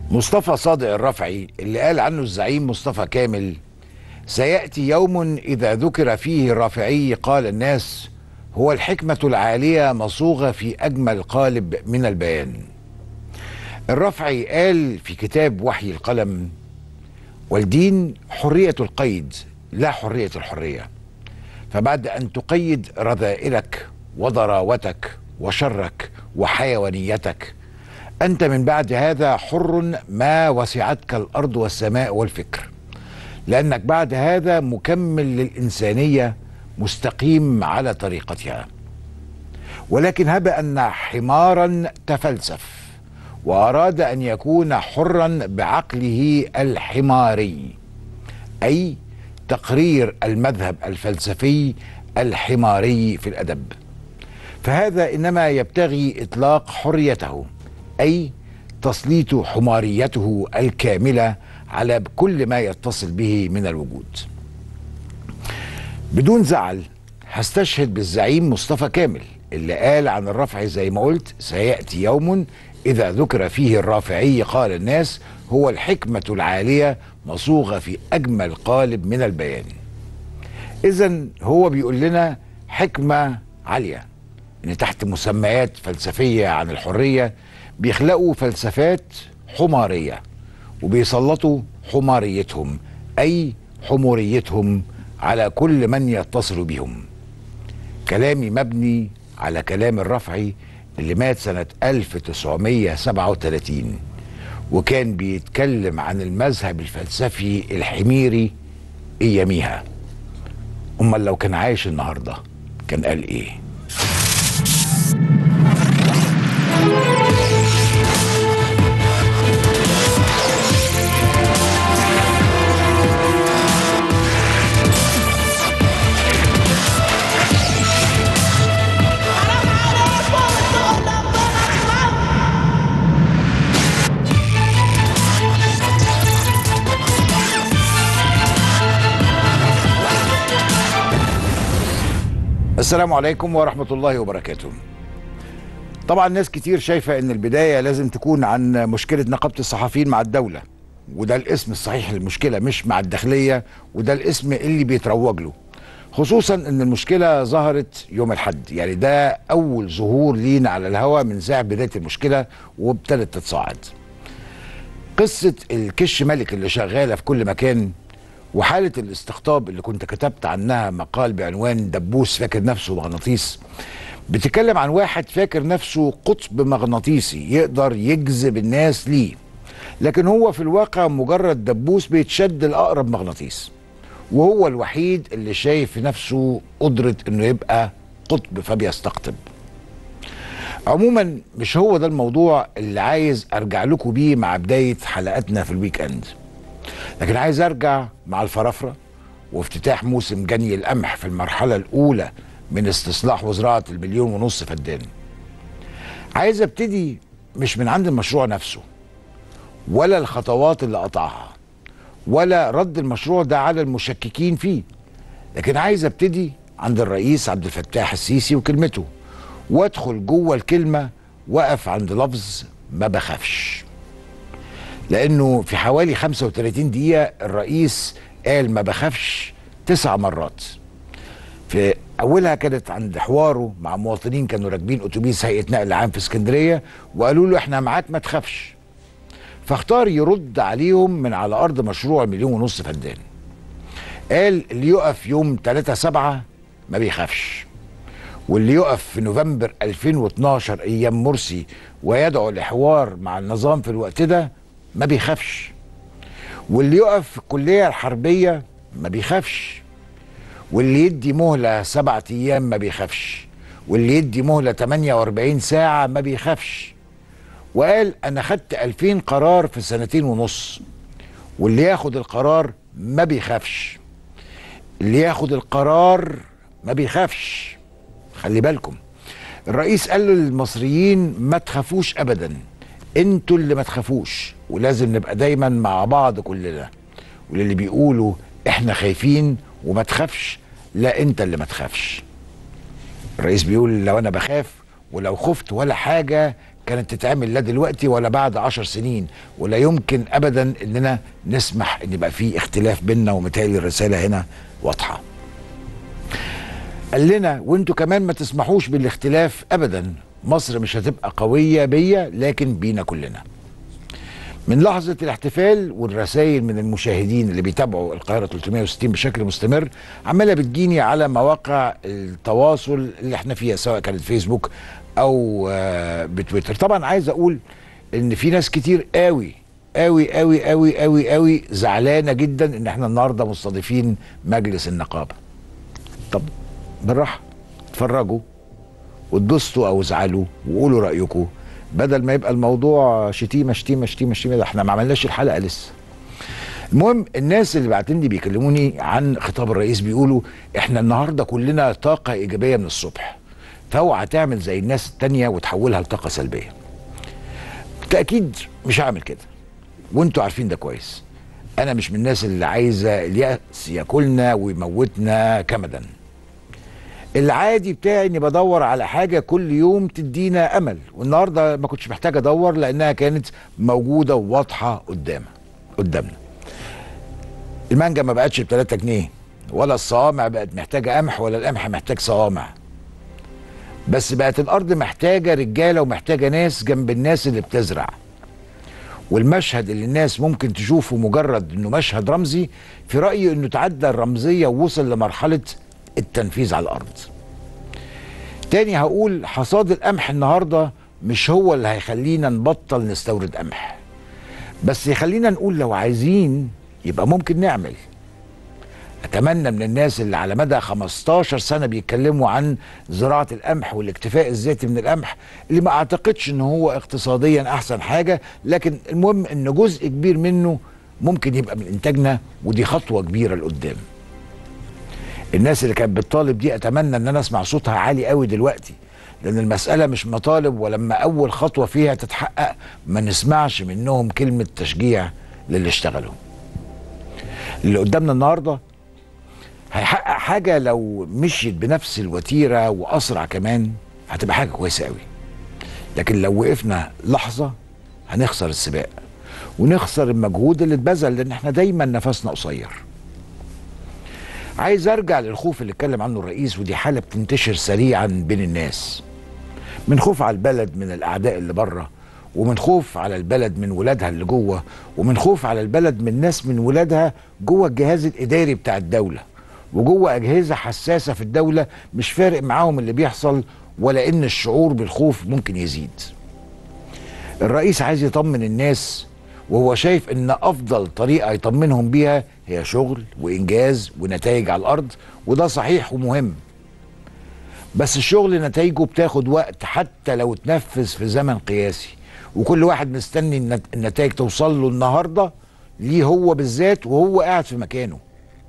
مصطفى صادق الرفعي اللي قال عنه الزعيم مصطفى كامل سيأتي يوم إذا ذكر فيه الرافعي قال الناس هو الحكمة العالية مصوغة في أجمل قالب من البيان الرفعي قال في كتاب وحي القلم والدين حرية القيد لا حرية الحرية فبعد أن تقيد رذائلك وضراوتك وشرك وحيوانيتك أنت من بعد هذا حر ما وسعتك الأرض والسماء والفكر لأنك بعد هذا مكمل للإنسانية مستقيم على طريقتها ولكن هب أن حمارا تفلسف وأراد أن يكون حرا بعقله الحماري أي تقرير المذهب الفلسفي الحماري في الأدب فهذا إنما يبتغي إطلاق حريته أي تسليط حماريته الكاملة على كل ما يتصل به من الوجود بدون زعل هستشهد بالزعيم مصطفى كامل اللي قال عن الرفع زي ما قلت سيأتي يوم إذا ذكر فيه الرافعي قال الناس هو الحكمة العالية مصوغة في أجمل قالب من البيان إذا هو بيقول لنا حكمة عالية إن تحت مسميات فلسفية عن الحرية بيخلقوا فلسفات حمارية وبيسلطوا حماريتهم أي حموريتهم على كل من يتصل بهم كلامي مبني على كلام الرفعي اللي مات سنة 1937 وكان بيتكلم عن المذهب الفلسفي الحميري اياميها امال لو كان عايش النهارده كان قال ايه السلام عليكم ورحمة الله وبركاته طبعا ناس كتير شايفة ان البداية لازم تكون عن مشكلة نقابة الصحفيين مع الدولة وده الاسم الصحيح للمشكلة مش مع الداخلية وده الاسم اللي بيتروج له خصوصا ان المشكلة ظهرت يوم الحد يعني ده اول ظهور لينا على الهواء من ساعة بداية المشكلة وابتدت تتصاعد قصة الكش ملك اللي شغالة في كل مكان وحالة الاستقطاب اللي كنت كتبت عنها مقال بعنوان دبوس فاكر نفسه مغناطيس بتتكلم عن واحد فاكر نفسه قطب مغناطيسي يقدر يجذب الناس ليه لكن هو في الواقع مجرد دبوس بيتشد لأقرب مغناطيس وهو الوحيد اللي شايف في نفسه قدرة انه يبقى قطب فبيستقطب عموما مش هو ده الموضوع اللي عايز ارجع لكم بيه مع بداية حلقاتنا في الويك اند لكن عايز ارجع مع الفرافره وافتتاح موسم جني القمح في المرحله الاولى من استصلاح وزراعه المليون ونص فدان. عايز ابتدي مش من عند المشروع نفسه ولا الخطوات اللي قطعها ولا رد المشروع ده على المشككين فيه لكن عايز ابتدي عند الرئيس عبد الفتاح السيسي وكلمته وادخل جوه الكلمه واقف عند لفظ ما بخافش لانه في حوالي 35 دقيقه الرئيس قال ما بخافش تسع مرات في اولها كانت عند حواره مع مواطنين كانوا راكبين اتوبيس هيئه نقل عام في اسكندريه وقالوا له احنا معاك ما تخافش فاختار يرد عليهم من على ارض مشروع مليون ونص فدان قال اللي يقف يوم 3 7 ما بيخافش واللي يقف في نوفمبر 2012 ايام مرسي ويدعو لحوار مع النظام في الوقت ده ما بيخافش واللي يقف في الكلية الحربية ما بيخافش واللي يدي مهلة سبعة أيام ما بيخافش واللي يدي مهلة 48 ساعة ما بيخافش وقال أنا خدت 2000 قرار في سنتين ونص واللي ياخد القرار ما بيخافش اللي ياخد القرار ما بيخافش خلي بالكم الرئيس قال للمصريين ما تخافوش أبداً انتوا اللي ما تخافوش ولازم نبقى دايما مع بعض كلنا وللي بيقولوا احنا خايفين وما تخافش لا انت اللي ما تخافش الرئيس بيقول لو انا بخاف ولو خفت ولا حاجة كانت تتعمل لا دلوقتي ولا بعد عشر سنين ولا يمكن ابدا اننا نسمح ان يبقى في اختلاف بيننا ومتهيألي الرساله هنا واضحه قال لنا وانتوا كمان ما تسمحوش بالاختلاف ابدا مصر مش هتبقى قويه بيا لكن بينا كلنا من لحظة الاحتفال والرسائل من المشاهدين اللي بيتابعوا القاهرة 360 بشكل مستمر عمالة بتجيني على مواقع التواصل اللي احنا فيها سواء كانت فيسبوك أو آه، بتويتر طبعا عايز أقول إن في ناس كتير قوي قوي قوي قوي قوي قوي زعلانة جدا إن احنا النهاردة مستضيفين مجلس النقابة طب بالراحة اتفرجوا واتبسطوا او ازعلوا وقولوا رايكم بدل ما يبقى الموضوع شتيمه شتيمه شتيمه شتيمه ده احنا ما عملناش الحلقه لسه المهم الناس اللي بعتين لي بيكلموني عن خطاب الرئيس بيقولوا احنا النهارده كلنا طاقه ايجابيه من الصبح فاوعى تعمل زي الناس التانية وتحولها لطاقه سلبيه بالتاكيد مش هعمل كده وانتوا عارفين ده كويس انا مش من الناس اللي عايزه الياس ياكلنا ويموتنا كمدا العادي بتاعي اني بدور على حاجه كل يوم تدينا امل والنهارده ما كنتش محتاج ادور لانها كانت موجوده وواضحه قدام قدامنا المانجا ما بقتش ب 3 جنيه ولا الصوامع بقت محتاجه قمح ولا القمح محتاج صوامع بس بقت الارض محتاجه رجاله ومحتاجه ناس جنب الناس اللي بتزرع والمشهد اللي الناس ممكن تشوفه مجرد انه مشهد رمزي في رايي انه تعدى الرمزيه ووصل لمرحله التنفيذ على الارض تاني هقول حصاد القمح النهارده مش هو اللي هيخلينا نبطل نستورد قمح بس يخلينا نقول لو عايزين يبقى ممكن نعمل اتمنى من الناس اللي على مدى 15 سنه بيتكلموا عن زراعه القمح والاكتفاء الذاتي من القمح اللي ما اعتقدش ان هو اقتصاديا احسن حاجه لكن المهم ان جزء كبير منه ممكن يبقى من انتاجنا ودي خطوه كبيره لقدام الناس اللي كانت بتطالب دي اتمنى ان انا اسمع صوتها عالي قوي دلوقتي لان المساله مش مطالب ولما اول خطوه فيها تتحقق ما نسمعش منهم كلمه تشجيع للي اشتغلوا اللي قدامنا النهارده هيحقق حاجه لو مشيت بنفس الوتيره واسرع كمان هتبقى حاجه كويسه قوي لكن لو وقفنا لحظه هنخسر السباق ونخسر المجهود اللي اتبذل لان احنا دايما نفسنا قصير عايز ارجع للخوف اللي اتكلم عنه الرئيس ودي حاله بتنتشر سريعا بين الناس من خوف على البلد من الاعداء اللي بره ومن خوف على البلد من ولادها اللي جوه ومن خوف على البلد من ناس من ولادها جوه الجهاز الاداري بتاع الدوله وجوه اجهزه حساسه في الدوله مش فارق معاهم اللي بيحصل ولا ان الشعور بالخوف ممكن يزيد الرئيس عايز يطمن الناس وهو شايف ان افضل طريقه يطمنهم بيها هي شغل وانجاز ونتائج على الارض وده صحيح ومهم بس الشغل نتائجه بتاخد وقت حتى لو اتنفذ في زمن قياسي وكل واحد مستني النت- النتائج توصل له النهارده ليه هو بالذات وهو قاعد في مكانه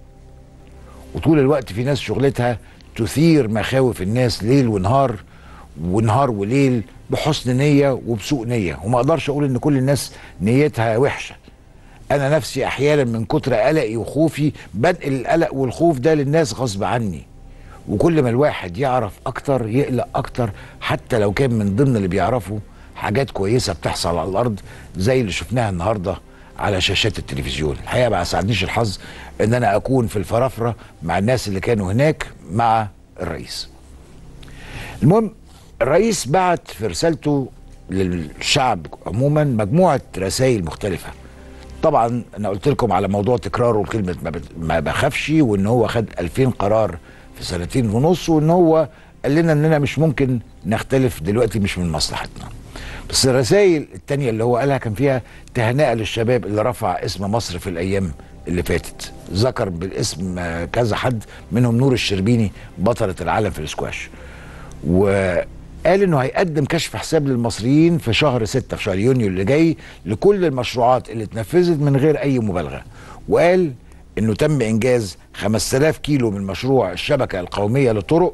وطول الوقت في ناس شغلتها تثير مخاوف الناس ليل ونهار ونهار وليل بحسن نية وبسوء نية وما اقدرش اقول ان كل الناس نيتها وحشة انا نفسي احيانا من كتر قلقي وخوفي بنقل القلق والخوف ده للناس غصب عني وكل ما الواحد يعرف اكتر يقلق اكتر حتى لو كان من ضمن اللي بيعرفه حاجات كويسة بتحصل على الارض زي اللي شفناها النهارده على شاشات التلفزيون الحقيقه ما ساعدنيش الحظ ان انا اكون في الفرافره مع الناس اللي كانوا هناك مع الرئيس المهم الرئيس بعت في رسالته للشعب عموما مجموعه رسائل مختلفه طبعا انا قلت لكم على موضوع تكراره كلمه ما بت- ما بخافش وان هو خد 2000 قرار في سنتين ونص وان هو قال لنا اننا مش ممكن نختلف دلوقتي مش من مصلحتنا بس الرسائل التانية اللي هو قالها كان فيها تهنئة للشباب اللي رفع اسم مصر في الأيام اللي فاتت ذكر بالاسم آه، كذا حد منهم نور الشربيني بطلة العالم في الاسكواش وقال انه هيقدم كشف حساب للمصريين في شهر ستة في شهر يونيو اللي جاي لكل المشروعات اللي اتنفذت من غير اي مبالغة وقال انه تم انجاز 5000 كيلو من مشروع الشبكة القومية للطرق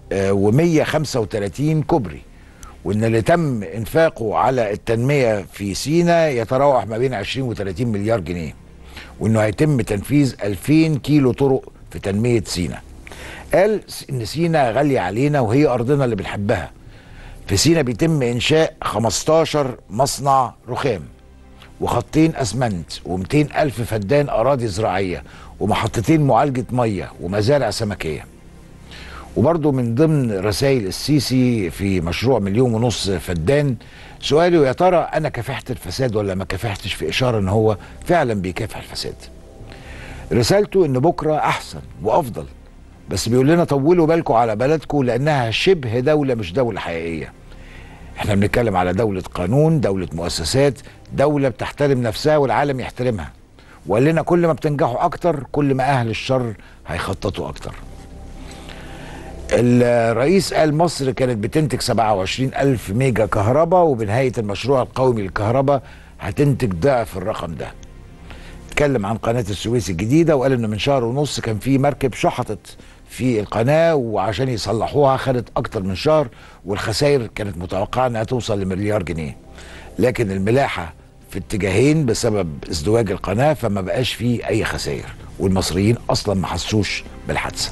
و135 كوبري وان اللي تم انفاقه على التنميه في سينا يتراوح ما بين 20 و 30 مليار جنيه وانه هيتم تنفيذ 2000 كيلو طرق في تنميه سينا قال ان سينا غاليه علينا وهي ارضنا اللي بنحبها في سينا بيتم انشاء 15 مصنع رخام وخطين اسمنت و200 الف فدان اراضي زراعيه ومحطتين معالجه ميه ومزارع سمكيه وبرضه من ضمن رسائل السيسي في مشروع مليون ونص فدان سؤاله يا ترى انا كافحت الفساد ولا ما كافحتش في اشاره ان هو فعلا بيكافح الفساد رسالته ان بكره احسن وافضل بس بيقول لنا طولوا بالكم على بلدكم لانها شبه دوله مش دوله حقيقيه احنا بنتكلم على دولة قانون دولة مؤسسات دولة بتحترم نفسها والعالم يحترمها وقال لنا كل ما بتنجحوا اكتر كل ما اهل الشر هيخططوا اكتر الرئيس قال مصر كانت بتنتج 27 ألف ميجا كهرباء وبنهاية المشروع القومي للكهرباء هتنتج ضعف الرقم ده اتكلم عن قناة السويس الجديدة وقال انه من شهر ونص كان في مركب شحطت في القناة وعشان يصلحوها خدت أكتر من شهر والخسائر كانت متوقعة أنها توصل لمليار جنيه لكن الملاحة في اتجاهين بسبب ازدواج القناة فما بقاش فيه أي خسائر والمصريين أصلا ما حسوش بالحادثة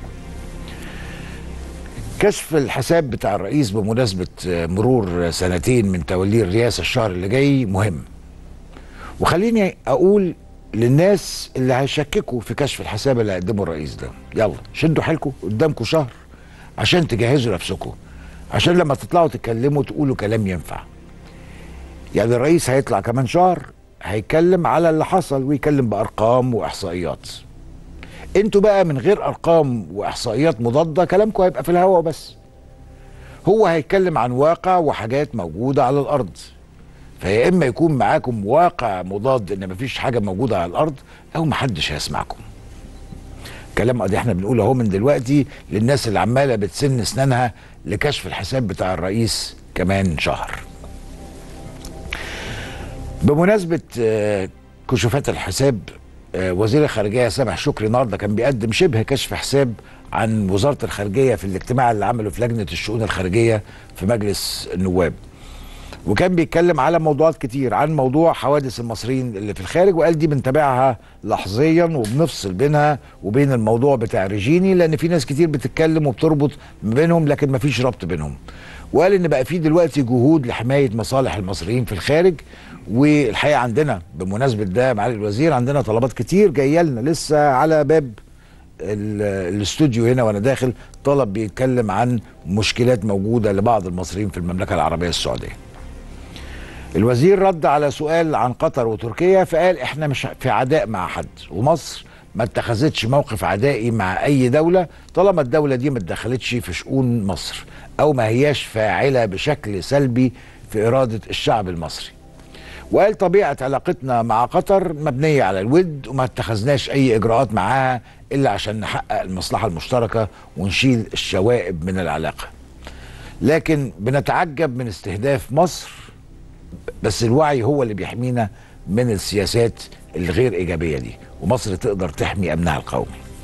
كشف الحساب بتاع الرئيس بمناسبة مرور سنتين من توليه الرئاسة الشهر اللي جاي مهم وخليني أقول للناس اللي هيشككوا في كشف الحساب اللي هيقدمه الرئيس ده يلا شدوا حيلكم قدامكم شهر عشان تجهزوا نفسكم عشان لما تطلعوا تتكلموا تقولوا كلام ينفع يعني الرئيس هيطلع كمان شهر هيتكلم على اللي حصل ويتكلم بارقام واحصائيات انتوا بقى من غير ارقام واحصائيات مضاده كلامكم هيبقى في الهوا بس هو هيتكلم عن واقع وحاجات موجوده على الارض فيا اما يكون معاكم واقع مضاد ان مفيش حاجه موجوده على الارض او محدش هيسمعكم كلام قضي احنا بنقوله اهو من دلوقتي للناس اللي عماله بتسن اسنانها لكشف الحساب بتاع الرئيس كمان شهر بمناسبه كشوفات الحساب وزير الخارجيه سامح شكري النهارده كان بيقدم شبه كشف حساب عن وزاره الخارجيه في الاجتماع اللي عمله في لجنه الشؤون الخارجيه في مجلس النواب وكان بيتكلم على موضوعات كتير عن موضوع حوادث المصريين اللي في الخارج وقال دي بنتابعها لحظيا وبنفصل بينها وبين الموضوع بتاع ريجيني لان في ناس كتير بتتكلم وبتربط ما بينهم لكن ما فيش ربط بينهم وقال ان بقى في دلوقتي جهود لحمايه مصالح المصريين في الخارج والحقيقه عندنا بمناسبه ده معالي الوزير عندنا طلبات كتير جايه لنا لسه على باب الاستوديو هنا وانا داخل طلب بيتكلم عن مشكلات موجوده لبعض المصريين في المملكه العربيه السعوديه الوزير رد على سؤال عن قطر وتركيا فقال احنا مش في عداء مع حد ومصر ما اتخذتش موقف عدائي مع اي دوله طالما الدوله دي ما اتدخلتش في شؤون مصر او ما هياش فاعله بشكل سلبي في اراده الشعب المصري وقال طبيعه علاقتنا مع قطر مبنيه على الود وما اتخذناش اي اجراءات معاها الا عشان نحقق المصلحه المشتركه ونشيل الشوائب من العلاقه لكن بنتعجب من استهداف مصر بس الوعي هو اللي بيحمينا من السياسات الغير ايجابيه دي ومصر تقدر تحمي امنها القومي.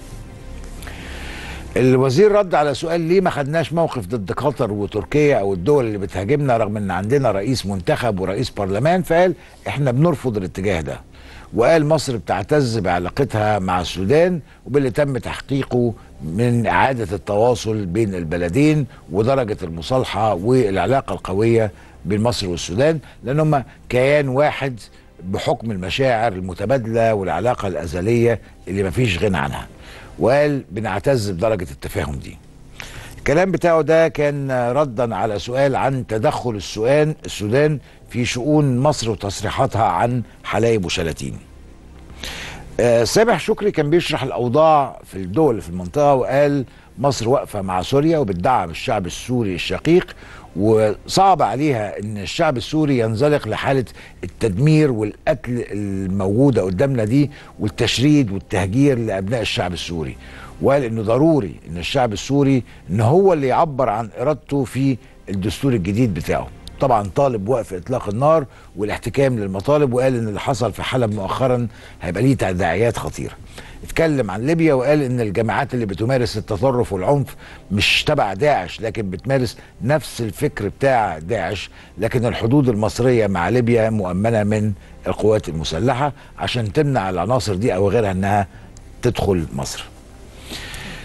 الوزير رد على سؤال ليه ما خدناش موقف ضد قطر وتركيا او الدول اللي بتهاجمنا رغم ان عندنا رئيس منتخب ورئيس برلمان فقال احنا بنرفض الاتجاه ده. وقال مصر بتعتز بعلاقتها مع السودان وباللي تم تحقيقه من اعاده التواصل بين البلدين ودرجه المصالحه والعلاقه القويه بين مصر والسودان لان هم كيان واحد بحكم المشاعر المتبادله والعلاقه الازليه اللي ما فيش غنى عنها وقال بنعتز بدرجه التفاهم دي الكلام بتاعه ده كان ردا على سؤال عن تدخل السودان السودان في شؤون مصر وتصريحاتها عن حلايب وشلاتين آه سامح شكري كان بيشرح الاوضاع في الدول في المنطقه وقال مصر واقفه مع سوريا وبتدعم الشعب السوري الشقيق وصعب عليها ان الشعب السوري ينزلق لحاله التدمير والقتل الموجوده قدامنا دي والتشريد والتهجير لابناء الشعب السوري وقال انه ضروري ان الشعب السوري ان هو اللي يعبر عن ارادته في الدستور الجديد بتاعه طبعا طالب وقف اطلاق النار والاحتكام للمطالب وقال ان اللي حصل في حلب مؤخرا هيبقى ليه تداعيات خطيره اتكلم عن ليبيا وقال ان الجماعات اللي بتمارس التطرف والعنف مش تبع داعش لكن بتمارس نفس الفكر بتاع داعش لكن الحدود المصريه مع ليبيا مؤمنه من القوات المسلحه عشان تمنع العناصر دي او غيرها انها تدخل مصر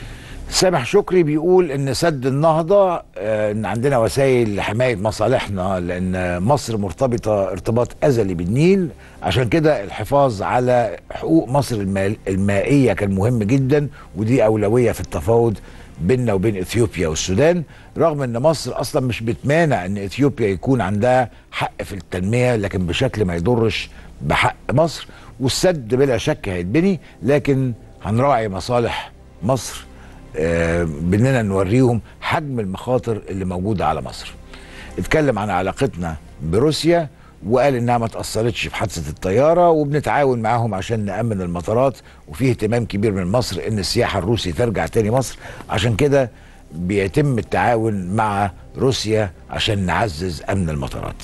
سامح شكري بيقول ان سد النهضه آه، ان عندنا وسائل لحمايه مصالحنا لان مصر مرتبطه ارتباط ازلي بالنيل عشان كده الحفاظ على حقوق مصر المال- المائيه كان مهم جدا ودي اولويه في التفاوض بيننا وبين اثيوبيا والسودان رغم ان مصر اصلا مش بتمانع ان اثيوبيا يكون عندها حق في التنميه لكن بشكل ما يضرش بحق مصر والسد بلا شك هيتبني لكن هنراعي مصالح مصر آه، باننا نوريهم حجم المخاطر اللي موجوده على مصر. اتكلم عن علاقتنا بروسيا وقال انها ما تاثرتش في حادثه الطياره وبنتعاون معاهم عشان نامن المطارات وفيه اهتمام كبير من مصر ان السياحه الروسي ترجع تاني مصر عشان كده بيتم التعاون مع روسيا عشان نعزز امن المطارات.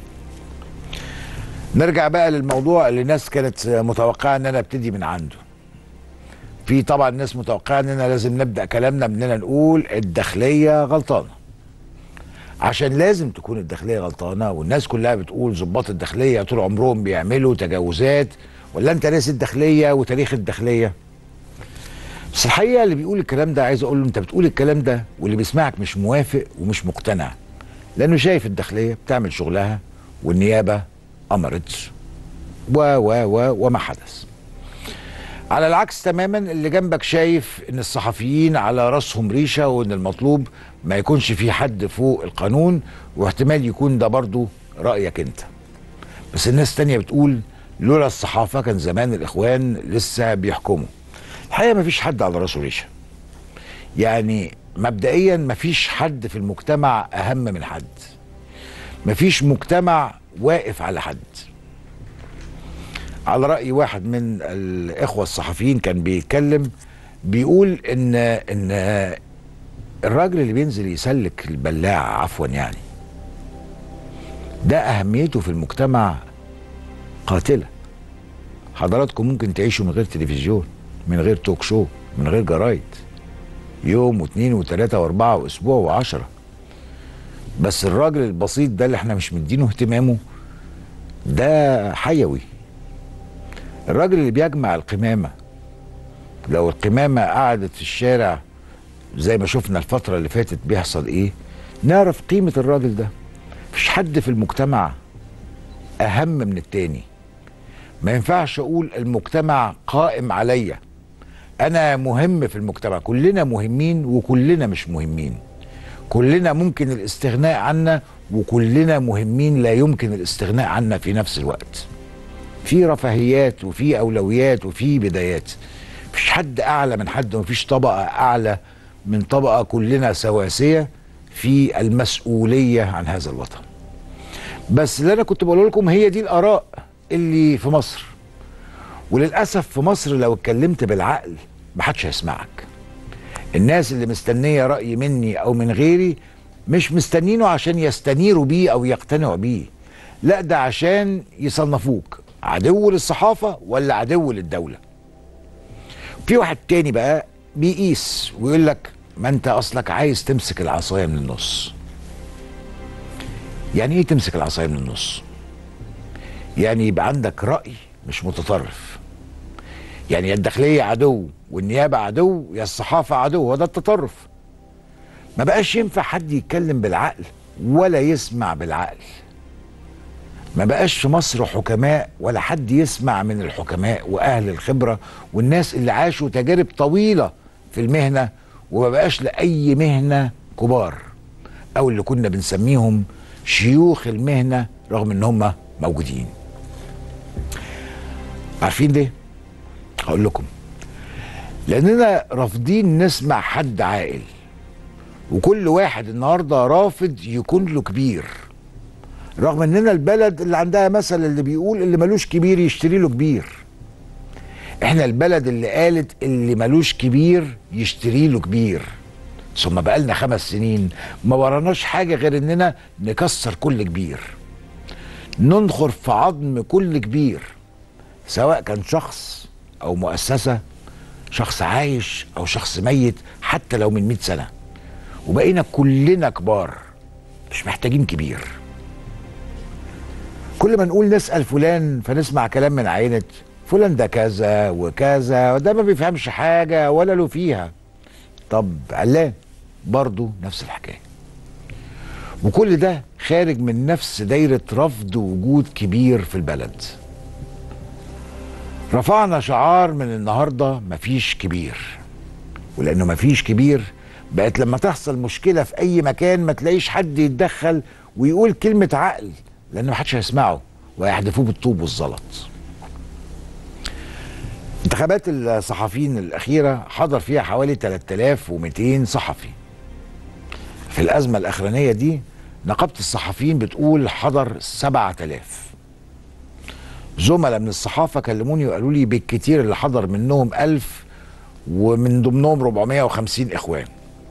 نرجع بقى للموضوع اللي الناس كانت متوقعه ان انا ابتدي من عنده. في طبعا ناس متوقعه اننا لازم نبدا كلامنا باننا نقول الداخليه غلطانه عشان لازم تكون الداخليه غلطانه والناس كلها بتقول ضباط الداخليه طول عمرهم بيعملوا تجاوزات ولا انت ناسي الداخليه وتاريخ الداخليه بس الحقيقه اللي بيقول الكلام ده عايز اقول له انت بتقول الكلام ده واللي بيسمعك مش موافق ومش مقتنع لانه شايف الداخليه بتعمل شغلها والنيابه امرت و و و وما حدث على العكس تماما اللي جنبك شايف ان الصحفيين على راسهم ريشه وان المطلوب ما يكونش في حد فوق القانون واحتمال يكون ده برضو رايك انت بس الناس تانية بتقول لولا الصحافه كان زمان الاخوان لسه بيحكموا الحقيقه ما فيش حد على راسه ريشه يعني مبدئيا ما فيش حد في المجتمع اهم من حد ما فيش مجتمع واقف على حد على رأي واحد من الإخوة الصحفيين كان بيتكلم بيقول إن إن الراجل اللي بينزل يسلك البلاع عفوا يعني ده أهميته في المجتمع قاتلة حضراتكم ممكن تعيشوا من غير تلفزيون من غير توك شو من غير جرايد يوم واثنين وثلاثة واربعة واسبوع وعشرة بس الراجل البسيط ده اللي احنا مش مدينه اهتمامه ده حيوي الراجل اللي بيجمع القمامة لو القمامة قعدت في الشارع زي ما شفنا الفترة اللي فاتت بيحصل ايه نعرف قيمة الراجل ده مفيش حد في المجتمع أهم من التاني ما ينفعش أقول المجتمع قائم عليا أنا مهم في المجتمع كلنا مهمين وكلنا مش مهمين كلنا ممكن الاستغناء عنا وكلنا مهمين لا يمكن الاستغناء عنا في نفس الوقت في رفاهيات وفي اولويات وفي بدايات مفيش حد اعلى من حد ومفيش طبقه اعلى من طبقه كلنا سواسيه في المسؤوليه عن هذا الوطن بس اللي انا كنت بقول لكم هي دي الاراء اللي في مصر وللاسف في مصر لو اتكلمت بالعقل محدش هيسمعك الناس اللي مستنيه راي مني او من غيري مش مستنينه عشان يستنيروا بيه او يقتنعوا بيه لا ده عشان يصنفوك عدو للصحافه ولا عدو للدوله في واحد تاني بقى بيقيس ويقول لك ما انت اصلك عايز تمسك العصايه من النص يعني ايه تمسك العصايه من النص يعني يبقى عندك راي مش متطرف يعني يا الداخليه عدو والنيابه عدو يا الصحافه عدو هو ده التطرف ما بقاش ينفع حد يتكلم بالعقل ولا يسمع بالعقل ما بقاش في مصر حكماء ولا حد يسمع من الحكماء واهل الخبره والناس اللي عاشوا تجارب طويله في المهنه وما بقاش لاي مهنه كبار او اللي كنا بنسميهم شيوخ المهنه رغم ان هم موجودين عارفين ليه هقول لكم لاننا رافضين نسمع حد عاقل وكل واحد النهارده رافض يكون له كبير رغم اننا البلد اللي عندها مثل اللي بيقول اللي ملوش كبير يشتري له كبير احنا البلد اللي قالت اللي ملوش كبير يشتري له كبير ثم بقالنا خمس سنين ما وراناش حاجة غير اننا نكسر كل كبير ننخر في عظم كل كبير سواء كان شخص او مؤسسة شخص عايش او شخص ميت حتى لو من 100 سنة وبقينا كلنا كبار مش محتاجين كبير كل ما نقول نسأل فلان فنسمع كلام من عينة فلان ده كذا وكذا وده ما بيفهمش حاجة ولا له فيها طب علان برضه نفس الحكايه وكل ده خارج من نفس دايره رفض وجود كبير في البلد رفعنا شعار من النهارده مفيش كبير ولانه مفيش كبير بقت لما تحصل مشكله في اي مكان ما تلاقيش حد يتدخل ويقول كلمه عقل لان محدش هيسمعه وهيحدفوه بالطوب والزلط انتخابات الصحفيين الأخيرة حضر فيها حوالي 3200 صحفي في الأزمة الأخرانية دي نقابة الصحفيين بتقول حضر 7000 زملاء من الصحافة كلموني وقالوا لي بالكتير اللي حضر منهم 1000 ومن ضمنهم 450 إخوان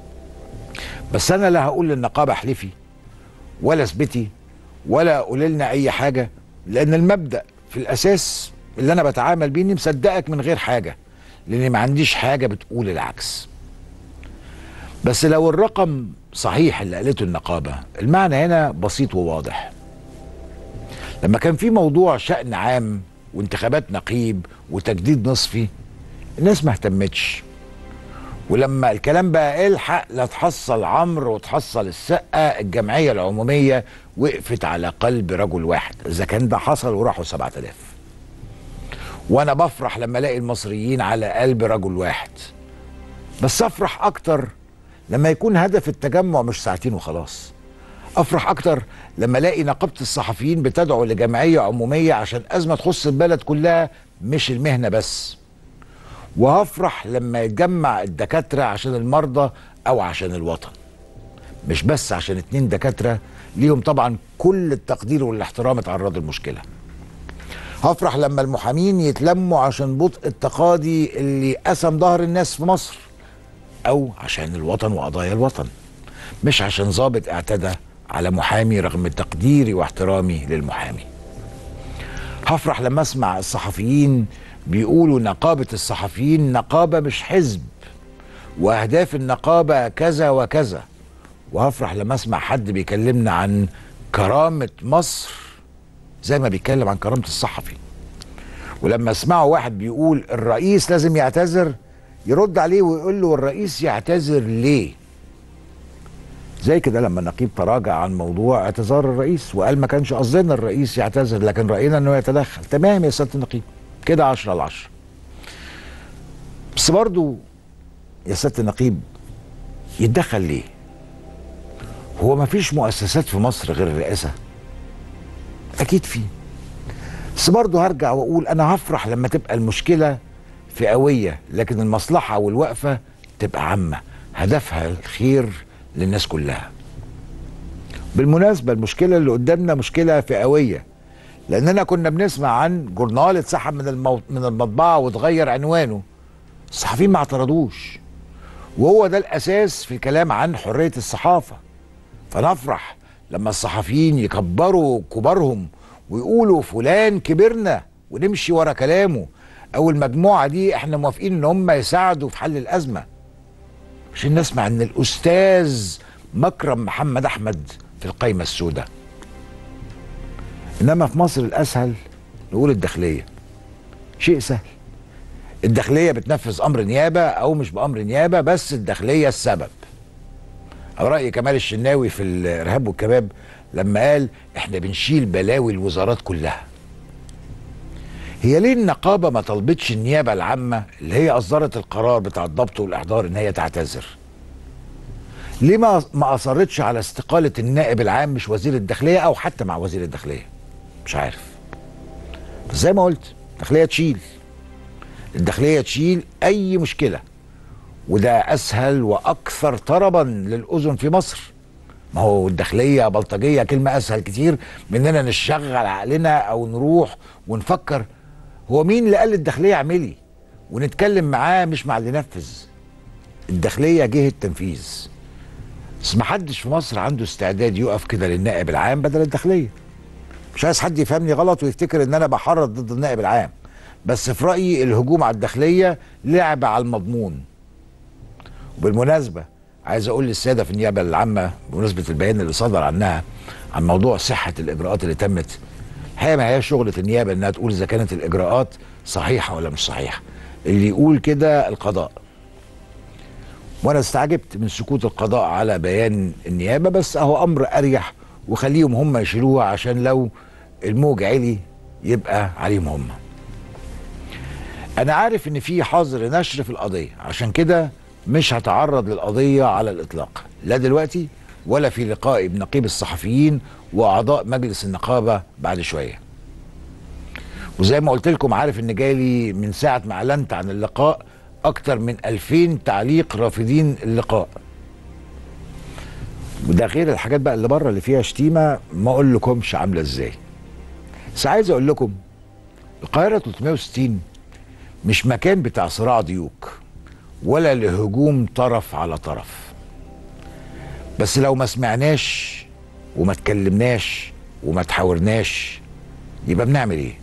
بس أنا لا هقول للنقابة احلفي ولا اثبتي ولا قولي لنا أي حاجة لأن المبدأ في الأساس اللي انا بتعامل بيه اني مصدقك من غير حاجه لاني ما عنديش حاجه بتقول العكس بس لو الرقم صحيح اللي قالته النقابه المعنى هنا بسيط وواضح لما كان في موضوع شأن عام وانتخابات نقيب وتجديد نصفي الناس ما اهتمتش ولما الكلام بقى الحق لا تحصل عمرو وتحصل السقه الجمعيه العموميه وقفت على قلب رجل واحد اذا كان ده حصل وراحوا 7000 وانا بفرح لما الاقي المصريين على قلب رجل واحد بس افرح اكتر لما يكون هدف التجمع مش ساعتين وخلاص افرح اكتر لما الاقي نقابه الصحفيين بتدعو لجمعيه عموميه عشان ازمه تخص البلد كلها مش المهنه بس وهفرح لما يتجمع الدكاتره عشان المرضى او عشان الوطن مش بس عشان اتنين دكاتره ليهم طبعا كل التقدير والاحترام اتعرضوا المشكله هفرح لما المحامين يتلموا عشان بطء التقاضي اللي قسم ظهر الناس في مصر او عشان الوطن وقضايا الوطن مش عشان ضابط اعتدى على محامي رغم تقديري واحترامي للمحامي هفرح لما اسمع الصحفيين بيقولوا نقابة الصحفيين نقابة مش حزب واهداف النقابة كذا وكذا وهفرح لما اسمع حد بيكلمنا عن كرامة مصر زي ما بيتكلم عن كرامة الصحفي ولما اسمعوا واحد بيقول الرئيس لازم يعتذر يرد عليه ويقول له الرئيس يعتذر ليه زي كده لما النقيب تراجع عن موضوع اعتذار الرئيس وقال ما كانش قصدنا الرئيس يعتذر لكن راينا انه يتدخل تمام يا سياده النقيب كده 10 على 10 بس برضو يا سياده النقيب يتدخل ليه هو ما فيش مؤسسات في مصر غير الرئاسه اكيد في بس برضه هرجع واقول انا هفرح لما تبقى المشكله فئويه لكن المصلحه والوقفه تبقى عامه هدفها الخير للناس كلها بالمناسبه المشكله اللي قدامنا مشكله فئويه لاننا كنا بنسمع عن جورنال اتسحب من المو... من المطبعه واتغير عنوانه الصحفيين ما اعترضوش وهو ده الاساس في الكلام عن حريه الصحافه فنفرح لما الصحفيين يكبروا كبارهم ويقولوا فلان كبرنا ونمشي ورا كلامه او المجموعه دي احنا موافقين ان هم يساعدوا في حل الازمه عشان نسمع ان الاستاذ مكرم محمد احمد في القايمه السوداء انما في مصر الاسهل نقول الداخليه شيء سهل الداخليه بتنفذ امر نيابه او مش بامر نيابه بس الداخليه السبب راي كمال الشناوي في الارهاب والكباب لما قال احنا بنشيل بلاوي الوزارات كلها هي ليه النقابه ما طلبتش النيابه العامه اللي هي اصدرت القرار بتاع الضبط والاحضار ان هي تعتذر ليه ما ما اصرتش على استقاله النائب العام مش وزير الداخليه او حتى مع وزير الداخليه مش عارف بس زي ما قلت الداخليه تشيل الداخليه تشيل اي مشكله وده اسهل واكثر طربا للاذن في مصر ما هو الداخليه بلطجيه كلمه اسهل كتير من اننا نشغل عقلنا او نروح ونفكر هو مين اللي قال الداخليه اعملي ونتكلم معاه مش مع اللي نفذ الداخليه جهه تنفيذ بس ما حدش في مصر عنده استعداد يقف كده للنائب العام بدل الداخليه مش عايز حد يفهمني غلط ويفتكر ان انا بحرض ضد النائب العام بس في رايي الهجوم على الداخليه لعب على المضمون وبالمناسبه عايز اقول للساده في النيابه العامه بمناسبه البيان اللي صدر عنها عن موضوع صحه الاجراءات اللي تمت هي ما هي شغله النيابه انها تقول اذا كانت الاجراءات صحيحه ولا مش صحيحه اللي يقول كده القضاء وانا استعجبت من سكوت القضاء على بيان النيابه بس اهو امر اريح وخليهم هم يشيلوها عشان لو الموج علي يبقى عليهم هم انا عارف ان في حظر نشر في القضيه عشان كده مش هتعرض للقضيه على الاطلاق لا دلوقتي ولا في لقائي بنقيب الصحفيين واعضاء مجلس النقابه بعد شويه وزي ما قلت لكم عارف ان جالي من ساعه ما اعلنت عن اللقاء اكتر من 2000 تعليق رافضين اللقاء وده غير الحاجات بقى اللي بره اللي فيها شتيمه ما اقول لكمش عامله ازاي بس عايز اقول لكم القاهره 360 مش مكان بتاع صراع ديوك ولا لهجوم طرف على طرف بس لو ما سمعناش وما تكلمناش وما تحاورناش يبقى بنعمل ايه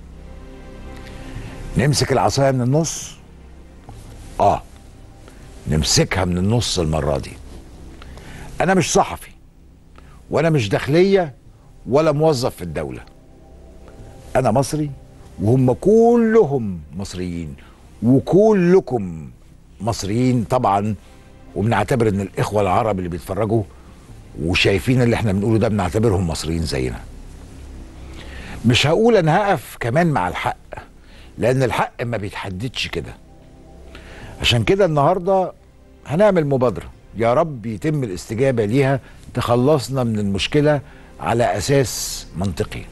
نمسك العصايه من النص اه نمسكها من النص المره دي انا مش صحفي وانا مش داخليه ولا موظف في الدوله انا مصري وهم كلهم مصريين وكلكم مصريين طبعا وبنعتبر ان الاخوه العرب اللي بيتفرجوا وشايفين اللي احنا بنقوله ده بنعتبرهم مصريين زينا مش هقول انا هقف كمان مع الحق لان الحق ما بيتحددش كده عشان كده النهارده هنعمل مبادره يا رب يتم الاستجابه ليها تخلصنا من المشكله على اساس منطقي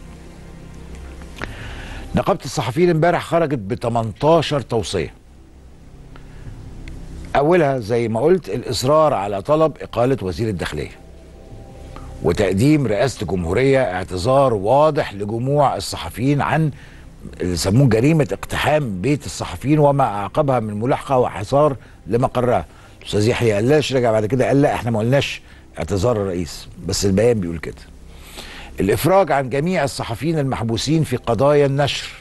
نقابه الصحفيين امبارح خرجت ب 18 توصيه اولها زي ما قلت الاصرار على طلب اقاله وزير الداخليه وتقديم رئاسه الجمهوريه اعتذار واضح لجموع الصحفيين عن اللي سموه جريمه اقتحام بيت الصحفيين وما اعقبها من ملاحقه وحصار لمقرها الاستاذ يحيى قلاش رجع بعد كده قال لا احنا ما قلناش اعتذار الرئيس بس البيان بيقول كده الافراج عن جميع الصحفيين المحبوسين في قضايا النشر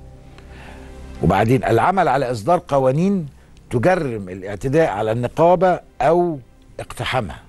وبعدين العمل على اصدار قوانين تجرم الاعتداء على النقابه او اقتحامها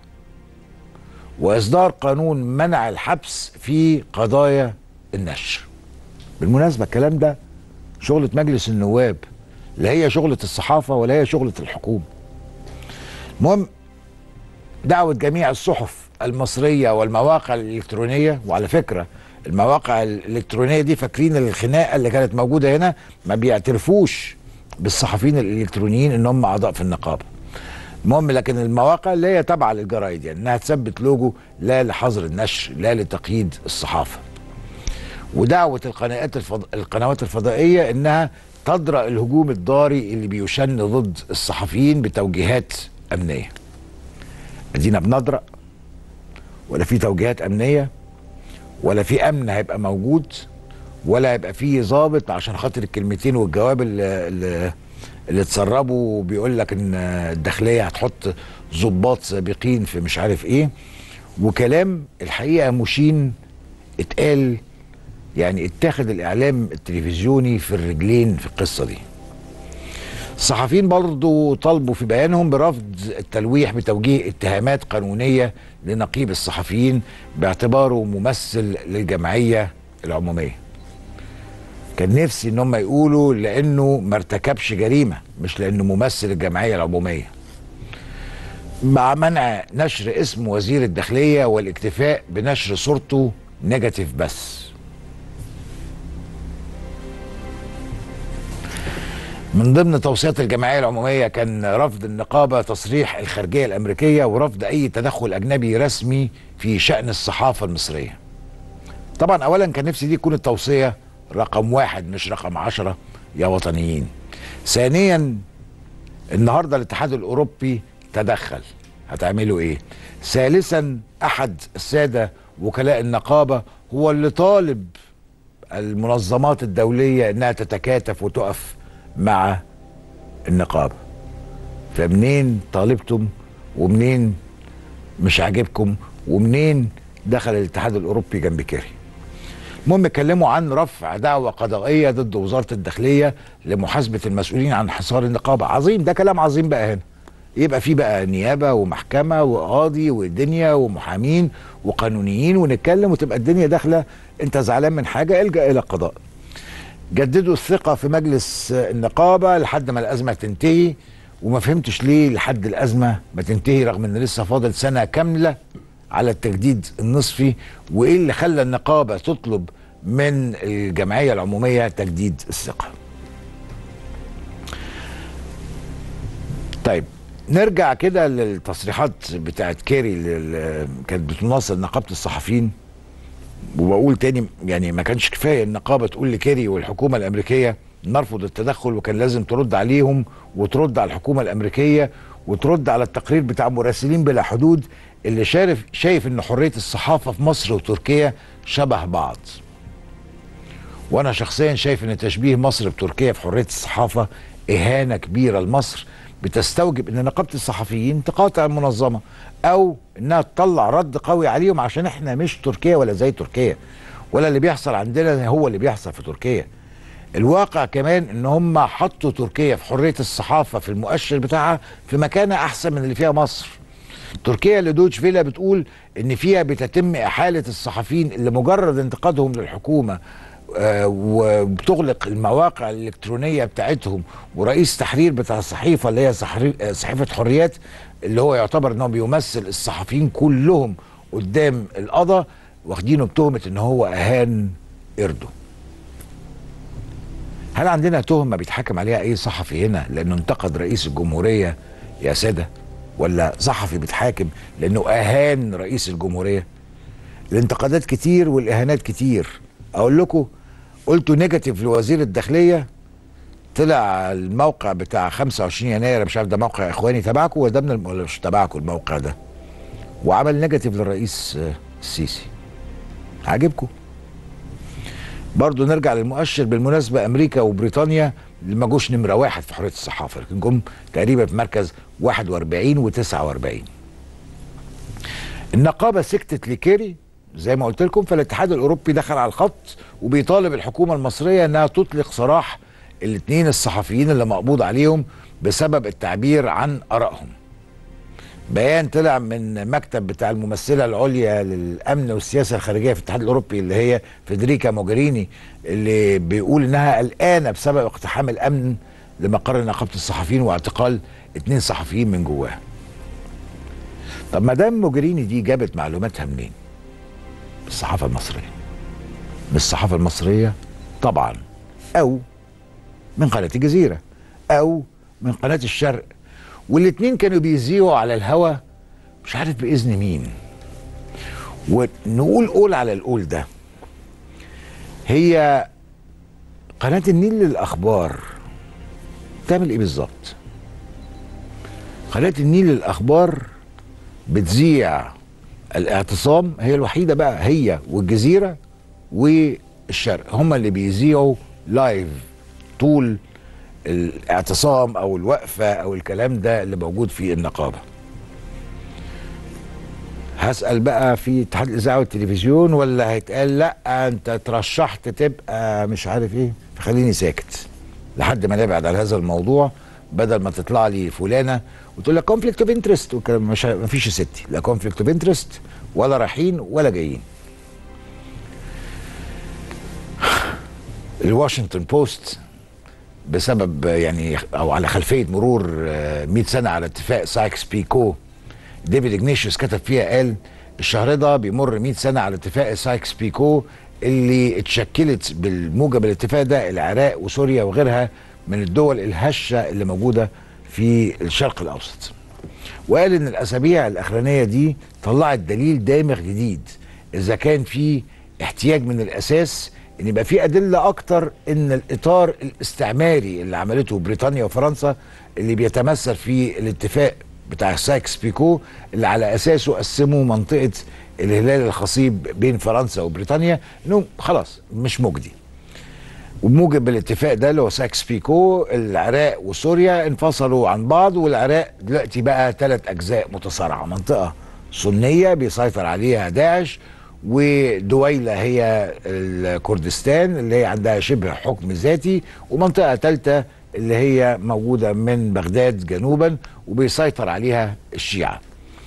واصدار قانون منع الحبس في قضايا النشر بالمناسبه الكلام ده شغله مجلس النواب لا هي شغله الصحافه ولا هي شغله الحكومه المهم دعوه جميع الصحف المصريه والمواقع الالكترونيه وعلى فكره المواقع الالكترونيه دي فاكرين الخناقه اللي كانت موجوده هنا ما بيعترفوش بالصحفيين الالكترونيين ان هم اعضاء في النقابه المهم لكن المواقع اللي هي تابعه للجرايد يعني انها تثبت لوجو لا لحظر النشر لا لتقييد الصحافه ودعوه القنوات الفض... القنوات الفضائيه انها تدرأ الهجوم الضاري اللي بيشن ضد الصحفيين بتوجيهات امنيه ادينا بندرأ ولا في توجيهات امنيه ولا في امن هيبقى موجود ولا هيبقى في ضابط عشان خاطر الكلمتين والجواب اللي, اللي, اللي اتسربوا بيقول لك ان الداخليه هتحط ضباط سابقين في مش عارف ايه وكلام الحقيقه مشين اتقال يعني اتاخد الاعلام التلفزيوني في الرجلين في القصه دي الصحفيين برضو طالبوا في بيانهم برفض التلويح بتوجيه اتهامات قانونيه لنقيب الصحفيين باعتباره ممثل للجمعيه العموميه كان نفسي ان هم يقولوا لانه ما ارتكبش جريمه مش لانه ممثل الجمعيه العموميه مع منع نشر اسم وزير الداخليه والاكتفاء بنشر صورته نيجاتيف بس من ضمن توصيات الجمعيه العموميه كان رفض النقابه تصريح الخارجيه الامريكيه ورفض اي تدخل اجنبي رسمي في شان الصحافه المصريه. طبعا اولا كان نفسي دي تكون التوصيه رقم واحد مش رقم عشرة يا وطنيين. ثانيا النهارده الاتحاد الاوروبي تدخل هتعملوا ايه؟ ثالثا احد الساده وكلاء النقابه هو اللي طالب المنظمات الدوليه انها تتكاتف وتقف مع النقابه فمنين طالبتم ومنين مش عاجبكم ومنين دخل الاتحاد الاوروبي جنب كيري المهم اتكلموا عن رفع دعوة قضائية ضد وزارة الداخلية لمحاسبة المسؤولين عن حصار النقابة عظيم ده كلام عظيم بقى هنا يبقى في بقى نيابة ومحكمة وقاضي ودنيا ومحامين وقانونيين ونتكلم وتبقى الدنيا داخلة انت زعلان من حاجة الجأ الى القضاء جددوا الثقة في مجلس النقابة لحد ما الأزمة تنتهي وما فهمتش ليه لحد الازمه ما تنتهي رغم ان لسه فاضل سنه كامله على التجديد النصفي وايه اللي خلى النقابه تطلب من الجمعيه العموميه تجديد الثقه. طيب نرجع كده للتصريحات بتاعت كيري اللي كانت بتناصر نقابه الصحفيين وبقول تاني يعني ما كانش كفايه النقابه تقول لكيري والحكومه الامريكيه نرفض التدخل وكان لازم ترد عليهم وترد على الحكومه الامريكيه وترد على التقرير بتاع مراسلين بلا حدود اللي شايف شايف ان حريه الصحافه في مصر وتركيا شبه بعض. وانا شخصيا شايف ان تشبيه مصر بتركيا في حريه الصحافه اهانه كبيره لمصر بتستوجب ان نقابه الصحفيين تقاطع المنظمه او انها تطلع رد قوي عليهم عشان احنا مش تركيا ولا زي تركيا ولا اللي بيحصل عندنا هو اللي بيحصل في تركيا. الواقع كمان ان هم حطوا تركيا في حريه الصحافه في المؤشر بتاعها في مكانه احسن من اللي فيها مصر. تركيا اللي دوتش فيلا بتقول ان فيها بتتم احاله الصحفيين اللي مجرد انتقادهم للحكومه آه وبتغلق المواقع الالكترونيه بتاعتهم ورئيس تحرير بتاع الصحيفه اللي هي صحيفه حريات اللي هو يعتبر انه بيمثل الصحفيين كلهم قدام القضاء واخدينه بتهمه ان هو اهان قرده. هل عندنا تهمه بيتحكم عليها اي صحفي هنا لانه انتقد رئيس الجمهوريه يا ساده ولا صحفي بيتحاكم لانه اهان رئيس الجمهوريه الانتقادات كتير والاهانات كتير اقول لكم قلتوا نيجاتيف لوزير الداخليه طلع الموقع بتاع 25 يناير مش عارف ده موقع اخواني تبعكم ولا ده من ولا مش تبعكم الموقع ده وعمل نيجاتيف للرئيس السيسي عاجبكم برضه نرجع للمؤشر بالمناسبة أمريكا وبريطانيا اللي ما جوش نمرة واحد في حرية الصحافة لكن جم تقريبا في مركز 41 و49 النقابة سكتت لكيري زي ما قلت لكم فالاتحاد الأوروبي دخل على الخط وبيطالب الحكومة المصرية أنها تطلق سراح الاثنين الصحفيين اللي مقبوض عليهم بسبب التعبير عن آرائهم بيان طلع من مكتب بتاع الممثله العليا للامن والسياسه الخارجيه في الاتحاد الاوروبي اللي هي فيدريكا موجريني اللي بيقول انها قلقانه بسبب اقتحام الامن لمقر نقابه الصحفيين واعتقال اثنين صحفيين من جواه. طب ما دام موجريني دي جابت معلوماتها منين؟ الصحافه المصريه. من الصحافه المصريه طبعا او من قناه الجزيره او من قناه الشرق والاتنين كانوا بيذيعوا على الهوا مش عارف باذن مين ونقول قول على القول ده هي قناه النيل للاخبار بتعمل ايه بالظبط قناه النيل للاخبار بتذيع الاعتصام هي الوحيده بقى هي والجزيره والشرق هم اللي بيذيعوا لايف طول الاعتصام او الوقفه او الكلام ده اللي موجود في النقابه هسال بقى في اتحاد الاذاعه والتلفزيون ولا هيتقال لا انت ترشحت تبقى مش عارف ايه فخليني ساكت لحد ما نبعد عن هذا الموضوع بدل ما تطلع لي فلانه وتقول لك كونفليكت اوف انترست والكلام مش ما فيش يا ستي لا كونفليكت اوف انترست ولا رايحين ولا جايين الواشنطن بوست بسبب يعني او على خلفيه مرور 100 سنه على اتفاق سايكس بيكو ديفيد اجنيشيوس كتب فيها قال الشهر ده بيمر 100 سنه على اتفاق سايكس بيكو اللي اتشكلت بالموجب الاتفاق ده العراق وسوريا وغيرها من الدول الهشه اللي موجوده في الشرق الاوسط. وقال ان الاسابيع الاخرانيه دي طلعت دليل دامغ جديد اذا كان في احتياج من الاساس ان يبقى في ادله اكتر ان الاطار الاستعماري اللي عملته بريطانيا وفرنسا اللي بيتمثل في الاتفاق بتاع سايكس بيكو اللي على اساسه قسموا منطقه الهلال الخصيب بين فرنسا وبريطانيا انه خلاص مش مجدي وبموجب الاتفاق ده اللي هو سايكس بيكو العراق وسوريا انفصلوا عن بعض والعراق دلوقتي بقى ثلاث اجزاء متصارعه منطقه سنيه بيسيطر عليها داعش ودويلة هي الكردستان اللي هي عندها شبه حكم ذاتي ومنطقة ثالثة اللي هي موجودة من بغداد جنوبا وبيسيطر عليها الشيعة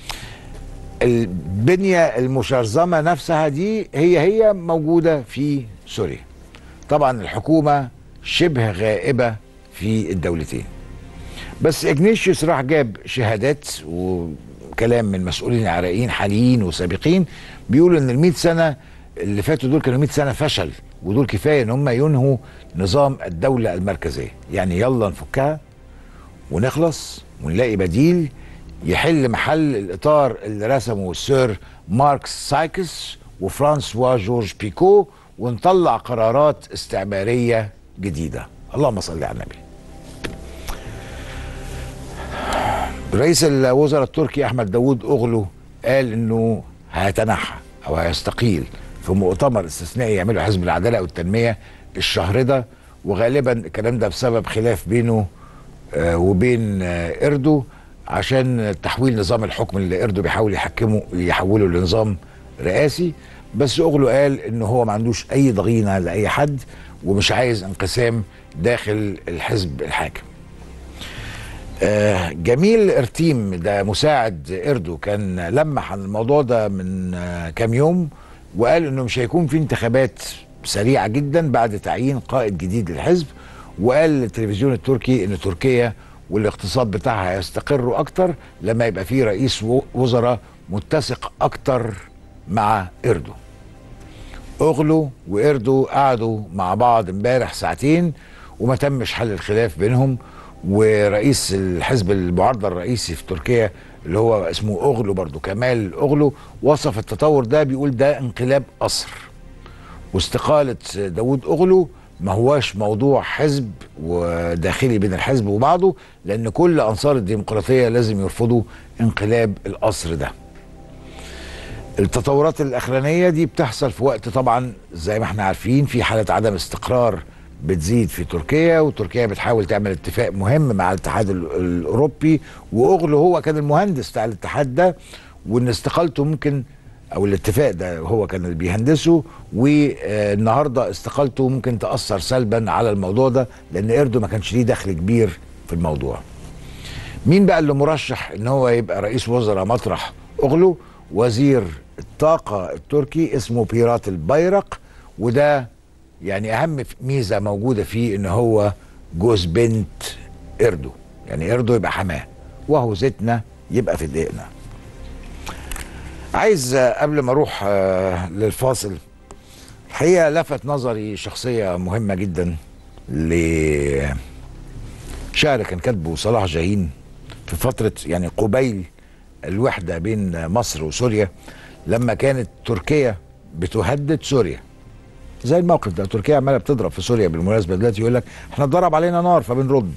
البنية المشرذمة نفسها دي هي هي موجودة في سوريا طبعا الحكومة شبه غائبة في الدولتين بس اجنيشيوس راح جاب شهادات وكلام من مسؤولين عراقيين حاليين وسابقين بيقولوا ان ال 100 سنه اللي فاتوا دول كانوا 100 سنه فشل ودول كفايه ان هم ينهوا نظام الدوله المركزيه يعني يلا نفكها ونخلص ونلاقي بديل يحل محل الاطار اللي رسمه السير ماركس سايكس وفرانسوا جورج بيكو ونطلع قرارات استعماريه جديده اللهم صل على النبي رئيس الوزراء التركي احمد داوود اغلو قال انه هيتنحى او هيستقيل في مؤتمر استثنائي يعمله حزب العداله والتنميه الشهر ده وغالبا الكلام ده بسبب خلاف بينه آه، وبين آه، اردو عشان تحويل نظام الحكم اللي اردو بيحاول يحكمه يحوله لنظام رئاسي بس اغلو قال ان هو ما عندوش اي ضغينه لاي حد ومش عايز انقسام داخل الحزب الحاكم آه، جميل ارتيم ده مساعد اردو كان لمح عن الموضوع ده من آه، كام يوم وقال انه مش هيكون في انتخابات سريعه جدا بعد تعيين قائد جديد للحزب وقال للتلفزيون التركي ان تركيا والاقتصاد بتاعها هيستقروا اكتر لما يبقى في رئيس و- وزراء متسق اكتر مع اردو اغلو واردو قعدوا مع بعض امبارح ساعتين وما تمش حل الخلاف بينهم ورئيس الحزب المعارضه الرئيسي في تركيا اللي هو اسمه اغلو برضو كمال اغلو وصف التطور ده بيقول ده انقلاب قصر واستقالة داود أغلو ما هواش موضوع حزب وداخلي بين الحزب وبعضه لأن كل أنصار الديمقراطية لازم يرفضوا انقلاب القصر ده التطورات الأخرانية دي بتحصل في وقت طبعا زي ما احنا عارفين في حالة عدم استقرار بتزيد في تركيا وتركيا بتحاول تعمل اتفاق مهم مع الاتحاد ال- الأوروبي وأغلو هو كان المهندس بتاع الاتحاد ده وإن استقالته ممكن او الاتفاق ده هو كان اللي بيهندسه والنهارده استقالته ممكن تاثر سلبا على الموضوع ده لان اردو ما كانش ليه دخل كبير في الموضوع مين بقى اللي مرشح ان هو يبقى رئيس وزراء مطرح اغلو وزير الطاقه التركي اسمه بيرات البيرق وده يعني اهم ميزه موجوده فيه ان هو جوز بنت اردو يعني اردو يبقى حماه وهو زيتنا يبقى في دقيقنا عايز آه، قبل ما اروح آه، للفاصل الحقيقه لفت نظري شخصيه مهمه جدا لشعر كان كاتبه صلاح جاهين في فتره يعني قبيل الوحده بين مصر وسوريا لما كانت تركيا بتهدد سوريا زي الموقف ده تركيا عماله بتضرب في سوريا بالمناسبه دلوقتي يقول لك احنا اتضرب علينا نار فبنرد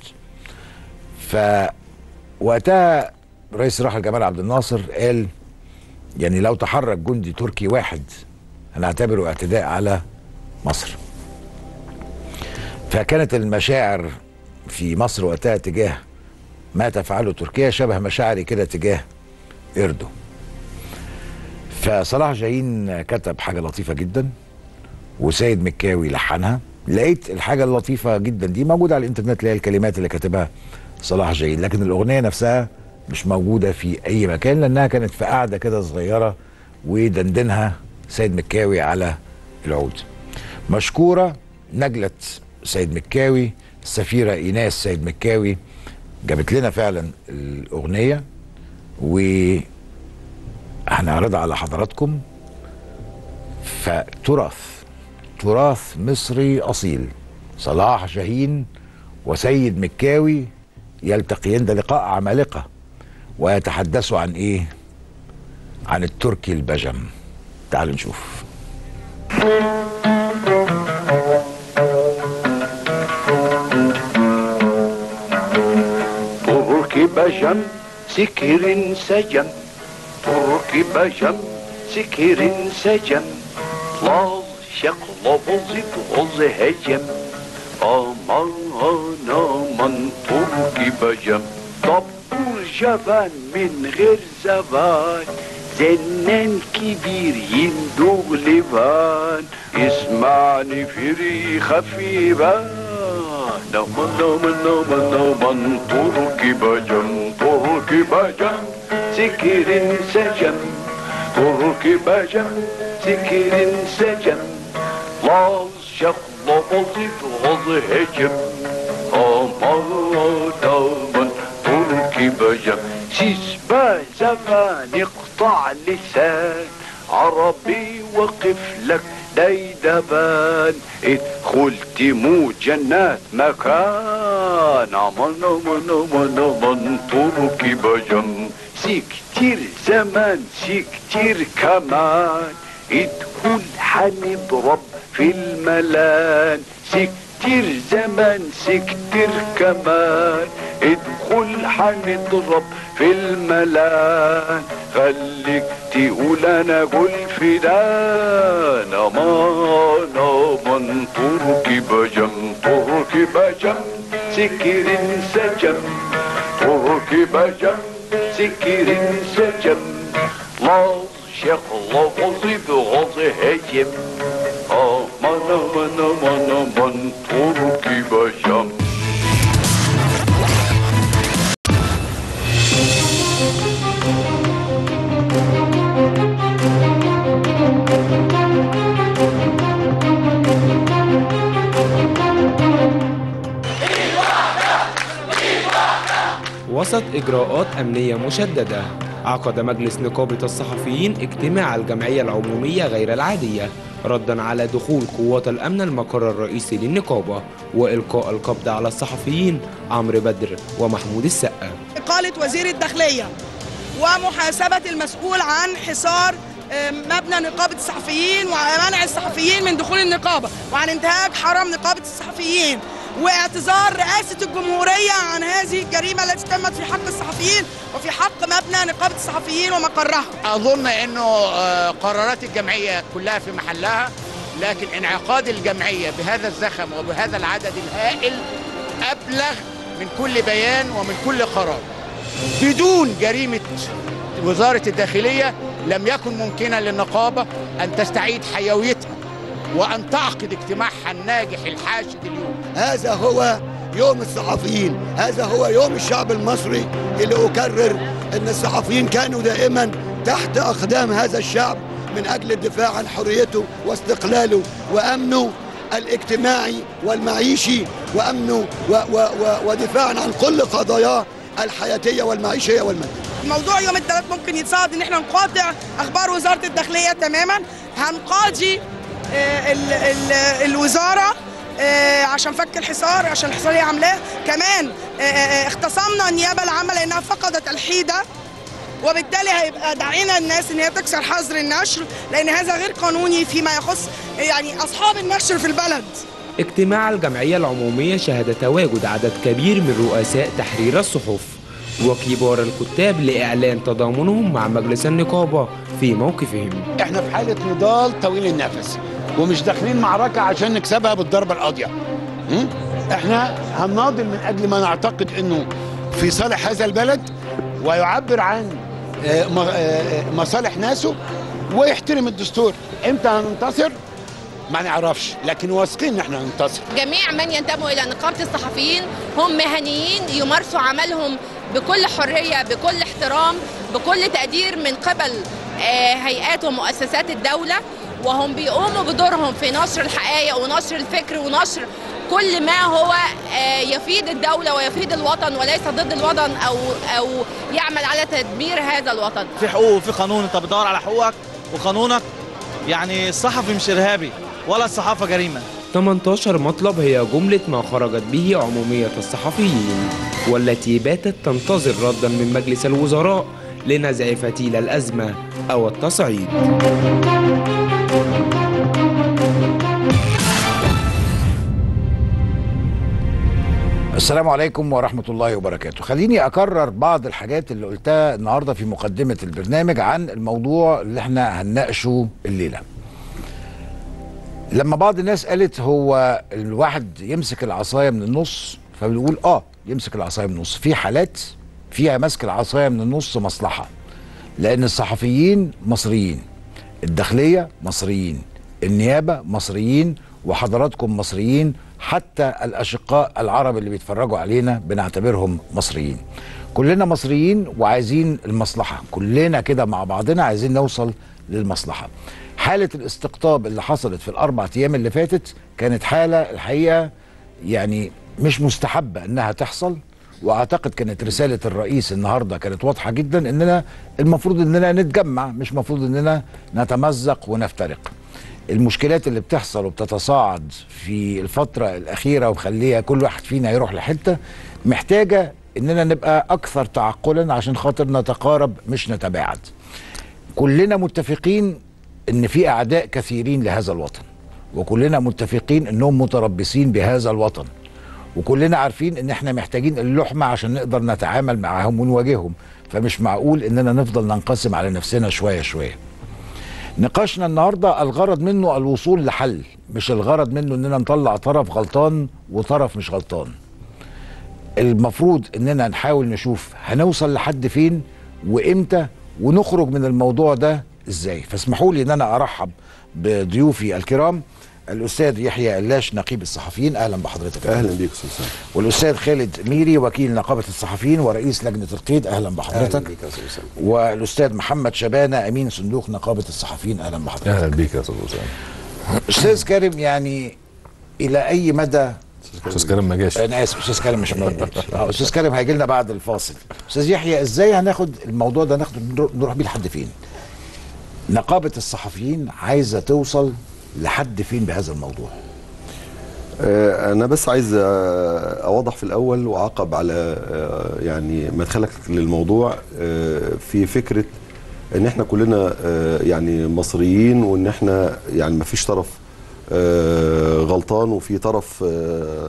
فوقتها رئيس راحل جمال عبد الناصر قال يعني لو تحرك جندي تركي واحد انا اعتبره اعتداء على مصر فكانت المشاعر في مصر وقتها تجاه ما تفعله تركيا شبه مشاعري كده تجاه اردو فصلاح جاهين كتب حاجه لطيفه جدا وسيد مكاوي لحنها لقيت الحاجه اللطيفه جدا دي موجوده على الانترنت اللي هي الكلمات اللي كاتبها صلاح جاهين لكن الاغنيه نفسها مش موجوده في اي مكان لانها كانت في قاعده كده صغيره ودندنها سيد مكاوي على العود مشكوره نجله سيد مكاوي السفيره ايناس سيد مكاوي جابت لنا فعلا الاغنيه و هنعرضها على حضراتكم فتراث تراث مصري اصيل صلاح شاهين وسيد مكاوي يلتقيان ده لقاء عمالقه ويتحدثوا عن ايه عن التركي البجم تعالوا نشوف Turki beşem, sikirin secem. Turki beşem, sikirin secem. Laz şeklo bozit oz hecem. Aman aman Turki beşem. Dabbur javan min gir zavan. Zennen kibir yindug livan. اسمعني في خفيفة نوما نوما نوما نوما تركي بجم تركي بجم سكر سجم تركي بجم سكر سجم لاز شخل بزيت غز هجم aman aman بجم سيسبا زمان اقطع لسان عربي وقف لك ديدبان ادخل تمو جنات مكان من من من من تركي بجم سي كتير زمان سي كتير كمان ادخل حنضرب في الملان سي كتير زمان سي كتير كمان ادخل حنضرب في الملان خليك تقول انا قول فدان امان امان تركي بجم تركي بجم سكر سجم تركي بجم سكر سجم لاز شيخ لفظي بغض هجم امان امان امان امان تركي بجم وسط إجراءات أمنية مشددة عقد مجلس نقابة الصحفيين اجتماع الجمعية العمومية غير العادية ردا على دخول قوات الأمن المقر الرئيسي للنقابة وإلقاء القبض على الصحفيين عمرو بدر ومحمود السقا إقالة وزير الداخلية ومحاسبة المسؤول عن حصار آه، مبنى نقابة الصحفيين ومنع الصحفيين من دخول النقابة وعن انتهاك حرم نقابة الصحفيين واعتذار رئاسة الجمهورية عن هذه الجريمة التي تمت في حق الصحفيين وفي حق مبنى نقابة الصحفيين ومقرها اظن انه آه، قرارات الجمعيه كلها في محلها لكن انعقاد الجمعيه بهذا الزخم وبهذا العدد الهائل ابلغ من كل بيان ومن كل قرار بدون جريمه وزاره الداخليه لم يكن ممكنا للنقابه ان تستعيد حيويتها وان تعقد اجتماعها الناجح الحاشد اليوم هذا هو يوم الصحفيين هذا هو يوم الشعب المصري اللي أكرر أن الصحفيين كانوا دائما تحت أقدام هذا الشعب من أجل الدفاع عن حريته واستقلاله وأمنه الاجتماعي والمعيشي وأمنه و و و ودفاعا عن كل قضاياه الحياتية والمعيشية والمادية الموضوع يوم الثلاث ممكن يتصاعد ان احنا نقاطع اخبار وزاره الداخليه تماما هنقاضي آه، ال ال الوزاره آه، عشان فك الحصار عشان الحصار هي عاملاه كمان آه، آه، اختصمنا النيابه العامه لانها فقدت الحيده وبالتالي هيبقى دعينا الناس ان هي تكسر حظر النشر لان هذا غير قانوني فيما يخص يعني اصحاب النشر في البلد اجتماع الجمعية العمومية شهد تواجد عدد كبير من رؤساء تحرير الصحف وكبار الكتاب لإعلان تضامنهم مع مجلس النقابة في موقفهم احنا في حالة نضال طويل النفس ومش داخلين معركة عشان نكسبها بالضربة القاضية م? احنا هنناضل من اجل ما نعتقد انه في صالح هذا البلد ويعبر عن آه، م- آه، آه، مصالح ناسه ويحترم الدستور امتى هننتصر ما نعرفش لكن واثقين ان احنا هننتصر جميع من ينتموا الى نقابه الصحفيين هم مهنيين يمارسوا عملهم بكل حريه بكل احترام بكل تقدير من قبل آه، هيئات ومؤسسات الدوله وهم بيقوموا بدورهم في نشر الحقائق ونشر الفكر ونشر كل ما هو آه، يفيد الدوله ويفيد الوطن وليس ضد الوطن او او يعمل على تدمير هذا الوطن في حقوق وفي قانون انت بتدور على حقوقك وقانونك يعني الصحفي مش ارهابي ولا الصحافه جريمه 18 مطلب هي جملة ما خرجت به عمومية الصحفيين والتي باتت تنتظر ردا من مجلس الوزراء لنزع فتيل الأزمة أو التصعيد السلام عليكم ورحمة الله وبركاته خليني أكرر بعض الحاجات اللي قلتها النهاردة في مقدمة البرنامج عن الموضوع اللي احنا هنناقشه الليلة لما بعض الناس قالت هو الواحد يمسك العصاية من النص فبنقول اه يمسك العصاية من النص في حالات فيها مسك العصاية من النص مصلحة لأن الصحفيين مصريين الداخلية مصريين النيابة مصريين وحضراتكم مصريين حتى الأشقاء العرب اللي بيتفرجوا علينا بنعتبرهم مصريين كلنا مصريين وعايزين المصلحة كلنا كده مع بعضنا عايزين نوصل للمصلحة حالة الاستقطاب اللي حصلت في الأربع أيام اللي فاتت كانت حالة الحقيقة يعني مش مستحبة إنها تحصل واعتقد كانت رساله الرئيس النهارده كانت واضحه جدا اننا المفروض اننا نتجمع مش المفروض اننا نتمزق ونفترق المشكلات اللي بتحصل وبتتصاعد في الفتره الاخيره ومخليها كل واحد فينا يروح لحته محتاجه اننا نبقى اكثر تعقلا عشان خاطر نتقارب مش نتباعد كلنا متفقين ان في اعداء كثيرين لهذا الوطن وكلنا متفقين انهم متربصين بهذا الوطن وكلنا عارفين ان احنا محتاجين اللحمه عشان نقدر نتعامل معاهم ونواجههم فمش معقول اننا نفضل ننقسم على نفسنا شويه شويه نقاشنا النهارده الغرض منه الوصول لحل مش الغرض منه اننا نطلع طرف غلطان وطرف مش غلطان المفروض اننا نحاول نشوف هنوصل لحد فين وامتى ونخرج من الموضوع ده ازاي فاسمحوا لي ان انا ارحب بضيوفي الكرام الاستاذ يحيى قلاش نقيب الصحفيين اهلا بحضرتك اهلا بيك استاذ سامي والاستاذ خالد ميري وكيل نقابه الصحفيين ورئيس لجنه القيد اهلا بحضرتك اهلا بيك يا استاذ سامي والاستاذ محمد شبانه امين صندوق نقابه الصحفيين اهلا بحضرتك اهلا بيك يا استاذ سامي استاذ كريم يعني الى اي مدى استاذ كريم ما جاش انا اسف استاذ كريم مش موجود اه استاذ كريم هيجي لنا بعد الفاصل استاذ يحيى ازاي هناخد الموضوع ده ناخده نروح بيه لحد فين نقابه الصحفيين عايزه توصل لحد فين بهذا الموضوع آه، انا بس عايز آه، اوضح في الاول واعقب على آه، يعني مدخلك للموضوع آه، في فكره ان احنا كلنا آه، يعني مصريين وان احنا يعني ما فيش طرف آه، غلطان وفي طرف آه،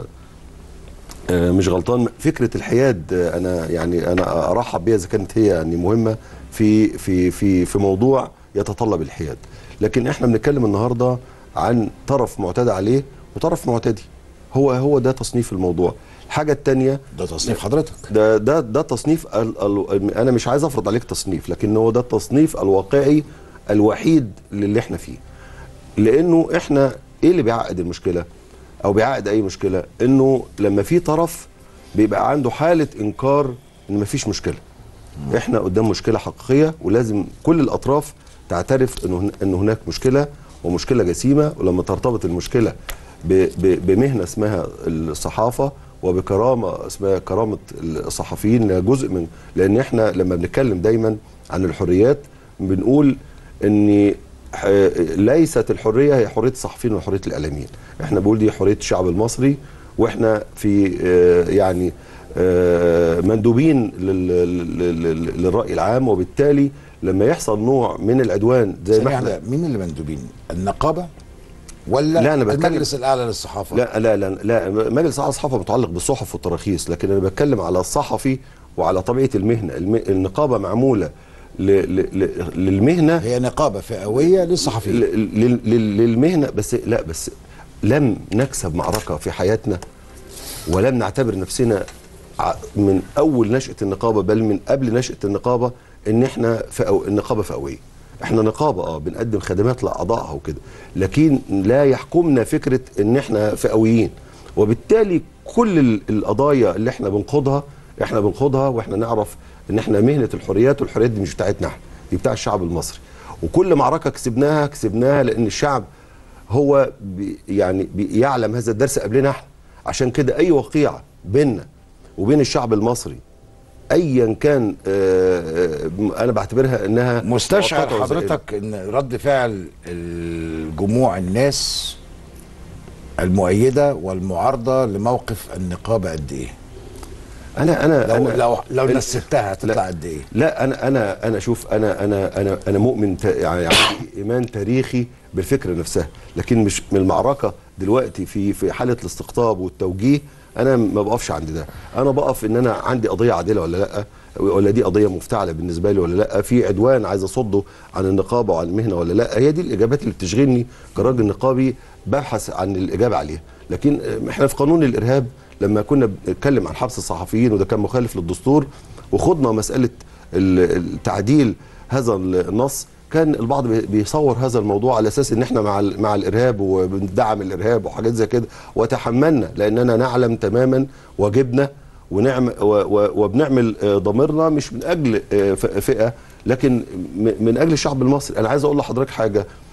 آه، مش غلطان فكره الحياد آه، انا يعني انا ارحب بيها اذا كانت هي يعني مهمه في في في في موضوع يتطلب الحياد لكن احنا بنتكلم النهارده عن طرف معتدى عليه وطرف معتدي هو هو ده تصنيف الموضوع الحاجه الثانيه ده تصنيف حضرتك ده ده ده تصنيف ال ال انا مش عايز افرض عليك تصنيف لكن هو ده التصنيف الواقعي الوحيد اللي احنا فيه لانه احنا ايه اللي بيعقد المشكله او بيعقد اي مشكله انه لما في طرف بيبقى عنده حاله انكار ان مفيش مشكله احنا قدام مشكله حقيقيه ولازم كل الاطراف تعترف انه هن- ان هناك مشكله ومشكله جسيمه ولما ترتبط المشكله ب- ب- بمهنه اسمها الصحافه وبكرامه اسمها كرامه الصحفيين إنها جزء من لان احنا لما بنتكلم دايما عن الحريات بنقول ان ح- ليست الحريه هي حريه الصحفيين وحريه الاعلاميين احنا بنقول دي حريه الشعب المصري واحنا في آه، يعني آه، مندوبين لل- لل- لل- للراي العام وبالتالي لما يحصل نوع من العدوان زي ما ثانية احنا واحدة، مين اللي مندوبين النقابه ولا لا، أنا بتكلم- المجلس الاعلى للصحافه لا لا لا لا مجلس اعلى الصحافه متعلق بالصحف والتراخيص لكن انا بتكلم على الصحفي وعلى طبيعه المهنه الم- النقابه معموله ل- ل- ل- للمهنه هي نقابه فئويه للصحفيين ل- لل- لل- للمهنه بس لا بس لم نكسب معركه في حياتنا ولم نعتبر نفسنا ع- من اول نشاه النقابه بل من قبل نشاه النقابه ان احنا فئو النقابه فئويه احنا نقابه اه بنقدم خدمات لاعضائها وكده لكن لا يحكمنا فكره ان احنا فئويين وبالتالي كل ال- القضايا اللي احنا بنخوضها احنا بنخوضها واحنا نعرف ان احنا مهنه الحريات والحريات دي مش بتاعتنا احنا دي بتاع الشعب المصري وكل معركه كسبناها كسبناها لان الشعب هو بي يعني بيعلم هذا الدرس قبلنا احنا عشان كده اي وقيعه بيننا وبين الشعب المصري ايا كان آه، آه، انا بعتبرها انها مستشعر مؤقتة وزائلة. حضرتك ان رد فعل الجموع الناس المؤيده والمعارضه لموقف النقابه قد ايه؟ انا انا لو أنا لو لو ال- نسبتها هتطلع لا. قد ايه؟ لا انا انا انا شوف انا انا انا انا مؤمن ت- يعني عندي ايمان تاريخي بالفكره نفسها لكن مش من المعركه دلوقتي في في حاله الاستقطاب والتوجيه انا ما بقفش عند ده انا بقف ان انا عندي قضيه عادله ولا لا ولا دي قضيه مفتعله بالنسبه لي ولا لا في عدوان عايز اصده عن النقابه وعن المهنه ولا لا هي دي الاجابات اللي بتشغلني كراجل نقابي ببحث عن الاجابه عليها لكن احنا في قانون الارهاب لما كنا بنتكلم عن حبس الصحفيين وده كان مخالف للدستور وخضنا مساله ال- التعديل هذا النص كان البعض بي- بيصور هذا الموضوع على اساس ان احنا مع ال- مع الارهاب وبندعم الارهاب وحاجات زي كده وتحملنا لاننا نعلم تماما واجبنا ونعم و- و- وبنعمل آه، ضميرنا مش من اجل آه، ف- فئه لكن م- من اجل الشعب المصري انا عايز اقول لحضرتك حاجه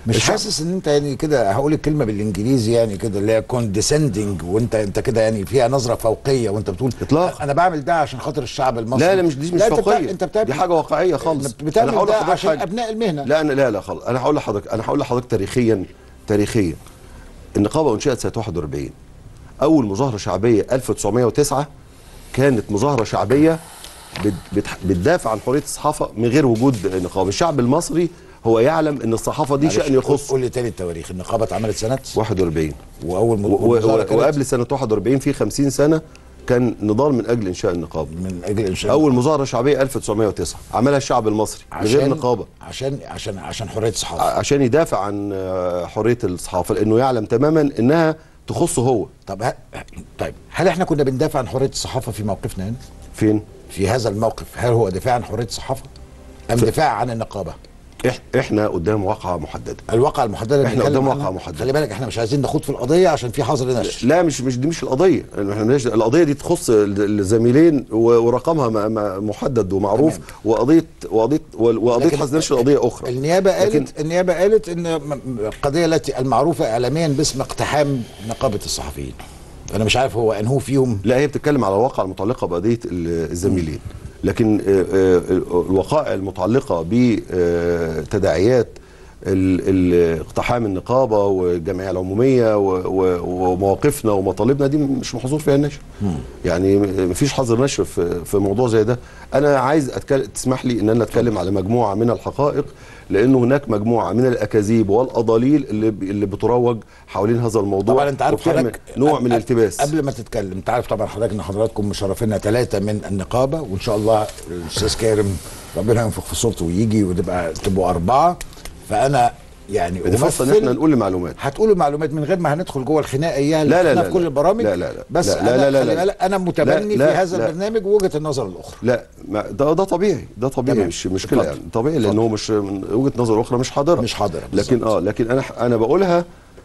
مش الشعب- حاسس ان انت يعني كده هقول الكلمه بالانجليزي يعني كده اللي هي كوندescending وانت انت كده يعني فيها نظره فوقيه وانت بتقول إطلاقاً. انا بعمل ده عشان خاطر الشعب المصري لا لا مش دي مش لا، أنت بتاع- فوقيه انت بتعمل دي حاجه واقعيه خالص بتعمل هقول ده لحضرتك عشان حاجة. ابناء المهنه لا انا لا لا خالص انا هقول لحضرتك انا هقول لحضرتك تاريخيا تاريخيا النقابه انشئت سنه 41 اول مظاهره شعبيه 1909 كانت مظاهره شعبيه بت- بتح- بتدافع عن حريه الصحافه من غير وجود نقابه الشعب المصري هو يعلم ان الصحافه دي معلش، شان يخص قول لي تاني التواريخ النقابه اتعملت سنه 41 واول م- و- و- مظاهرة و- كانت وقبل سنه 41 في 50 سنه كان نضال من اجل انشاء النقابه من اجل انشاء اول مظاهره شعبيه 1909 عملها الشعب المصري من غير عشان نقابه عشان عشان عشان حريه الصحافه عشان يدافع عن آه، حريه الصحافه لانه يعلم تماما انها تخصه هو طب ه... طيب هل احنا كنا بندافع عن حريه الصحافه في موقفنا هنا فين في هذا الموقف هل هو دفاع عن حريه الصحافه ام في- دفاع عن النقابه إح- احنا قدام واقعه محدده الواقعه المحدده اللي إحنا بنتكلم قدام عنها، واقعة محددة. خلي بالك احنا مش عايزين نخوض في القضيه عشان في حظر نشر لا مش مش دي مش القضيه احنا مالناش- القضيه دي تخص ال- الزميلين و- ورقمها م- م- محدد ومعروف تمام. وقضيه وقضيه وقضيه لكن حظر نشر قضيه اخرى النيابه قالت لكن- النيابه قالت ان م- م- القضيه التي المعروفه اعلاميا باسم اقتحام نقابه الصحفيين انا مش عارف هو انهو فيهم لا هي بتتكلم على الواقع المتعلقه بقضيه ال- الزميلين لكن آه، آه، الوقائع المتعلقه بتداعيات ال- ال- اقتحام النقابه والجمعيه العموميه و- و- ومواقفنا ومطالبنا دي مش محظور فيها النشر يعني م- مفيش حظر نشر في في موضوع زي ده انا عايز أتكلم تسمح لي ان انا اتكلم على مجموعه من الحقائق لانه هناك مجموعه من الاكاذيب والاضاليل اللي ب- اللي بتروج حوالين هذا الموضوع طبعا انت عارف وبتعمل حضرتك نوع من قبل- الالتباس قبل ما تتكلم انت عارف طبعا حضرتك ان حضراتكم مشرفينا ثلاثه من النقابه وان شاء الله الاستاذ كارم ربنا ينفخ في صورته ويجي وتبقى تبقوا اربعه فانا يعني بدي فرصه ان أمثل- احنا نقول معلومات هتقولوا معلومات من غير ما هندخل جوه الخناقه اياها اللي لا لا احنا لا في كل لا. البرامج لا لا لا. بس لا انا لا لا خلي لا. بالك انا متبني لا في لا هذا لا. البرنامج وجهه النظر الاخرى لا ما ده ده طبيعي ده طبيعي تمام. مش مشكله اتفضل. يعني طبيعي لان هو مش من وجهه نظر اخرى مش حاضره مش حاضرة لكن بالظبط. اه لكن انا انا بقولها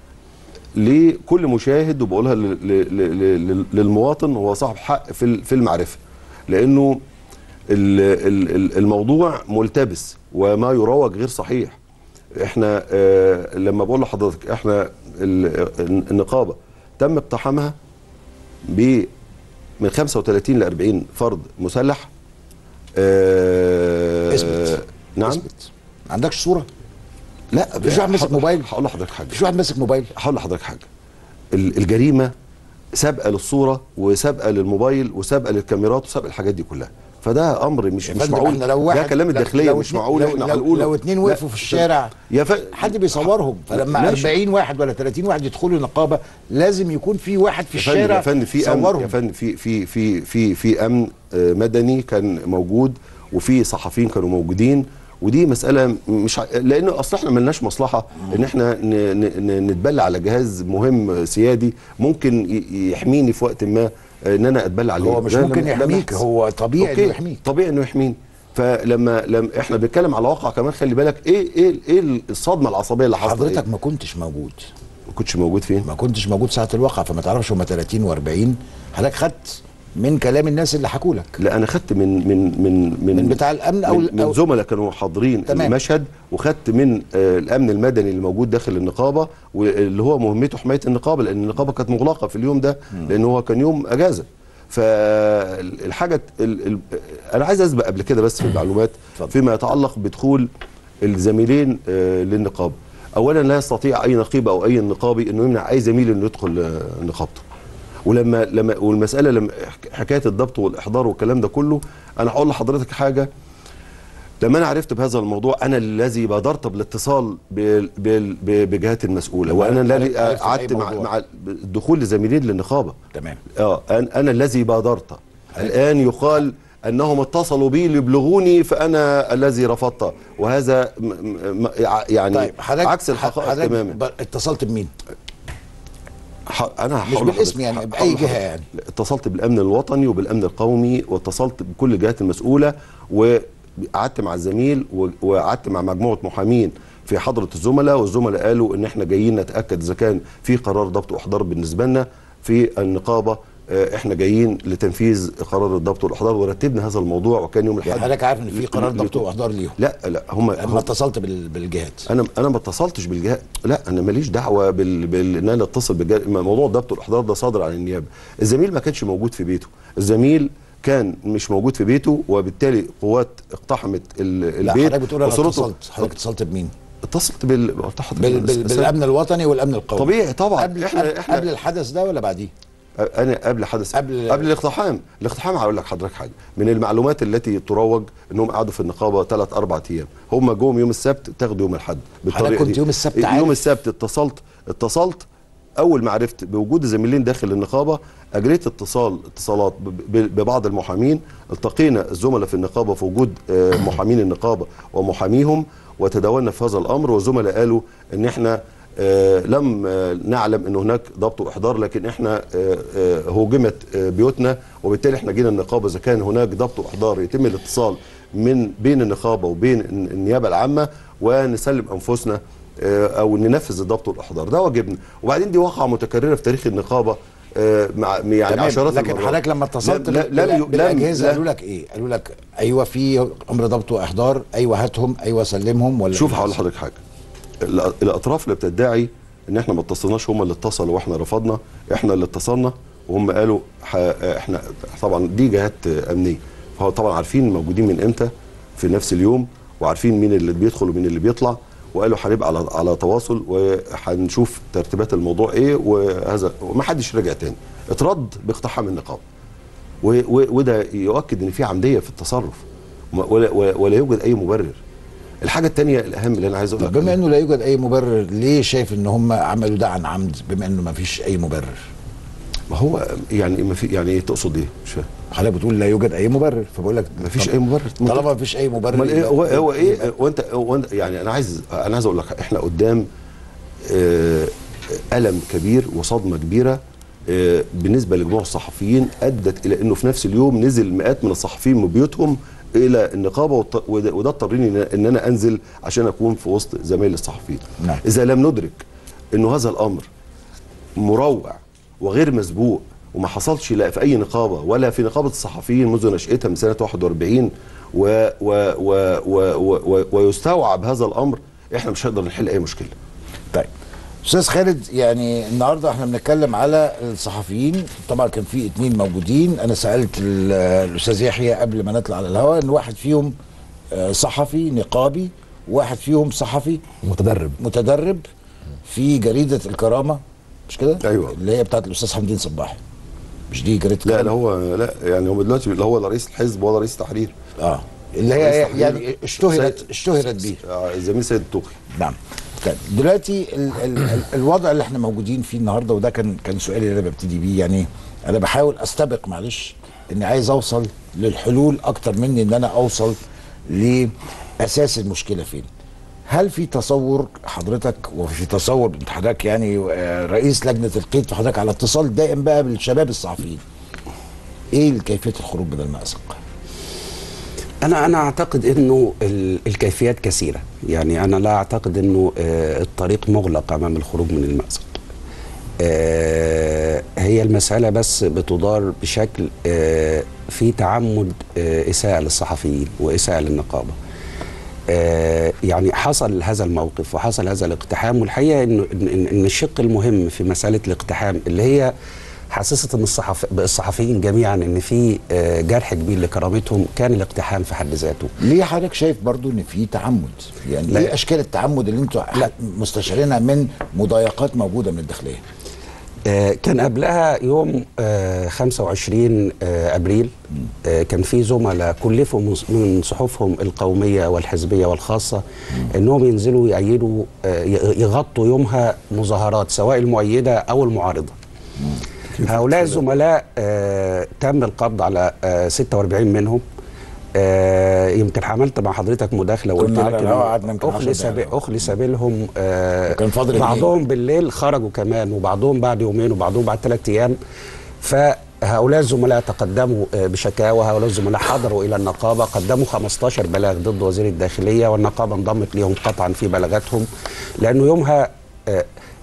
لكل مشاهد وبقولها ل- ل- ل- ل- للمواطن هو صاحب حق في ال- في المعرفه لانه ال- ال- ال- الموضوع ملتبس وما يروج غير صحيح احنا آه لما بقول لحضرتك احنا ال- النقابه تم اقتحامها ب من 35 ل 40 فرد مسلح آه اثبت. نعم اثبت. ما عندكش صوره لا مفيش واحد ماسك موبايل هقول لحضرتك حاجه مفيش واحد ماسك موبايل هقول لحضرتك حاجه ال- الجريمه سابقه للصوره وسابقه للموبايل وسابقه للكاميرات وسابقه الحاجات دي كلها فده امر مش يا مش فندم، معقول احنا لو ده واحد كلام لو- الداخليه لو مش اتنين- معقول لو- احنا لو- هنقوله لو اتنين لا، وقفوا في الشارع يا ف... حد بيصورهم فلما ماشي. 40 واحد ولا 30 واحد يدخلوا نقابه لازم يكون في واحد في يا فندم- الشارع يا فندم في امن يصورهم يا فندم في في في في في امن آه، مدني كان موجود وفي صحفيين كانوا موجودين ودي مساله مش ع- لان اصل احنا ملناش مصلحه ان احنا ن- ن- ن- نتبلى على جهاز مهم سيادي ممكن ي- يحميني في وقت ما آه، ان انا اتبلى عليه هو مش ده ممكن لما- لما يحميك يحصل. هو طبيعي أوكي، انه يحميك طبيعي انه يحميني فلما لما احنا بنتكلم على واقع كمان خلي بالك ايه ايه ايه الصدمه العصبيه اللي حصلت حضرتك إيه؟ ما كنتش موجود ما كنتش موجود فين ما كنتش موجود ساعه الواقع فما تعرفش هم 30 و40 حضرتك خدت من كلام الناس اللي حكوا لك لا انا خدت من من من من, من بتاع الأمن أو- من, من أو- زملاء كانوا حاضرين تمام. المشهد وخدت من آه الامن المدني اللي موجود داخل النقابه واللي هو مهمته حمايه النقابه لان النقابه كانت مغلقه في اليوم ده لان هو كان يوم اجازه فالحاجه ال ال انا عايز اسبق قبل كده بس في المعلومات اتفضل. فيما يتعلق بدخول الزميلين آه للنقابه اولا لا يستطيع اي نقيب او اي نقابي انه يمنع اي زميل انه يدخل آه، نقابته ولما لما والمساله لما حكايه الضبط والاحضار والكلام ده كله انا هقول لحضرتك حاجه لما انا عرفت بهذا الموضوع انا الذي بادرت بالاتصال بال- بال- ب- بجهات المسؤوله لما وانا الذي عرفت- عرفت قعدت أي مع موضوع. مع الدخول لزميلين للنقابه تمام اه انا أنا الذي بادرت الان يقال انهم اتصلوا بي ليبلغوني فانا الذي رفضت وهذا م- م- ع- يعني طيب حضرتك عكس الحقائق حضرتك تماما ب- اتصلت بمين؟ ح- انا مش هقول بالاسم لحضرتك- يعني، هقول بأي جهة لحضرتك. يعني. اتصلت بالامن الوطني وبالامن القومي واتصلت بكل الجهات المسؤوله وقعدت مع الزميل و- وقعدت مع مجموعه محامين في حضره الزملاء والزملاء قالوا ان احنا جايين نتاكد اذا كان في قرار ضبط واحضار بالنسبه لنا في النقابه آه، احنا جايين لتنفيذ قرار الضبط والاحضار ورتبنا هذا الموضوع وكان يوم يعني الاحد حضرتك عارف ان في قرار ل- ضبط واحضار ليهم لا لا هم لما اتصلت بال- بالجهات انا انا ما اتصلتش بالجهات لا انا ماليش دعوه بال... بال... ان انا اتصل بالجهات موضوع الضبط والاحضار ده صادر عن النيابه الزميل ما كانش موجود في بيته الزميل كان مش موجود في بيته وبالتالي قوات اقتحمت ال... لا البيت حضرتك بتقول انا وصلته- اتصلت حضرتك اتصلت بمين؟ اتصلت بال قلت لحضرتك بال... بال... بس- بالامن الوطني والامن القومي طبيعي طبعا قبل احنا قبل, احنا قبل الحدث ده ولا بعديه؟ انا قبل حدث قبل- قبل الاقتحام الاقتحام هقول لك حضرتك حاجه من المعلومات التي تروج انهم قعدوا في النقابه ثلاث اربع ايام هم جم يوم السبت تاخدوا يوم الاحد حضرتك كنت يوم السبت عارف؟ يوم السبت اتصلت اتصلت اول ما عرفت بوجود زميلين داخل النقابه اجريت اتصال اتصالات ب- ب- ببعض المحامين التقينا الزملاء في النقابه في وجود آه، محامين النقابه ومحاميهم وتداولنا في هذا الامر والزملاء قالوا ان احنا آه، لم آه، نعلم ان هناك ضبط واحضار لكن احنا آه، آه، هوجمت آه، بيوتنا وبالتالي احنا جينا النقابه اذا كان هناك ضبط واحضار يتم الاتصال من بين النقابه وبين الن- النيابه العامه ونسلم انفسنا آه، او ننفذ الضبط والاحضار ده واجبنا وبعدين دي واقعه متكرره في تاريخ النقابه آه، مع يعني تمام عشرات لكن المرات. حضرتك لما اتصلت لم- بال- لم- لم- بالاجهزه لم- قالوا لك ايه؟ قالوا لك ايوه في امر ضبط واحضار ايوه هاتهم ايوه سلمهم ولا شوف إيه؟ هقول لحضرتك حاجه الأ- الاطراف اللي بتدعي ان احنا ما اتصلناش هم اللي اتصلوا واحنا رفضنا احنا اللي اتصلنا وهم قالوا ح... احنا طبعا دي جهات امنيه فهو طبعا عارفين موجودين من امتى في نفس اليوم وعارفين مين اللي بيدخل ومين اللي بيطلع وقالوا هنبقى على على تواصل وهنشوف ترتيبات الموضوع ايه وهذا وما حدش رجع تاني اترد باقتحام النقابه و- و- وده يؤكد ان في عمديه في التصرف وما- ولا, ولا, ولا يوجد اي مبرر الحاجه الثانيه الاهم اللي انا عايز اقول طب لك بما انه لا يوجد اي مبرر ليه شايف ان هم عملوا ده عن عمد بما انه ما فيش اي مبرر؟ ما هو يعني ما في يعني ايه تقصد ايه مش فاهم حضرتك بتقول لا يوجد اي مبرر فبقول لك ما فيش طب- اي مبرر طالما ما فيش اي مبرر امال ايه يبقى- هو, هو ايه وانت وانت يعني انا عايز انا عايز اقول لك احنا قدام آه، الم كبير وصدمه كبيره آه، بالنسبه لجموع الصحفيين ادت الى انه في نفس اليوم نزل مئات من الصحفيين من بيوتهم الى النقابه والط- وده وده اضطرني إن- ان انا انزل عشان اكون في وسط زمايلي الصحفيين نعم. اذا لم ندرك انه هذا الامر مروع وغير مسبوق وما حصلش لا في اي نقابه ولا في نقابه الصحفيين منذ نشاتها من سنه 41 و و و و و و ويستوعب هذا الامر احنا مش هنقدر نحل اي مشكله. طيب استاذ خالد يعني النهارده احنا بنتكلم على الصحفيين طبعا كان في اتنين موجودين انا سالت ال- الاستاذ يحيى قبل ما نطلع على الهواء ان واحد فيهم آه، صحفي نقابي وواحد فيهم صحفي متدرب متدرب في جريده الكرامه مش كده؟ أيوة. اللي هي بتاعت الاستاذ حمدين صباحي مش دي جريده لا الكرامة؟ لا هو لا يعني هو دلوقتي لا هو لا رئيس الحزب ولا رئيس تحرير. اه اللي هي رئيس تحرير يعني اشتهرت سيد- اشتهرت بيه آه، الزميل سيد الطوخي. نعم طيب دلوقتي ال ال ال الوضع اللي احنا موجودين فيه النهارده وده كان كان سؤالي اللي انا ببتدي بيه يعني انا بحاول استبق معلش اني عايز اوصل للحلول اكتر مني ان انا اوصل لاساس المشكله فين هل في تصور حضرتك وفي تصور من حضرتك يعني آه، رئيس لجنه القيد فحضرتك على اتصال دائم بقى بالشباب الصحفيين ايه كيفيه الخروج من المأزق؟ انا انا اعتقد انه ال- الكيفيات كثيره يعني انا لا اعتقد انه آه، الطريق مغلق امام الخروج من المأزق آه، هي المساله بس بتدار بشكل آه، في تعمد آه، اساءه للصحفيين واساءه للنقابه آه، يعني حصل هذا الموقف وحصل هذا الاقتحام والحقيقه انه ان إن- إن الشق المهم في مساله الاقتحام اللي هي حسست ان الصحف الصحفيين جميعا ان في آه، جرح كبير لكرامتهم كان الاقتحام في حد ذاته ليه حضرتك شايف برضو ان في تعمد يعني لا. ايه اشكال التعمد اللي انتوا لا. مستشعرينها من مضايقات موجوده من الداخليه آه، كان قبلها يوم آه، 25 آه، ابريل آه، كان في زملاء كلفوا من- من صحفهم القوميه والحزبيه والخاصه انهم ينزلوا يأيدوا آه، ي- يغطوا يومها مظاهرات سواء المؤيده او المعارضه. هؤلاء الزملاء آه، تم القبض على آه، 46 منهم آه، يمكن عملت مع حضرتك مداخله وقلت كنا على لك الهواء قعدنا إنه يمكن 10 اخلص دقايق. ب- اخلص بينهم آه، وكان فاضل اتنين. بعضهم بالليل خرجوا كمان وبعضهم بعد يومين وبعضهم بعد ثلاث ايام فهؤلاء الزملاء تقدموا آه، بشكاوى هؤلاء الزملاء حضروا الى النقابه قدموا 15 بلاغ ضد وزير الداخليه والنقابه انضمت ليهم قطعا في بلاغاتهم لانه يومها آه،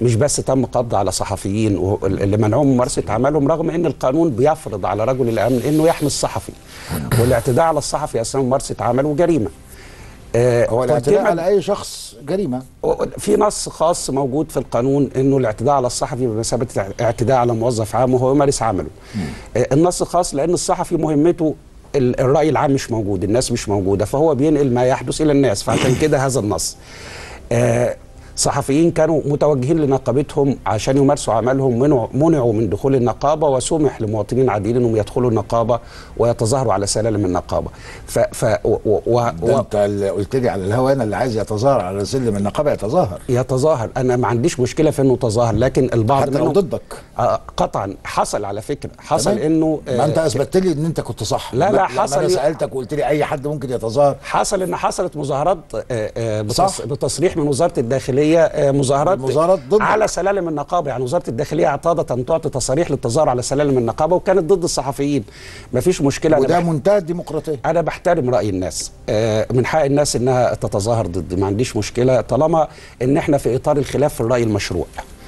مش بس تم قبض على صحفيين و- اللي منعوهم من ممارسه عملهم رغم ان القانون بيفرض على رجل الامن انه يحمي الصحفي والاعتداء على الصحفي اثناء ممارسه عمله جريمه آه، هو الاعتداء قدمت- على اي شخص جريمه في نص خاص موجود في القانون انه الاعتداء على الصحفي بمثابه اعتداء على موظف عام وهو يمارس عمله. آه، النص خاص لان الصحفي مهمته ال- الراي العام مش موجود، الناس مش موجوده فهو بينقل ما يحدث الى الناس فعشان كده هذا النص. آه، صحفيين كانوا متوجهين لنقابتهم عشان يمارسوا عملهم منعوا, منعوا من دخول النقابه وسمح لمواطنين عاديين انهم يدخلوا النقابه ويتظاهروا على سلالم النقابه. ف, ف و و و ده انت اللي قلت لي على الهوا انا اللي عايز يتظاهر على سلم النقابه يتظاهر يتظاهر انا ما عنديش مشكله في انه يتظاهر لكن البعض حتى لو منهم ضدك آه قطعا حصل على فكره حصل تمام؟ انه ما انت آه، اثبتت لي ان انت كنت صح لا، لا، لما حصل انا ي- سالتك وقلت لي اي حد ممكن يتظاهر حصل ان حصلت مظاهرات آه، آه، بتص... صح. بتصريح من وزاره الداخليه آه، مظاهرات مظاهرات ضدك. على سلالم النقابه يعني وزاره الداخليه اعتادت ان تعطي تصاريح للتظاهر على سلالم النقابه وكانت ضد الصحفيين مفيش مشكله أنا وده بح- منتهى الديمقراطيه انا بحترم راي الناس آه، من حق الناس انها تتظاهر ضدي ما عنديش مشكله طالما ان احنا في اطار الخلاف في الراي المشروع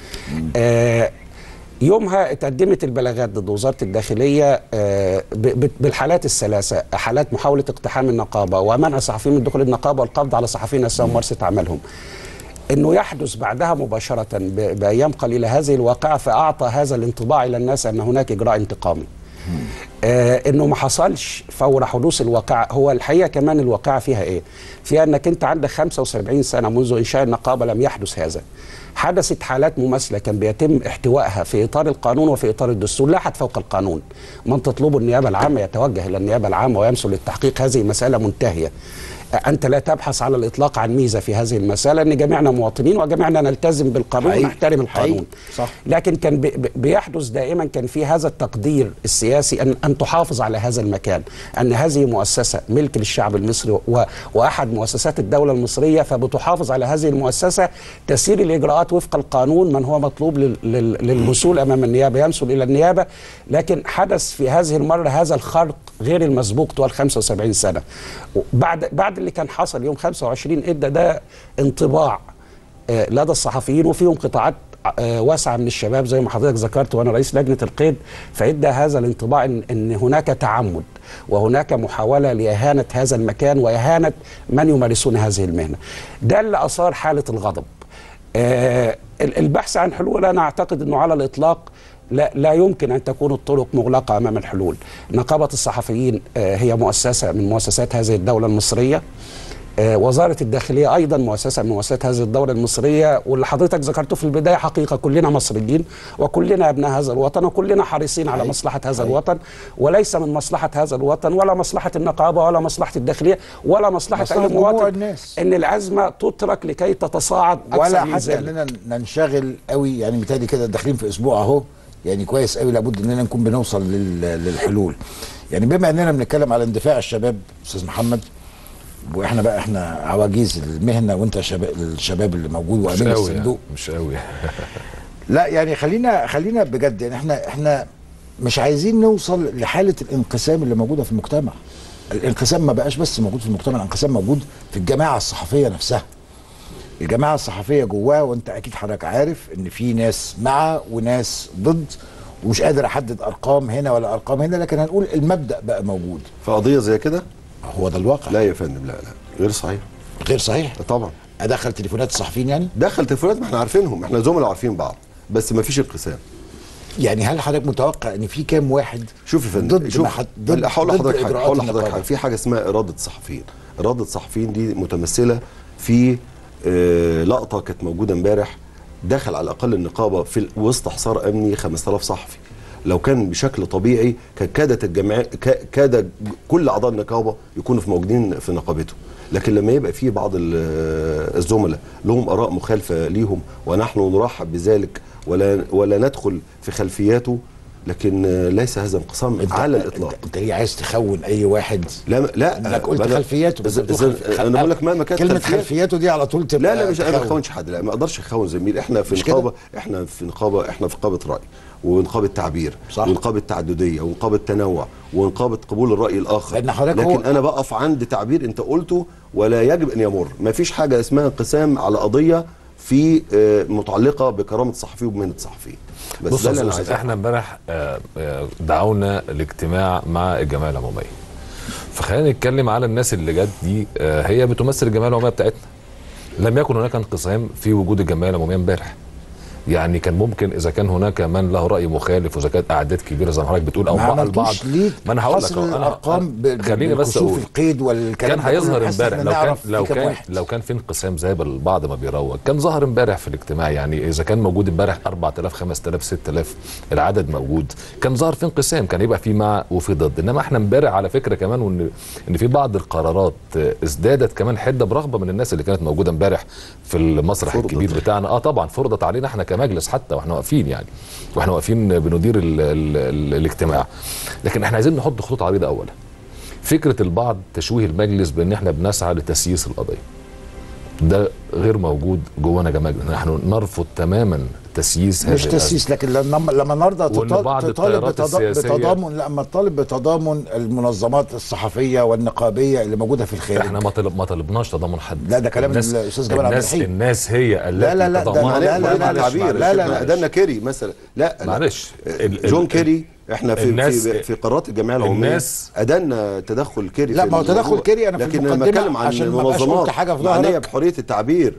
آه، يومها اتقدمت البلاغات ضد وزاره الداخليه آه، ب- ب- بالحالات الثلاثه حالات محاوله اقتحام النقابه ومنع صحفيين من دخول النقابه والقبض على صحفيين اثناء ممارسه عملهم انه يحدث بعدها مباشره ب- بايام قليله هذه الواقعه فاعطى هذا الانطباع الى الناس ان هناك اجراء انتقامي آه انه ما حصلش فور حدوث الواقعه هو الحقيقه كمان الواقعه فيها ايه فيها انك انت عندك 75 سنه منذ انشاء النقابه لم يحدث هذا حدثت حالات مماثله كان بيتم احتوائها في اطار القانون وفي اطار الدستور لا احد فوق القانون من تطلبه النيابه العامه يتوجه الى النيابه العامه ويمثل للتحقيق هذه مساله منتهيه أنت لا تبحث على الإطلاق عن ميزة في هذه المسألة أن جميعنا مواطنين وجميعنا نلتزم بالقانون حقيقي. ونحترم القانون حقيقي. صح. لكن كان بي- بي- بيحدث دائما كان في هذا التقدير السياسي أن, أن تحافظ على هذا المكان أن هذه مؤسسة ملك للشعب المصري و وأحد مؤسسات الدولة المصرية فبتحافظ على هذه المؤسسة تسير الإجراءات وفق القانون من هو مطلوب لل- لل- للوصول أمام النيابة يمثل إلى النيابة لكن حدث في هذه المرة هذا الخرق غير المسبوق طوال 75 سنة بعد بعد اللي كان حصل يوم 25 ادى ده انطباع آه، لدى الصحفيين وفيهم قطاعات آه، واسعه من الشباب زي ما حضرتك ذكرت وانا رئيس لجنه القيد فادى هذا الانطباع ان ان هناك تعمد وهناك محاوله لاهانه هذا المكان واهانه من يمارسون هذه المهنه. ده اللي اثار حاله الغضب. آه، ال- البحث عن حلول انا اعتقد انه على الاطلاق لا, لا يمكن ان تكون الطرق مغلقه امام الحلول. نقابه الصحفيين آه، هي مؤسسه من مؤسسات هذه الدوله المصريه. آه، وزارة الداخلية أيضا مؤسسة من مؤسسات هذه الدولة المصرية واللي حضرتك ذكرته في البداية حقيقة كلنا مصريين وكلنا أبناء هذا الوطن وكلنا حريصين على مصلحة هذا الوطن وليس من مصلحة هذا الوطن ولا مصلحة النقابة ولا مصلحة الداخلية ولا مصلحة, مصلحة أي جموع مواطن الناس. إن الأزمة تترك لكي تتصاعد أكثر ولا من حتى ذلك. اننا ننشغل قوي يعني بالتالي كده داخلين في اسبوع اهو يعني كويس قوي لابد اننا نكون بنوصل لل- للحلول يعني بما اننا بنتكلم على اندفاع الشباب استاذ محمد واحنا بقى احنا عواجيز المهنه وانت شباب الشباب اللي موجود مش وامين قوي الصندوق يعني. مش قوي لا يعني خلينا خلينا بجد يعني احنا احنا مش عايزين نوصل لحاله الانقسام اللي موجوده في المجتمع الانقسام ما بقاش بس موجود في المجتمع الانقسام موجود في الجماعه الصحفيه نفسها الجماعه الصحفيه جواها وانت اكيد حضرتك عارف ان في ناس مع وناس ضد ومش قادر احدد ارقام هنا ولا ارقام هنا لكن هنقول المبدا بقى موجود في قضيه زي كده هو ده الواقع لا يا فندم لا لا غير صحيح غير صحيح طبعا ادخل تليفونات الصحفيين يعني دخل تليفونات ما احنا عارفينهم احنا زملاء عارفين بعض بس ما فيش انقسام يعني هل حضرتك متوقع ان في كام واحد شوف يا فندم ضد شوف ما حد- ضد- هلا هقول ضد لحضرتك حاجه إجراءات هقول لحضرتك النقابة. حاجه في حاجه اسمها اراده الصحفيين اراده الصحفيين دي متمثله في آه لقطه كانت موجوده امبارح دخل على الاقل النقابه في ال- وسط حصار امني 5000 صحفي لو كان بشكل طبيعي كان كادت الجمعيه كا- كاد كل اعضاء النقابه يكونوا في موجودين في نقابته لكن لما يبقى في بعض ال- الزملاء لهم اراء مخالفه ليهم ونحن نرحب بذلك ولا ولا ندخل في خلفياته لكن آه، ليس هذا انقسام انت على الاطلاق انت, انت ليه عايز تخون اي واحد لا لا انك قلت أنا- خلفياته بس إذا- بتقول إذا- خلف- انا بقول لك مهما كانت كلمه خلفيات- خلفياته دي على طول تبقى لا لا مش انا ما تخون. بخونش حد لا ما اقدرش اخون زميل احنا في مش كده؟ نقابه احنا في نقابه احنا في نقابه راي ونقابه تعبير صح. ونقابه تعدديه ونقابه تنوع ونقابه قبول الراي الاخر لأن حضرتك لكن هو- انا بقف عند تعبير انت قلته ولا يجب ان يمر ما فيش حاجه اسمها انقسام على قضيه في آه، متعلقه بكرامه الصحفي وبمهنه الصحفيين بس بص ده يا اللي انا أستاذ، عايز احنا امبارح آه، آه، دعونا لاجتماع مع الجمعيه العموميه فخلينا نتكلم على الناس اللي جت دي آه، هي بتمثل الجمعيه العموميه بتاعتنا لم يكن هناك انقسام في وجود الجمعيه العموميه امبارح يعني كان ممكن اذا كان هناك من له راي مخالف واذا كانت اعداد كبيره زي ما حضرتك بتقول او ما بعض البعض عملتوش ليه ما انا هقول لك حصر أهو، أنا- الارقام ب- ب- خليني بس بالكسوف اقول القيد والكلام كان ده كله. هيظهر حاسس امبارح إن لو كان نعرف لو في كام كان واحد. لو كان في انقسام زي ما البعض ما بيروج كان ظهر امبارح في الاجتماع يعني اذا كان موجود امبارح 4000 5000 6000 العدد موجود كان ظهر في انقسام كان يبقى في مع وفي ضد انما احنا امبارح على فكره كمان وان ان في بعض القرارات آه، ازدادت كمان حده برغبه من الناس اللي كانت موجوده امبارح في المسرح فرضت. الكبير بتاعنا اه طبعا فرضت علينا احنا كمجلس حتى واحنا واقفين يعني واحنا واقفين بندير ال ال ال الاجتماع لكن احنا عايزين نحط خطوط عريضه اولا فكره البعض تشويه المجلس بان احنا بنسعى لتسييس القضيه ده غير موجود جوانا كمجلس نحن نرفض تماما تسييس هذه مش تسييس لكن لما لما النهارده وإن تطال- بعض تطالب التيارات بتضا- السياسية- بتضامن لا اما تطالب بتضامن المنظمات الصحفيه والنقابيه اللي موجوده في الخارج احنا ما طلب ما طلبناش تضامن حد لا، ده كلام الناس الأستاذ جمال عبد الناس الحليم. الناس هي التي لا، لا، لا، ده تضامنت. ما- لا، لا، معلش، لا، معلش، لا، لا، لا. ادانا كيري مثلا لا لا. معلش. ال- جون ال- كيري احنا في الناس- في, في قرارات الجمعيه العموميه الناس- ادانا تدخل كيري لا، في ما هو تدخل الموضوع. كيري أنا في لكن لما المقدمة بتكلم عن عشان ما أبقاش المنظمات قلت حاجة في معنيه ظهرك. بحريه التعبير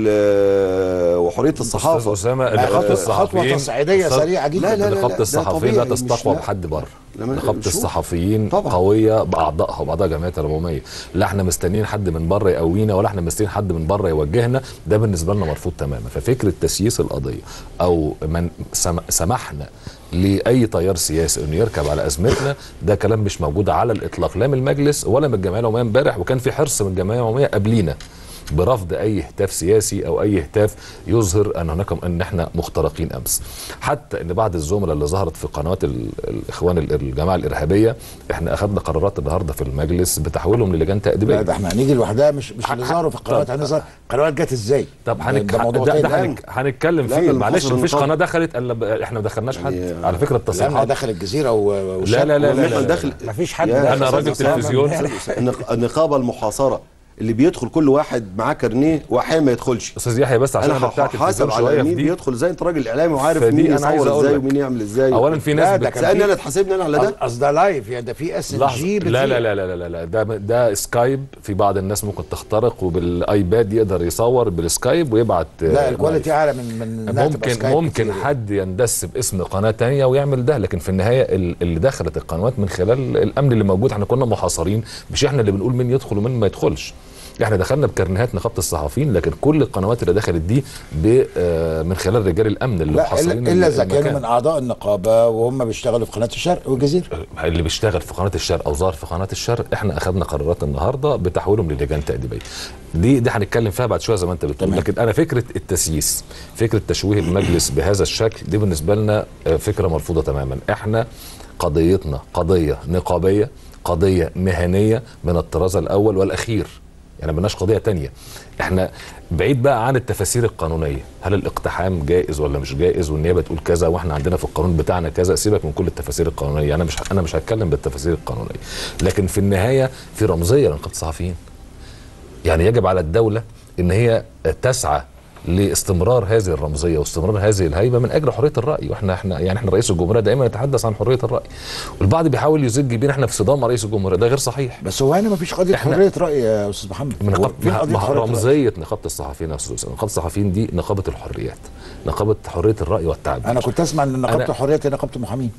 وال وحريه الصحافه استاذ اسامه ما نقابه خطوة- الصحفيين خطوة تصعيدية أستاذ- سريعة جدا. لا، لا، لا، نقابه ده الصحفيين لا طبيعي، مش- تستقوى لا. بحد بره لما- نقابه شوف. الصحفيين طبعا. قويه باعضائها وباعضاء الجمعيه العموميه لا احنا مستنيين حد من بره يقوينا ولا احنا مستنيين حد من بره يوجهنا ده بالنسبه لنا مرفوض تماما ففكره تسييس القضيه او من سم- سمحنا لاي تيار سياسي انه يركب على ازمتنا ده كلام مش موجود على الاطلاق لا من المجلس ولا من الجمعيه العموميه امبارح وكان في حرص من الجمعيه العموميه قبلينا برفض اي هتاف سياسي او اي هتاف يظهر ان هناك ان احنا مخترقين امس حتى ان بعض الزملاء اللي ظهرت في قنوات ال- الاخوان ال- الجماعه الارهابيه احنا اخذنا قرارات النهارده في المجلس بتحويلهم للجان تأديبيه لا ده احنا هنيجي لوحدها مش مش اللي ظهروا في القنوات طب- هنظهر القنوات جت ازاي؟ طب ده- هنك... ده موضوع ده, تاني. ده هنك... هنتكلم لا، فيه من معلش حصر مفيش النقاط. قناه دخلت الا ب... احنا ما دخلناش حد يعني- على فكره لا التصريحات انا داخل الجزيره و- لا لا لا لا, وإن احنا لا, لا. داخل مفيش حد يا دخل. أنا راجل أستاذ أسامة تلفزيون. امبارح. النق- النقابه المحاصره اللي بيدخل كل واحد معاه كارنيه واحيانا ما يدخلش استاذ يحيى بس عشان انا انا بتاعت هحاسب التلفزيون على شويه في مين دي بيدخل زي انت راجل اعلامي وعارف فدي مين أنا عايز يصور أقول ازاي لك. ومين يعمل ازاي اولا في لا، ناس ده بت... كان سالني في- انا تحاسبني انا على ده اصل ده لايف يعني ده في اس ان لحظة. جي لا لا لا لا لا لا ده ده سكايب في بعض الناس ممكن تخترق وبالايباد يقدر يصور بالسكايب ويبعت لا آه، الكواليتي لايف. اعلى من من إنها تبقى ممكن سكايب ممكن كتير. حد يندس باسم قناه تانية ويعمل ده لكن في النهايه ال- اللي دخلت القنوات من خلال الامن اللي موجود احنا كنا محاصرين مش احنا اللي بنقول مين يدخل ومين ما يدخلش احنا دخلنا بكرنيهات نقابه الصحفيين لكن كل القنوات اللي دخلت دي ب- آه، من خلال رجال الامن اللي لا محاصرين الا إلا اذا المكان. كانوا من اعضاء النقابه وهم بيشتغلوا في قناه الشرق والجزيره اللي بيشتغل في قناه الشرق او ظهر في قناه الشرق احنا اخذنا قرارات النهارده بتحويلهم للجان تاديبيه دي دي هنتكلم فيها بعد شويه زي ما انت بتقول لكن انا فكره التسييس فكره تشويه المجلس بهذا الشكل دي بالنسبه لنا آه، فكره مرفوضه تماما احنا قضيتنا قضيه نقابيه قضيه مهنيه من الطراز الاول والاخير يعني ملناش قضيه تانية احنا بعيد بقى عن التفاسير القانونيه هل الاقتحام جائز ولا مش جائز والنيابه تقول كذا واحنا عندنا في القانون بتاعنا كذا سيبك من كل التفاسير القانونيه انا مش انا مش هتكلم بالتفاسير القانونيه لكن في النهايه في رمزيه لنقابه الصحفيين يعني يجب على الدوله ان هي تسعى لاستمرار هذه الرمزيه واستمرار هذه الهيبه من اجل حريه الراي واحنا احنا يعني احنا رئيس الجمهوريه دائما يتحدث عن حريه الراي والبعض بيحاول يزج بينا احنا في صدام مع رئيس الجمهوريه ده غير صحيح بس هو هنا مفيش قضيه إحنا- حريه راي يا استاذ محمد من هو نقابة فين مع- قضية مع حرية رأي؟ رمزيه نقابه الصحفيين يا استاذ أسامة. نقابه الصحفيين دي نقابه الحريات نقابه حريه الراي والتعبير انا كنت اسمع ان نقابه أنا- الحريه هي نقابه المحامين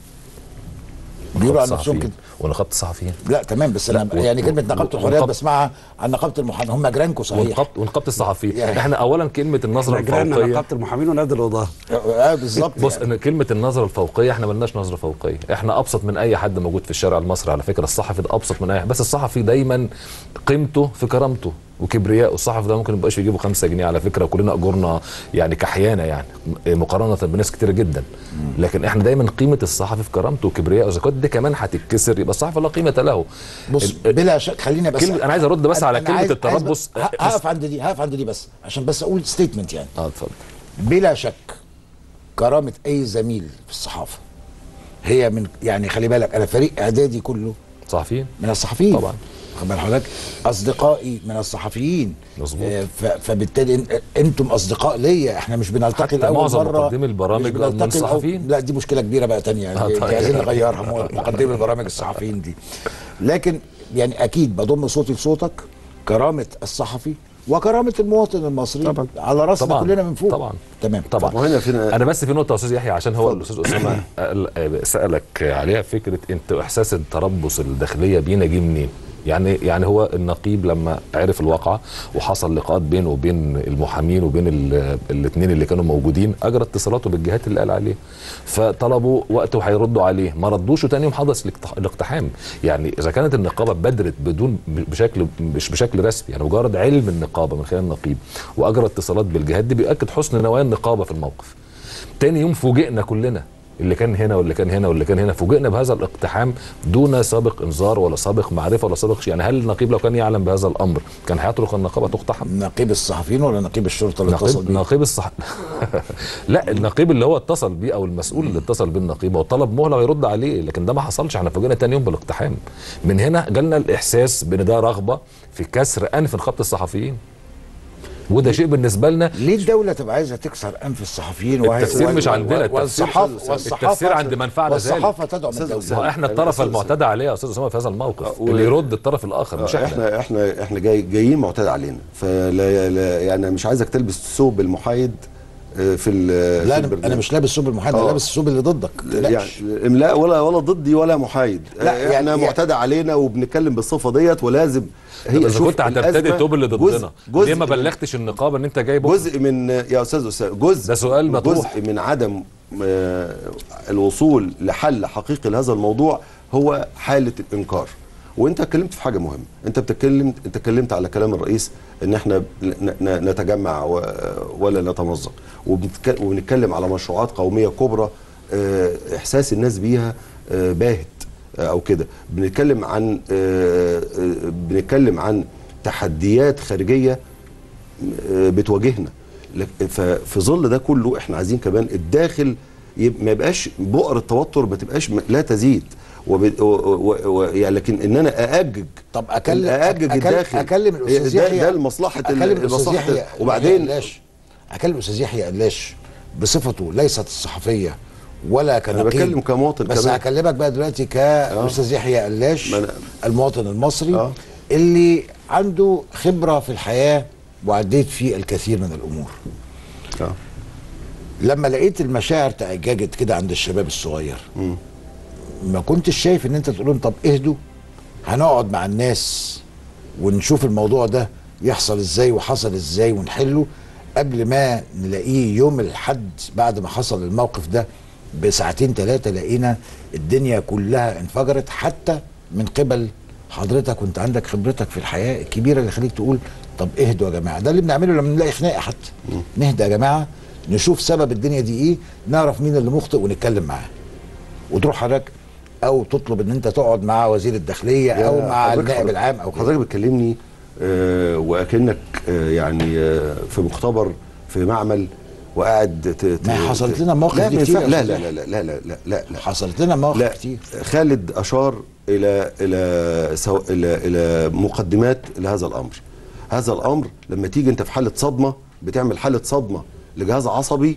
نقابة بيقولوا عن نفسهم الصحفيين كده ونقابه الصحفيين لا تمام بس انا لا، و- يعني كلمه و- نقابه و- الحريات ونقابة- بسمعها عن نقابه المحامين هم جيرانكم صحيح ونقابه ونقابه الصحفيين يعني- احنا اولا كلمه النظره جيراننا الفوقيه نقابه المحامين ونادي القضاه اه بالظبط بص يعني. ان كلمه النظره الفوقيه احنا ملناش نظره فوقيه احنا ابسط من اي حد موجود في الشارع المصري على فكره الصحفي ده ابسط من اي حد بس الصحفي دايما قيمته في كرامته وكبرياء الصحفي ده ممكن يبقاش يجيبوا 5 جنيه على فكره وكلنا اجورنا يعني كحيانه يعني مقارنه بناس كتير جدا لكن احنا دايما قيمه الصحفي في كرامته وكبريائه اذا كنت دي كمان هتتكسر يبقى الصحفي لا قيمه له بص ال- بلا شك خلينا بس كلمة- أنا عايز أرد بس أنا- على أنا كلمة عايز- التربص. عايز بس- هقف عند دي هقف عند دي بس عشان بس اقول ستيتمنت يعني اه اتفضل بلا شك كرامه اي زميل في الصحافه هي من يعني خلي بالك انا فريق اعدادي كله صحفيين من الصحفيين طبعا واخد بال حضرتك اصدقائي من الصحفيين مظبوط. آه، ف- فبالتالي إن- انتم اصدقاء ليا احنا مش بنلتقي حتى لاول معظم مره مقدمي البرامج مش من بنلتقي الأول- صحفيين. لا دي مشكله كبيره بقى تانية آه، يعني طيب. دي عايزين نغيرها مو- مقدمي البرامج الصحفيين دي لكن يعني اكيد بضم صوتي لصوتك كرامه الصحفي وكرامه المواطن المصري طبعا. على راسنا طبعاً. كلنا من فوق طبعا تمام طبعا وهنا فينا انا بس في نقطه يا استاذ يحيى عشان هو الاستاذ اسامه قال- سالك عليها فكره انت احساس التربص الداخليه بينا جه منين يعني يعني هو النقيب لما عرف الواقعه وحصل لقاءات بينه وبين المحامين وبين الاثنين اللي كانوا موجودين اجرى اتصالاته بالجهات اللي قال عليه فطلبوا وقت وهيردوا عليه ما ردوش وتاني يوم حدث الاقتح- الاقتحام يعني اذا كانت النقابه بدرت بدون بشكل مش بشكل رسمي يعني مجرد علم النقابه من خلال النقيب واجرى اتصالات بالجهات دي بيؤكد حسن نوايا النقابه في الموقف تاني يوم فوجئنا كلنا اللي كان هنا واللي كان هنا واللي كان هنا فوجئنا بهذا الاقتحام دون سابق انذار ولا سابق معرفه ولا سابق شيء يعني هل النقيب لو كان يعلم بهذا الامر كان هيترك النقابه تقتحم نقيب الصحفيين ولا نقيب الشرطه اللي اتصل نقيب بيه نقيب الصح لا النقيب اللي هو اتصل بيه او المسؤول اللي اتصل بالنقيب هو طلب مهله ويرد عليه لكن ده ما حصلش احنا فوجئنا تاني يوم بالاقتحام من هنا جالنا الاحساس بان ده رغبه في كسر انف نقابه الصحفيين وده شيء بالنسبه لنا ليه الدولة تبقى عايزة تكسر أنف الصحفيين وهي- التفسير وال- مش وال- عندنا التفسير والصحافة والصحافة التفسير عند من فعل ذلك والصحافة تدعم ما الدولة هو احنا الطرف المعتدى عليه يا استاذ اسامه في هذا الموقف اللي يرد الطرف الاخر مش آه، احنا احنا احنا احنا جاي جايين معتاد علينا فلا لا يعني مش عايزك تلبس ثوب المحايد آه، في ال- لا في أنا, البرنامج. أنا مش لابس ثوب المحايد أنا آه. لابس الثوب اللي ضدك يعني لا ولا ولا ضدي ولا محايد لا، لا يعني- احنا يعني- معتاد علينا وبنتكلم بالصفه ديت ولازم طب اذا شوف كنت هتبتدي الأزمة التوب اللي جزء- ضدنا جزء ليه ما من- بلغتش النقابه ان انت جاي بكره جزء من يا استاذ اسامه جزء ده سؤال مطروح. جزء من عدم آه، الوصول لحل حقيقي لهذا الموضوع هو حاله الانكار وانت اتكلمت في حاجه مهمه انت بتتكلم انت اتكلمت على كلام الرئيس ان احنا ن- ن- نتجمع و- ولا نتمزق وبنتك- وبنتكلم على مشروعات قوميه كبرى آه، احساس الناس بيها آه، باهت آه، او كده بنتكلم عن آه، آه، بنتكلم عن تحديات خارجيه آه، بتواجهنا لك- ففي ظل ده كله احنا عايزين كمان الداخل يب- ما يبقاش بؤر التوتر ما تبقاش م- لا تزيد وب... و... و... و... يعني لكن ان انا ااجج طب أكلم ااجج أكلم- الداخل أكلم الأستاذ ده, يحيى ده لمصلحه ال- أكلم الأستاذ لمصلحة يحيى ال- وبعدين قلاش أكلم الأستاذ يحيى قلاش بصفته ليست الصحفية ولا كنقيب بتكلم كمواطن بس كمان. هكلمك بقى دلوقتي كأستاذ يحيى قلاش ما أنا- المواطن المصري آه. اللي عنده خبرة في الحياة وعديت فيه الكثير من الأمور آه. لما لقيت المشاعر تأججت كده عند الشباب الصغير ما كنتش شايف ان انت تقول لهم طب اهدوا هنقعد مع الناس ونشوف الموضوع ده يحصل ازاي وحصل ازاي ونحله قبل ما نلاقيه يوم الحد بعد ما حصل الموقف ده بساعتين ثلاثة لقينا الدنيا كلها انفجرت حتى من قبل حضرتك وانت عندك خبرتك في الحياة الكبيرة اللي خليك تقول طب اهدوا يا جماعة ده اللي بنعمله لما نلاقي خناقة حتى نهدى يا جماعة نشوف سبب الدنيا دي ايه نعرف مين اللي مخطئ ونتكلم معاه وتروح حضرتك او تطلب ان انت تقعد مع وزير الداخليه او يا مع حضرتك- النائب العام او كده حضرتك بتكلمني آه واكنك آه يعني آه في مختبر في معمل وقاعد ت- ت- ما حصلت ت- لنا مواقف لا دي ما كتير ينفع- يا لا أستاذ لا لا لا لا لا لا لا حصلت لنا مواقف لا كتير خالد اشار الى الى سو الى الى مقدمات لهذا الامر هذا الامر لما تيجي انت في حاله صدمه بتعمل حاله صدمه لجهاز عصبي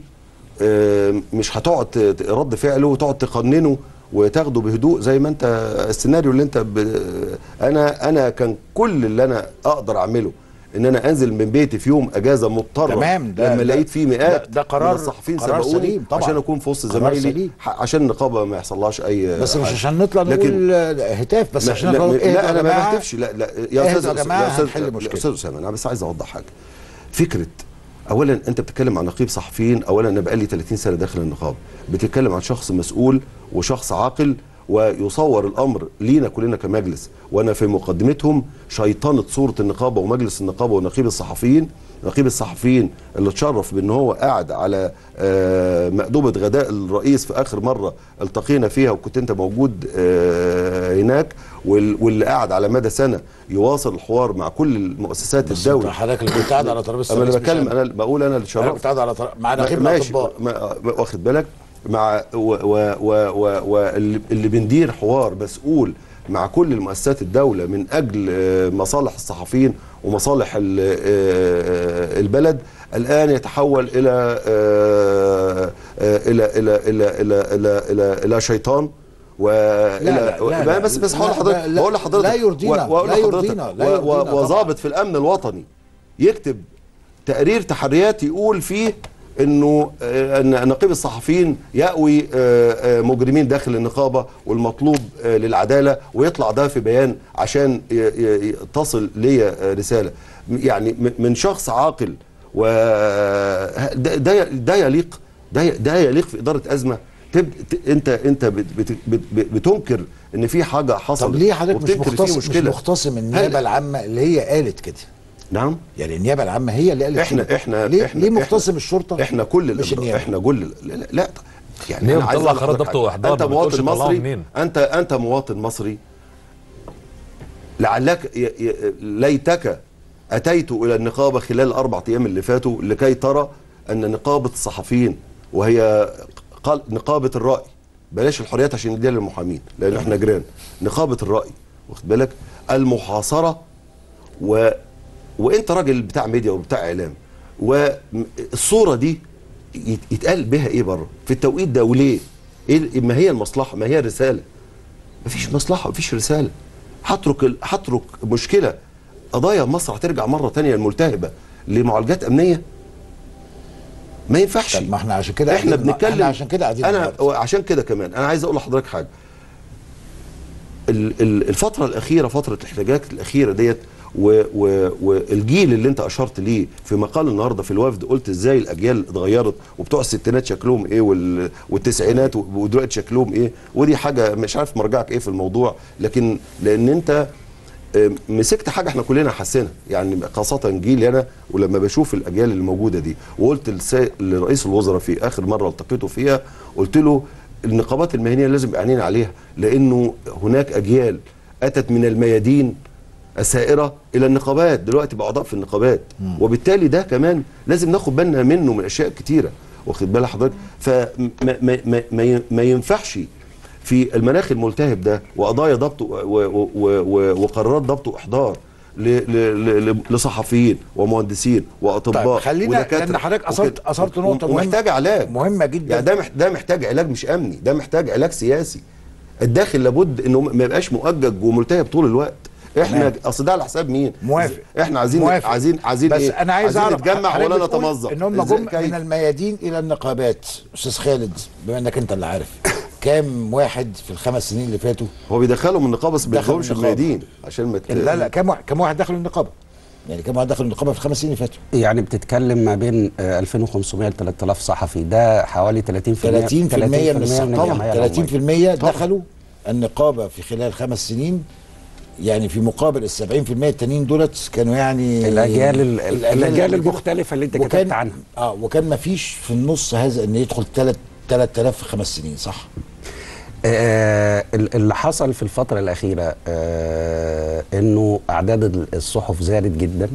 آه، مش هتقعد ت- ت- رد فعله وتقعد تقننه وتاخده بهدوء زي ما انت السيناريو اللي انت ب... انا انا كان كل اللي انا اقدر اعمله ان انا انزل من بيتي في يوم اجازه مضطره تمام، ده- لما ده- لقيت فيه مئات ده- ده قرار- من الصحفيين قرار سبقوني سليم طبعاً. عشان اكون في وسط قرار زمايلي سليم. ح- عشان النقابه ما يحصلهاش اي بس مش حاجة. عشان نطلع لكن- نقول آه، هتاف بس لا عشان لا, نقول اهدوا لا يا انا ما جماعة. بهتفش لا لا يا اهدوا استاذ يا جماعة يا أستاذ- هنحل مشكلة. يا استاذ اسامه انا بس عايز اوضح حاجه فكره اولا انت بتتكلم عن نقيب صحفيين اولا انا بقالي 30 سنه داخل النقابه بتتكلم عن شخص مسؤول وشخص عاقل ويصور الامر لينا كلنا كمجلس وانا في مقدمتهم شيطنه صوره النقابه ومجلس النقابه ونقيب الصحفيين نقيب الصحفيين اللي اتشرف بان هو قاعد على آه، مأدبة غداء الرئيس في اخر مره التقينا فيها وكنت انت موجود آه، هناك وال- واللي قاعد على مدى سنه يواصل الحوار مع كل المؤسسات بس الدوله أنت حضرتك اللي كنت قاعد على ترابيزه انا الرئيس مش بتكلم أنا. انا بقول انا اللي انا شرفت كنت قاعد على طر... مع نقيب ماشي الاطباء ما- واخد بالك مع و و و و اللي, اللي بندير حوار مسؤول مع كل المؤسسات الدوله من اجل آه، مصالح الصحفيين ومصالح ال- آه، آه، البلد الان يتحول الى آه، آه، الى الى الى الى الى الى, إلى شيطان والى لا، لا، لا، بس بس هقول لا، لحضرتك لا، بقول لحضرتك لا يرضينا، و- وأقول لا لحضرتك يرضينا، لا و- و- يرضينا طبعاً. وظابط في الامن الوطني يكتب تقرير تحريات يقول فيه انه آه، ان نقيب الصحفيين يأوي آه، آه، مجرمين داخل النقابه والمطلوب آه، للعداله ويطلع ده في بيان عشان ي- ي- ي- تصل لي آه، رساله يعني م- من شخص عاقل و ده ده ده يليق ده ده يليق في اداره ازمه تب... ت- انت انت بت... بت... بت... بتنكر ان في حاجه حصلت طب ليه حضرتك مش وبتنكر في مختص مش مشكله مختصم النيابه العامه اللي هي قالت كده نعم يعني النيابه العامه هي اللي قالت احنا كده. احنا ليه, احنا ليه احنا- مختصم الشرطه احنا كل مش الإبرار- النيابه احنا كل لا, لا, لا يعني ليه أنا عايز بتطلع أقول خرائط لحضرتك ضبط حاجة. وإحضار، انت ما بتقولش مواطن طلعوها مصري منين؟ انت انت مواطن مصري لعلك ي... ي... ليتك اتيت الى النقابه خلال الاربع ايام اللي فاتوا لكي ترى ان نقابه الصحفيين وهي قال نقابه الراي بلاش الحريات عشان نديها للمحامين لان احنا جيران نقابه الراي واخد بالك المحاصره و... وانت راجل بتاع ميديا وبتاع اعلام والصوره دي يت- يتقال بها ايه بره في التوقيت ده وليه ايه ما هي المصلحه ما هي الرساله مفيش مصلحه مفيش رساله هترك ال- هترك مشكله قضايا مصر هترجع مره تانية الملتهبه لمعالجات امنيه ما ينفعش طب ما احنا عشان كده احنا قاعدين- بنتكلم احنا عشان كده قاعدين انا النهاردة. عشان كده كمان انا عايز اقول لحضرتك حاجه ال- ال- الفتره الاخيره فتره الاحتجاجات الاخيره ديت و- و- والجيل اللي انت اشرت ليه في مقال النهارده في الوفد قلت ازاي الاجيال اتغيرت وبتوع الستينات شكلهم ايه وال- والتسعينات و- ودلوقتي شكلهم ايه ودي حاجه مش عارف مرجعك ايه في الموضوع لكن لان انت آه، مسكت حاجه احنا كلنا حاسينها يعني خاصه جيلي انا ولما بشوف الاجيال اللي موجوده دي وقلت لسا- لرئيس الوزراء في اخر مره التقيته فيها قلت له النقابات المهنيه لازم يبقى عينينا عليها لانه هناك اجيال اتت من الميادين السائره الى النقابات دلوقتي بقى اعضاء في النقابات وبالتالي ده كمان لازم ناخد بالنا منه من اشياء كتيره واخد بال حضرتك فما ما ما ما ما ينفعش في المناخ الملتهب ده وقضايا ضبط و- و- و- و- وقرارات ضبط واحضار ل- ل- ل- لصحفيين ومهندسين واطباء طيب خلينا ودكاترة لان حضرتك اثرت وكده. اثرت نقطه مهمه ومحتاج علاج مهمه جدا يعني ده مح- ده محتاج علاج مش امني ده محتاج علاج سياسي الداخل لابد انه ما يبقاش مؤجج وملتهب طول الوقت احنا تمام. اصل ده على حساب مين موافق احنا عايزين موافق. عايزين عايزين بس ايه انا عايز عايزين اعرف نتجمع حضرتك ولا بتقول نتمزق ان هم إزاي جم كيف؟ من الميادين الى النقابات استاذ خالد بما انك انت اللي عارف كام واحد في الخمس سنين اللي فاتوا هو بيدخلهم من النقابه بس ما دخلوا بيدخلهمش النقابة. الميادين عشان ما ت- لا لا كام واحد كام واحد دخلوا النقابه يعني كام واحد دخلوا النقابه في الخمس سنين اللي فاتوا يعني بتتكلم ما بين آه، 2500 ل 3000 صحفي ده حوالي 30% 30% من الصحفيين الجمعية 30% العمومية. دخلوا النقابه في خلال خمس سنين يعني في مقابل ال 70% التانيين دولت كانوا يعني الاجيال ال- الاجيال اللي كده. المختلفه اللي انت وكان كتبت عنها اه وكان ما فيش في النص هذا ان يدخل 3 3000 في خمس سنين صح؟ آه، ال- اللي حصل في الفترة الأخيرة آه، إنه أعداد ال- الصحف زادت جدا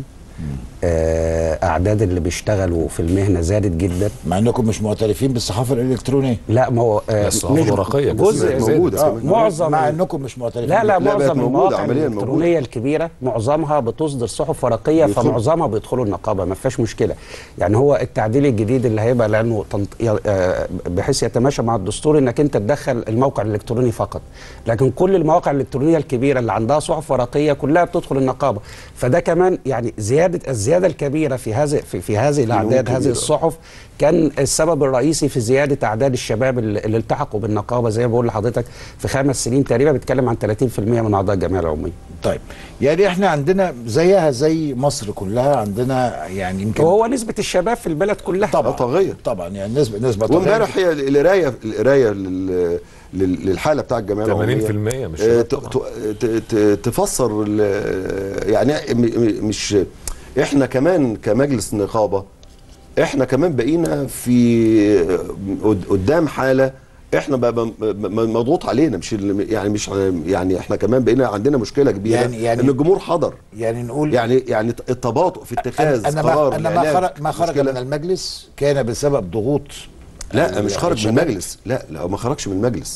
آه، أعداد اللي بيشتغلوا في المهنة زادت جدا مع انكم مش معترفين بالصحافه الالكترونيه لا ما هو آه، لا، الصحافة مش الورقية بس جزء بقت موجودة آه، كمان. معظم مع انكم مش معترفين لا لا لا، بقت معظم موجودة، المواقع عملياً الالكترونيه الكبيره معظمها بتصدر صحف ورقيه بيدخلوا. فمعظمها بيدخلوا النقابه ما فيهاش مشكله يعني هو التعديل الجديد اللي هيبقى لانه تنط... ي- آه، بحيث يتماشى مع الدستور انك انت تدخل الموقع الالكتروني فقط لكن كل المواقع الالكترونيه الكبيره اللي عندها صحف ورقيه كلها بتدخل النقابه فده كمان يعني زياده الزياده الكبيره في هذه في, في هذه الاعداد كبيرة. هذه الصحف كان السبب الرئيسي في زياده اعداد الشباب اللي اللي التحقوا بالنقابه زي ما بقول لحضرتك في خمس سنين تقريبا بيتكلم عن 30% من اعضاء الجمعيه العموميه طيب يعني احنا عندنا زيها زي مصر كلها عندنا يعني يمكن وهو نسبه الشباب في البلد كلها طبعا طاغية. طبعا يعني نسبه نسبه طاغية. وامبارح هي القرايه القرايه لل- لل- للحاله بتاع الجمعيه 80% العموميه مش آه، شباب ت- ت- ت- ت- تفسر ال- يعني م- م- مش احنا كمان كمجلس نقابه احنا كمان بقينا في قد- قدام حاله احنا بقى م- م- مضغوط علينا مش ال- يعني مش يعني احنا كمان بقينا عندنا مشكله كبيره يعني- يعني- ان الجمهور حضر يعني نقول يعني يعني التباطؤ في اتخاذ انا قرار ما انا ما العلاج خرج ما خرج مشكلة. من المجلس كان بسبب ضغوط لا مش خرج من الشباب. المجلس لا لا هو ما خرجش من المجلس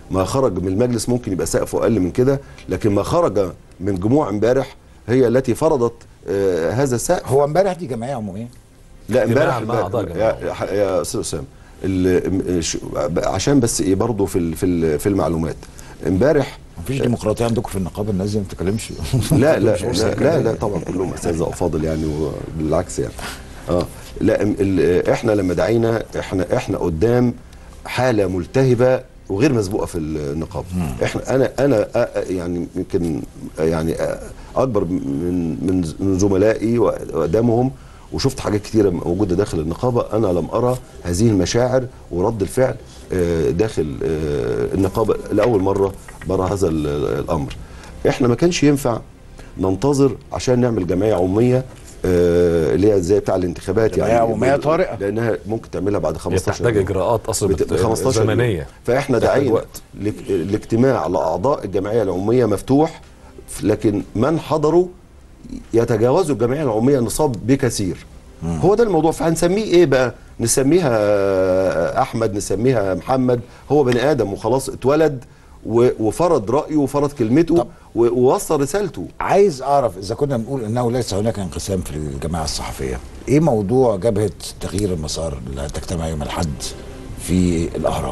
ما خرج من المجلس ممكن يبقى سقفه اقل من كده لكن ما خرج من جموع امبارح هي التي فرضت آه هذا السقف هو امبارح دي جمعيه عموميه لا امبارح اجتماع مع أعضاء يا, يا, يا استاذ اسامه ال- ش- عشان بس ايه برضه في ال- في ال- في المعلومات امبارح مفيش ديمقراطيه عندكم في النقابه الناس دي ما بتتكلمش لا لا مش لا, فرصة لا, كده. لا طبعا كلهم اساتذه افاضل يعني وبالعكس يعني اه لا ام- ال- احنا لما دعينا احنا احنا قدام حاله ملتهبه وغير مسبوقه في النقابه احنا انا انا أ- أ- يعني يمكن يعني أ- اكبر من من من زملائي وقدامهم وشفت حاجات كتيره موجوده داخل النقابه انا لم ارى هذه المشاعر ورد الفعل آه، داخل آه، النقابه لاول مره برى هذا ال- الامر احنا ما كانش ينفع ننتظر عشان نعمل جمعيه عموميه آه، اللي هي زي بتاع الانتخابات جمعية يعني عمومية طارئة. لانها ممكن تعملها بعد 15 بتحتاج يوم. اجراءات اصلا بت- بت- 15 يوم. زمنيه فاحنا تحتاج دعينا وقت. لاك- الاجتماع لاعضاء الجمعيه العموميه مفتوح لكن من حضروا يتجاوزوا الجمعيه العموميه نصاب بكثير هو ده الموضوع فهنسميه ايه بقى نسميها آه، احمد نسميها محمد هو بني ادم وخلاص اتولد و- وفرض رايه وفرض كلمته و- ووصل رسالته عايز اعرف اذا كنا بنقول انه ليس هناك انقسام في الجماعه الصحفيه ايه موضوع جبهه تغيير المسار اللي هتجتمع يوم الاحد في الاهرام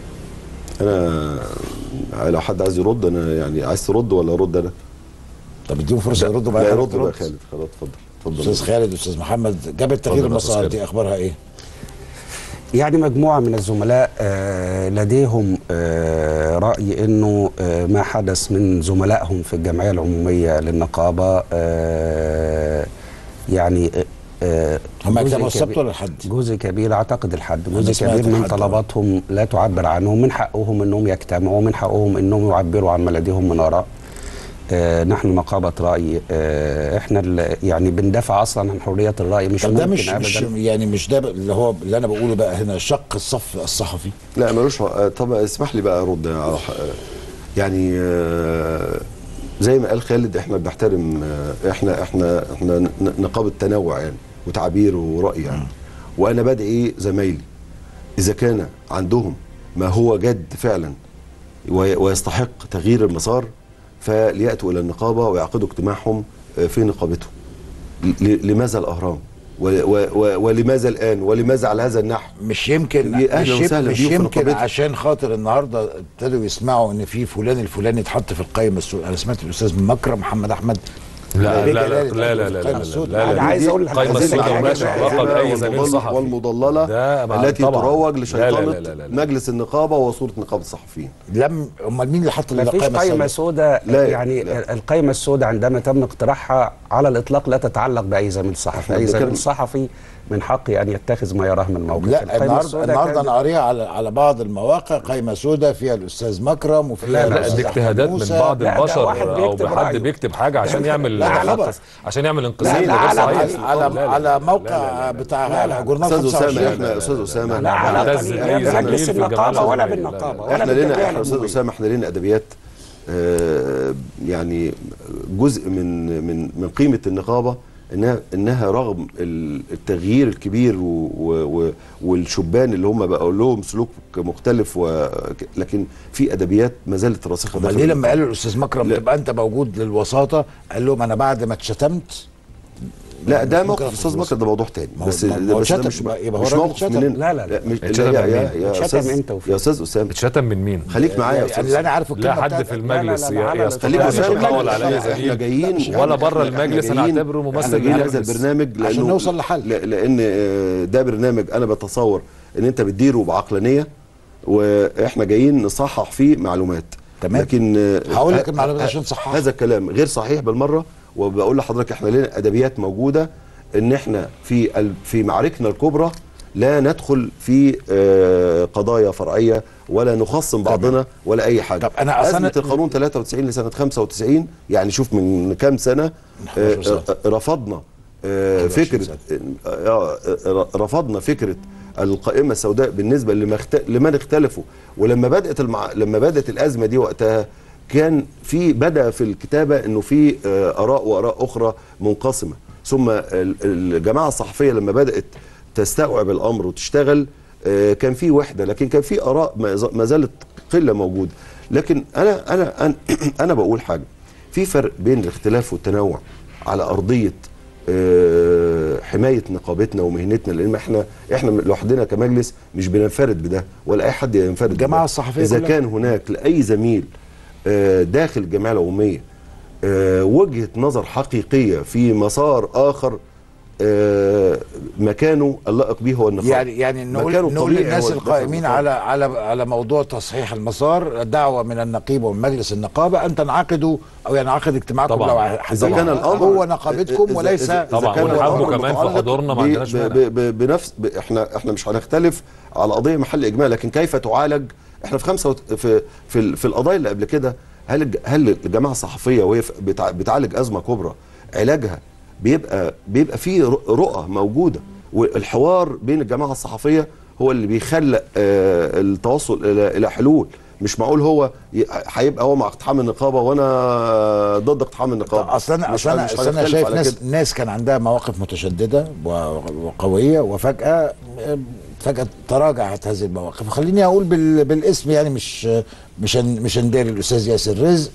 انا لو حد عايز يرد انا يعني عايز ترد ولا ارد انا طب اديهم فرصه يردوا بقى لا خالد يرد بقى يرد. خالد خلاص اتفضل اتفضل استاذ خالد استاذ محمد جبهه تغيير اتفضل يا أستاذ المسار خالد. دي اخبارها ايه يعني مجموعة من الزملاء آه، لديهم آه، رأي أنه آه، ما حدث من زملائهم في الجمعية العمومية للنقابة آه، يعني آه، هم جزء اجتمعوا السبت كبير- ولا الحد؟ جزء كبير أعتقد الحد أنا جزء سمعت كبير من الحد، آه. طلباتهم لا تعبر عنهم من حقهم أنهم يجتمعوا من حقهم أنهم يعبروا عن ما لديهم من آراء آه، نحن نقابة رأي آه، احنا ال- يعني بندافع اصلا عن حرية الرأي مش طب ده ممكن مش, ابدا مش يعني مش ده اللي هو اللي انا بقوله بقى هنا شق الصف الصحفي لا ملوش آه، طب اسمح لي بقى ارد على ح- آه، يعني آه، زي ما قال خالد احنا بنحترم آه، احنا احنا احنا ن- نقابه تنوع يعني وتعبير ورأي يعني وانا بدعي زمايلي اذا كان عندهم ما هو جد فعلا وي- ويستحق تغيير المسار فلياتوا الى النقابه ويعقدوا اجتماعهم آه، في نقابتهم ل- لماذا الاهرام و- و- و- ولماذا الان ولماذا على هذا النحو مش يمكن يا أهلا مش, يم- وسهلا مش بيهم في يمكن نقابتنا. عشان خاطر النهارده ابتدوا يسمعوا ان في فلان الفلاني اتحط في القائمه السوداء انا سمعت الاستاذ مكرم محمد احمد لا ليه لا لا جلال لا اتحط لا في لا القائمة لا السوداء؟ لا لا أنا عايز أقول القائمة لحضرتك السوداء حاجة. مالهاش علاقة بأي زميل والمضل- صحفي والمضلله ده مع- التي طبعاً. تروج لا لشيطنه لا لا لا لا. مجلس النقابه وصوره نقابه الصحفيين لم امال مين اللي حط ما فيش القائمه قائمة السوداء؟ سوداء لا، يعني لا. القائمة السوداء عندما تم اقتراحها على الإطلاق لا تتعلق بأي زميل صحفي إحنا أي بنتكلم- زميل صحفي من حقه أن يتخذ ما يراه من موقف لا القائمة النهارده السوداء النهارده كانت- انا قاريها على على بعض المواقع قائمه سوداء فيها الاستاذ مكرم وفيها لا، لا، لا الأستاذ دي أحمد اجتهادات من موسى. بعض لا، ده البشر واحد او بيكتب بحد رأيه. بيكتب حاجه عشان يعمل لا، على عشان يعمل لا انقسام لا غير على صحيح على لا، على, لا، لا، على لا، موقع بتاع جورنال استاذ اسامه 25 احنا استاذ اسامه لا علاقة نعتز ليه بأي زميل بمجلس في الجماعة النقابة ولا العمومية. بالنقابة لا، ولا احنا بالجمعية لنا احنا استاذ العمومية. اسامه احنا لنا ادبيات آه، يعني جزء من من من قيمه النقابه انها انها رغم ال- التغيير الكبير و و و والشبان اللي هم بقوا لهم سلوك مختلف و لكن في ادبيات ما زالت راسخه امال داخل ليه لما النقابة. قالوا الاستاذ مكرم لا. تبقى انت موجود للوساطه قال لهم انا بعد ما اتشتمت لا ده ممكن موقف أخد استاذ وسط. مكر ده موضوع تاني ما هو- بس ما هو ده بس ده اتشتم، مش يبقى- يبقى هو مش راجل موقف اتشتم. مننا لا، لا، لا. مش اتشتم يا من يا مين؟ يا اتشتم استاذ امتى وفين؟ يا استاذ اسامه اتشتم من مين؟ خليك معايا يا يعني استاذ اللي انا عارفه لا الكلمه حد بتاعتك. في لا، لا، المجلس لا، على يستطيع خليك ان أستاذ يتطاول محمد. على اي احنا زميل جايين ولا بره احنا المجلس انا جايين- اعتبره احنا ممثل جايين هذا المجلس. البرنامج لانه عشان نوصل لحل. ل- لان آه، ده برنامج انا بتصور ان انت بتديره بعقلانيه واحنا جايين نصحح فيه معلومات تمام. لكن آه، هقول لك ه- المعلومات ه- عشان تصححها. هذا الكلام غير صحيح بالمره وبقول لحضرتك احنا لنا ادبيات موجوده ان احنا في ال- في معاركنا الكبرى لا ندخل في آه، قضايا فرعيه ولا نخصم بعضنا ولا اي حاجه طب أنا أصل ازمه أنا- القانون 93 لسنه 95 يعني شوف من كام سنه من 11 سنة. آه، آه، رفضنا آه، 21 فكره سنة. آه، آه، رفضنا فكره القائمه السوداء بالنسبه لما اخت... لمن اختلفوا ولما بدات المع... لما بدات الازمه دي وقتها كان في بدا في الكتابه انه في آه، اراء واراء اخرى منقسمه ثم ال- الجماعه الصحفيه لما بدات تستوعب الامر وتشتغل آه، كان في وحده لكن كان في اراء ما ز- ما زالت قله موجوده لكن انا انا انا, أنا بقول حاجه في فرق بين الاختلاف والتنوع على ارضيه آه، حمايه نقابتنا ومهنتنا لان احنا احنا لوحدنا كمجلس مش بننفرد بده ولا اي حد ينفرد الجماعة بده. الصحفية اذا كلها. كان هناك لاي زميل آه، داخل الجمعيه العموميه آه، وجهه نظر حقيقيه في مسار اخر آه، مكانه اللائق به هو النقابه يعني يعني نقول مكانه نقول الطبيعي للناس هو القائمين داخل على على على موضوع تصحيح المسار دعوه من النقيب ومن مجلس النقابه ان تنعقدوا او ينعقد اجتماعكم طبعاً. لو اذا حسب كان الامر هو نقابتكم إذا- وليس إذا- إذا طبعاً، كان ونحاسبه الأمر كمان في متعلق حضورنا ما ب- عندناش ب- مانع. ب- ب- بنفس ب- احنا احنا مش هنختلف على قضيه محل اجماع لكن كيف تعالج احنا في خمسه وت- في في, ال- في القضايا اللي قبل كده هل الج- هل الجماعه الصحفيه وهي ف- بتع- بتعالج ازمه كبرى علاجها بيبقى بيبقى في ر- رؤى موجوده والحوار بين الجماعه الصحفيه هو اللي بيخلق آه، التوصل الى الى حلول مش معقول هو ي- هيبقى هو مع اقتحام النقابه وانا ضد اقتحام النقابه اصل انا مش اصل انا مش أصل انا هنختلف شايف على ناس كده. ناس كان عندها مواقف متشدده و- وقويه وفجاه فجاه تراجعت هذه المواقف خليني اقول بال بالاسم يعني مش مش هن- مش هنداري الاستاذ ياسر رزق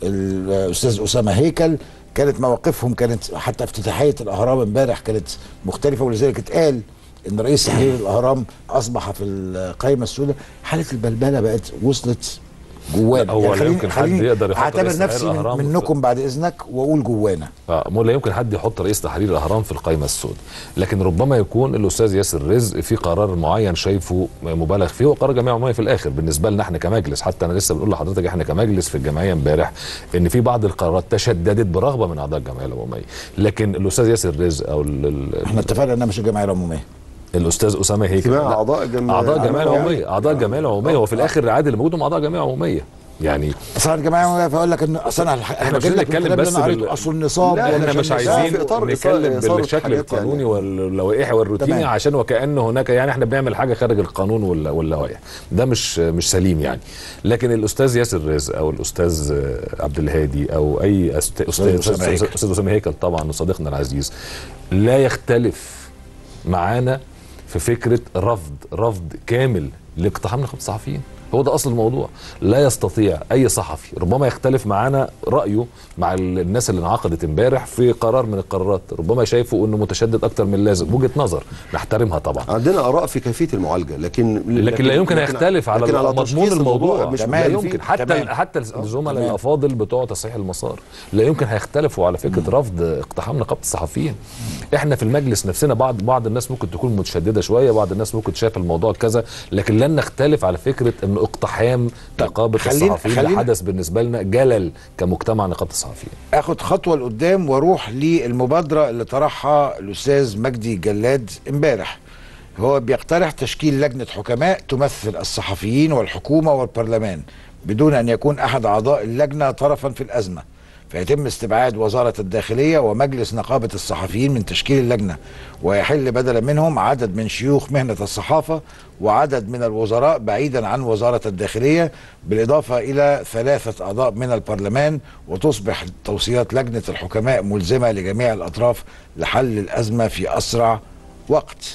الاستاذ اسامه هيكل كانت مواقفهم كانت حتى افتتاحيه الاهرام امبارح كانت مختلفه ولذلك اتقال ان رئيس تحرير الاهرام اصبح في القائمه السوداء حاله البلبله بقت وصلت جوانا لا، هو لا خليني- يمكن حد خليني يقدر يحط اعتبر رئيس نفسي تحرير من الأهرام في- منكم بعد اذنك واقول جوانا اه مو لا يمكن حد يحط رئيس تحرير الاهرام في القائمه السوداء لكن ربما يكون الاستاذ ياسر رزق في قرار معين شايفه مبالغ فيه وقرار جمعيه عموميه في الاخر بالنسبه لنا احنا كمجلس حتى انا لسه بنقول لحضرتك احنا كمجلس في الجمعيه امبارح ان في بعض القرارات تشددت برغبه من اعضاء الجمعيه العموميه لكن الاستاذ ياسر رزق او ال- ال- احنا اتفقنا انها مش الجمعيه العموميه الاستاذ اسامه هيكل اجتماع لا، اعضاء الجمعيه اعضاء الجمعيه يعني. العموميه اعضاء الجمعيه العموميه هو في الاخر العادل اللي موجود هم اعضاء جمعيه عموميه يعني اصل الجمعيه العموميه فاقول لك ان اصل انا الح- احنا انا مش بجيب لك بنتكلم الكلام اللي بس انا قريته بال- اصل النصاب لا ولا احنا مش عشان عايزين في إطار نتكلم إثارة بالشكل حاجات القانوني يعني. واللوائحي والروتيني تمام. عشان وكأن هناك يعني احنا بنعمل حاجه خارج القانون وال- واللوائح ده مش مش سليم يعني لكن الاستاذ ياسر رزق او الاستاذ آه، عبد الهادي او اي أست- استاذ أسامة هيكل. استاذ استاذ اسامه هيكل طبعا وصديقنا العزيز لا يختلف معانا في فكره رفض رفض كامل لاقتحام نقابه الصحفيين هو ده اصل الموضوع لا يستطيع اي صحفي ربما يختلف معانا رايه مع ال- الناس اللي انعقدت امبارح في قرار من القرارات ربما شايفه انه متشدد اكتر من اللازم وجهه نظر نحترمها طبعا عندنا اراء في كيفيه المعالجه لكن لكن لا يمكن يختلف على لكن مضمون تشخيص الموضوع مش لا تمام. يمكن حتى تمام. حتى الزملاء تمام. الافاضل بتوع تصحيح المسار لا يمكن هيختلفوا على فكره رفض اقتحام نقابه الصحفيين احنا في المجلس نفسنا بعض بعض الناس ممكن تكون متشدده شويه بعض الناس ممكن شايف الموضوع كذا لكن لن نختلف على فكره ان اقتحام نقابه خلينا- الصحفيين خلينا- ده حدث بالنسبه لنا جلل كمجتمع نقابه الصحفيين اخد خطوه لقدام واروح للمبادره اللي طرحها الاستاذ مجدي جلاد امبارح هو بيقترح تشكيل لجنه حكماء تمثل الصحفيين والحكومه والبرلمان بدون ان يكون احد اعضاء اللجنه طرفا في الازمه فيتم استبعاد وزاره الداخليه ومجلس نقابه الصحفيين من تشكيل اللجنه ويحل بدلا منهم عدد من شيوخ مهنه الصحافه وعدد من الوزراء بعيدا عن وزاره الداخليه بالاضافه الى ثلاثه اعضاء من البرلمان وتصبح توصيات لجنه الحكماء ملزمه لجميع الاطراف لحل الازمه في اسرع وقت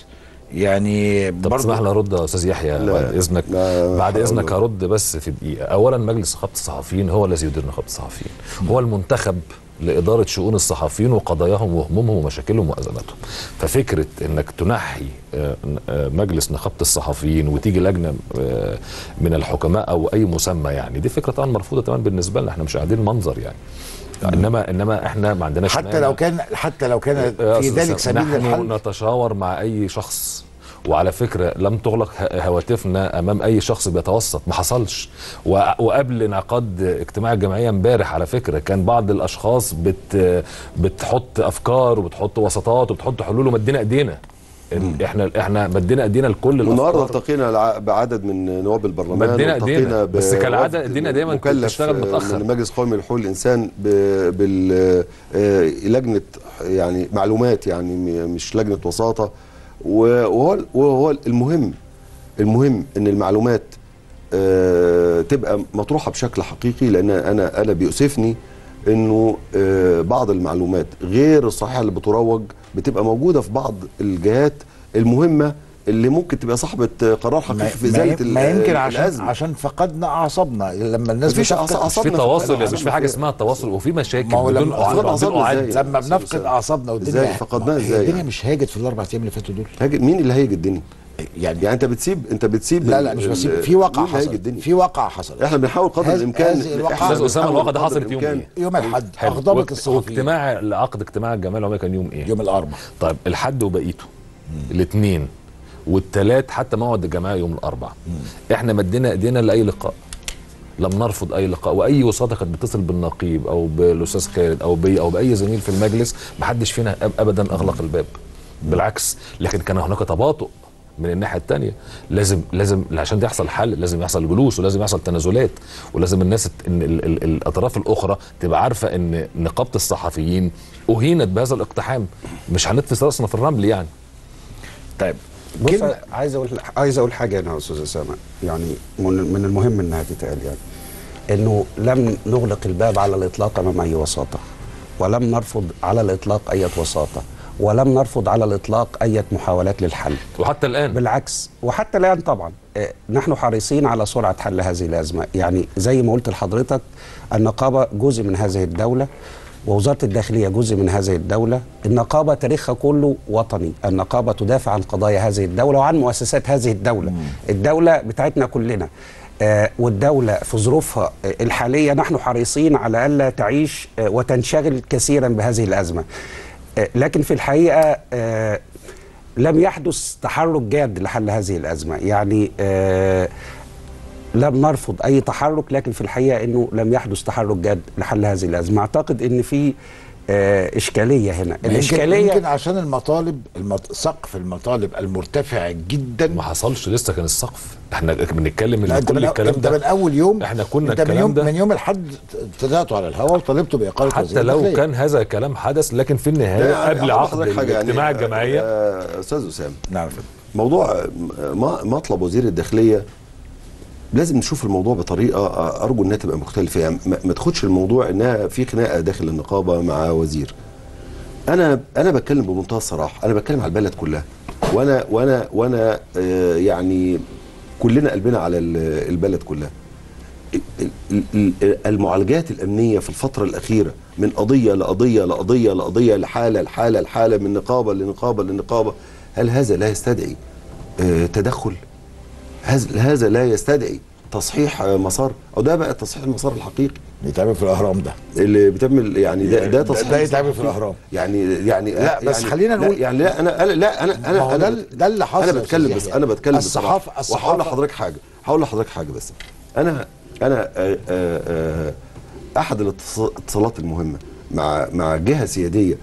يعني طب تسمح لي ارد يا استاذ يحيى لا. بعد اذنك لا، بعد حول اذنك ولا هرد بس في دقيقه اولا مجلس نقابه الصحفيين هو الذي يدير نقابه الصحفيين هو المنتخب لإدارة شؤون الصحفيين وقضاياهم وهمومهم ومشاكلهم وأزماتهم ففكرة أنك تنحي آه، آه، مجلس نقابة الصحفيين وتيجي لجنة آه، من الحكماء أو أي مسمى يعني دي فكرة طبعا مرفوضة تماما بالنسبة لنا احنا مش قاعدين منظر يعني انما انما احنا ما عندناش حتى مانع. لو كان حتى لو كان يا في أستاذ ذلك أسامة، سبيل نحن للحل نتشاور مع اي شخص وعلى فكره لم تغلق ه- هواتفنا امام اي شخص بيتوسط ما حصلش و- وقبل انعقاد اجتماع الجمعيه امبارح على فكره كان بعض الاشخاص بت بتحط افكار وبتحط وسطات وبتحط حلول ومدينا ايدينا ال- احنا احنا مدينا ايدينا لكل والنهارده الافكار التقينا الع- بعد من نواب البرلمان مدينا والتقينا إيدينا، بس كالعادة بوفد إيدينا دايماً مكلف بتشتغل متأخر. من مجلس قومي لحقوق الانسان بلجنه يعني معلومات يعني م- مش لجنه وساطه و- وهو وهو المهم المهم ان المعلومات آه، تبقى مطروحه بشكل حقيقي لان انا انا بيؤسفني انه آه، بعض المعلومات غير الصحيحه اللي بتروج بتبقى موجوده في بعض الجهات المهمه اللي ممكن تبقى صاحبه قرار ما, حقيقي في ما, ازاله يم- ما ال- يمكن عشان الازمه عشان فقدنا اعصابنا لما الناس مفيش بتفقد- أعصاب- مش في تواصل مش في حاجه اسمها تواصل وفي مشاكل ما هو بدون لما بدون أعصابنا قعد. إزاي؟ لما أستاذ بنفقد أسامة. اعصابنا والدنيا إزاي؟ فقدناها ما هي إزاي الدنيا يعني؟ مش هاجت في الاربع ايام اللي فاتوا دول هاجد مين اللي هيجي الدنيا يعني يعني انت بتسيب انت بتسيب لا ال- لا مش ال- بسيب في واقع مين اللي هيجي حصل الدنيا في واقع حصل احنا بنحاول قدر هذه- الامكان هذه الواقعة- إحنا استاذ اسامه بنحاول الواقع ده قدر حصلت يوم الإمكان. ايه؟ يوم الاحد حلو. اغضبت وقت- الصحفيين واجتماع لعقد اجتماع الجمعيه العموميه كان يوم ايه؟ يوم الاربعاء طيب الحد وبقيته الاثنين والثلاث حتى موعد الجماعه يوم الاربعاء احنا مدينا ايدينا لاي لقاء لم نرفض اي لقاء واي وساطه كانت بتتصل بالنقيب او بالاستاذ خالد او بي او باي زميل في المجلس محدش فينا أب- ابدا اغلق الباب بالعكس لكن كان هناك تباطؤ من الناحيه الثانيه لازم لازم عشان ده يحصل حل لازم يحصل جلوس ولازم يحصل تنازلات ولازم الناس الت- ان ال ال الاطراف الاخرى تبقى عارفه ان نقابه الصحفيين اهينت بهذا الاقتحام مش هنطفي راسنا في الرمل يعني طيب بص كلمة عايز اقول عايز اقول حاجه هنا يا استاذ اسامه يعني من من المهم انها تتقال يعني انه لم نغلق الباب على الاطلاق امام اي وساطه ولم نرفض على الاطلاق اي وساطه ولم نرفض على الاطلاق اي محاولات للحل وحتى الان بالعكس وحتى الان طبعا آه، نحن حريصين على سرعه حل هذه الازمه يعني زي ما قلت لحضرتك النقابه جزء من هذه الدوله ووزاره الداخليه جزء من هذه الدوله النقابه تاريخها كله وطني النقابه تدافع عن قضايا هذه الدوله وعن مؤسسات هذه الدوله الدوله بتاعتنا كلنا آه، والدولة في ظروفها آه، الحالية نحن حريصين على ألا تعيش آه، وتنشغل كثيرا بهذه الأزمة آه، لكن في الحقيقة آه، لم يحدث تحرك جاد لحل هذه الأزمة يعني آه، لم نرفض أي تحرك لكن في الحقيقة أنه لم يحدث تحرك جاد لحل هذه الأزمة أعتقد أن في آه، إشكالية هنا يمكن, الإشكالية يمكن عشان المطالب المط... سقف المطالب المرتفع جدا ما حصلش لسه كان السقف احنا بنتكلم لا ان انت كل من, الكلام انت من ده اول يوم احنا كنا انت من الكلام يوم ده من يوم الحد طلعتوا على الهواء وطالبتوا باقاله حتى وزير لو الداخلية. كان هذا الكلام حدث لكن في النهايه لا، قبل أقول عقد لحضرتك حاجة يعني، الاجتماع الجمعيه آه، استاذ اسامه نعم يا فندم. موضوع ما- مطلب وزير الداخليه لازم نشوف الموضوع بطريقه آه، ارجو انها تبقى مختلفه يعني ما ما تاخدش الموضوع انها في خناقه داخل النقابه مع وزير انا انا بتكلم بمنتهى الصراحه انا بتكلم على البلد كلها وانا وانا وانا آه، يعني كلنا قلبنا على ال- البلد كلها ال- ال- ال- المعالجات الامنيه في الفتره الاخيره من قضيه لقضيه لقضيه لقضيه لحاله لحاله لحاله من نقابه لنقابه لنقابه هل هذا لا يستدعي آه، تدخل هذا هذا لا يستدعي تصحيح آه، مسار او ده بقى تصحيح المسار الحقيقي بيتعمل في الاهرام ده اللي بتعمل يعني ده ده تصحيح ده يتعمل في الاهرام يعني يعني لا، بس يعني خلينا نقول- لا يعني لا انا انا لا انا ما هو انا ده انا ال- ده اللي حصل انا يا بتكلم أستاذ بس يحيى. انا بتكلم الصحافة- بصراحة. الصحافة- وهقول لحضرتك حاجه هقول لحضرتك حاجه بس انا انا آه، آه، آه، احد الاتص- الاتصالات المهمه مع مع جهه سياديه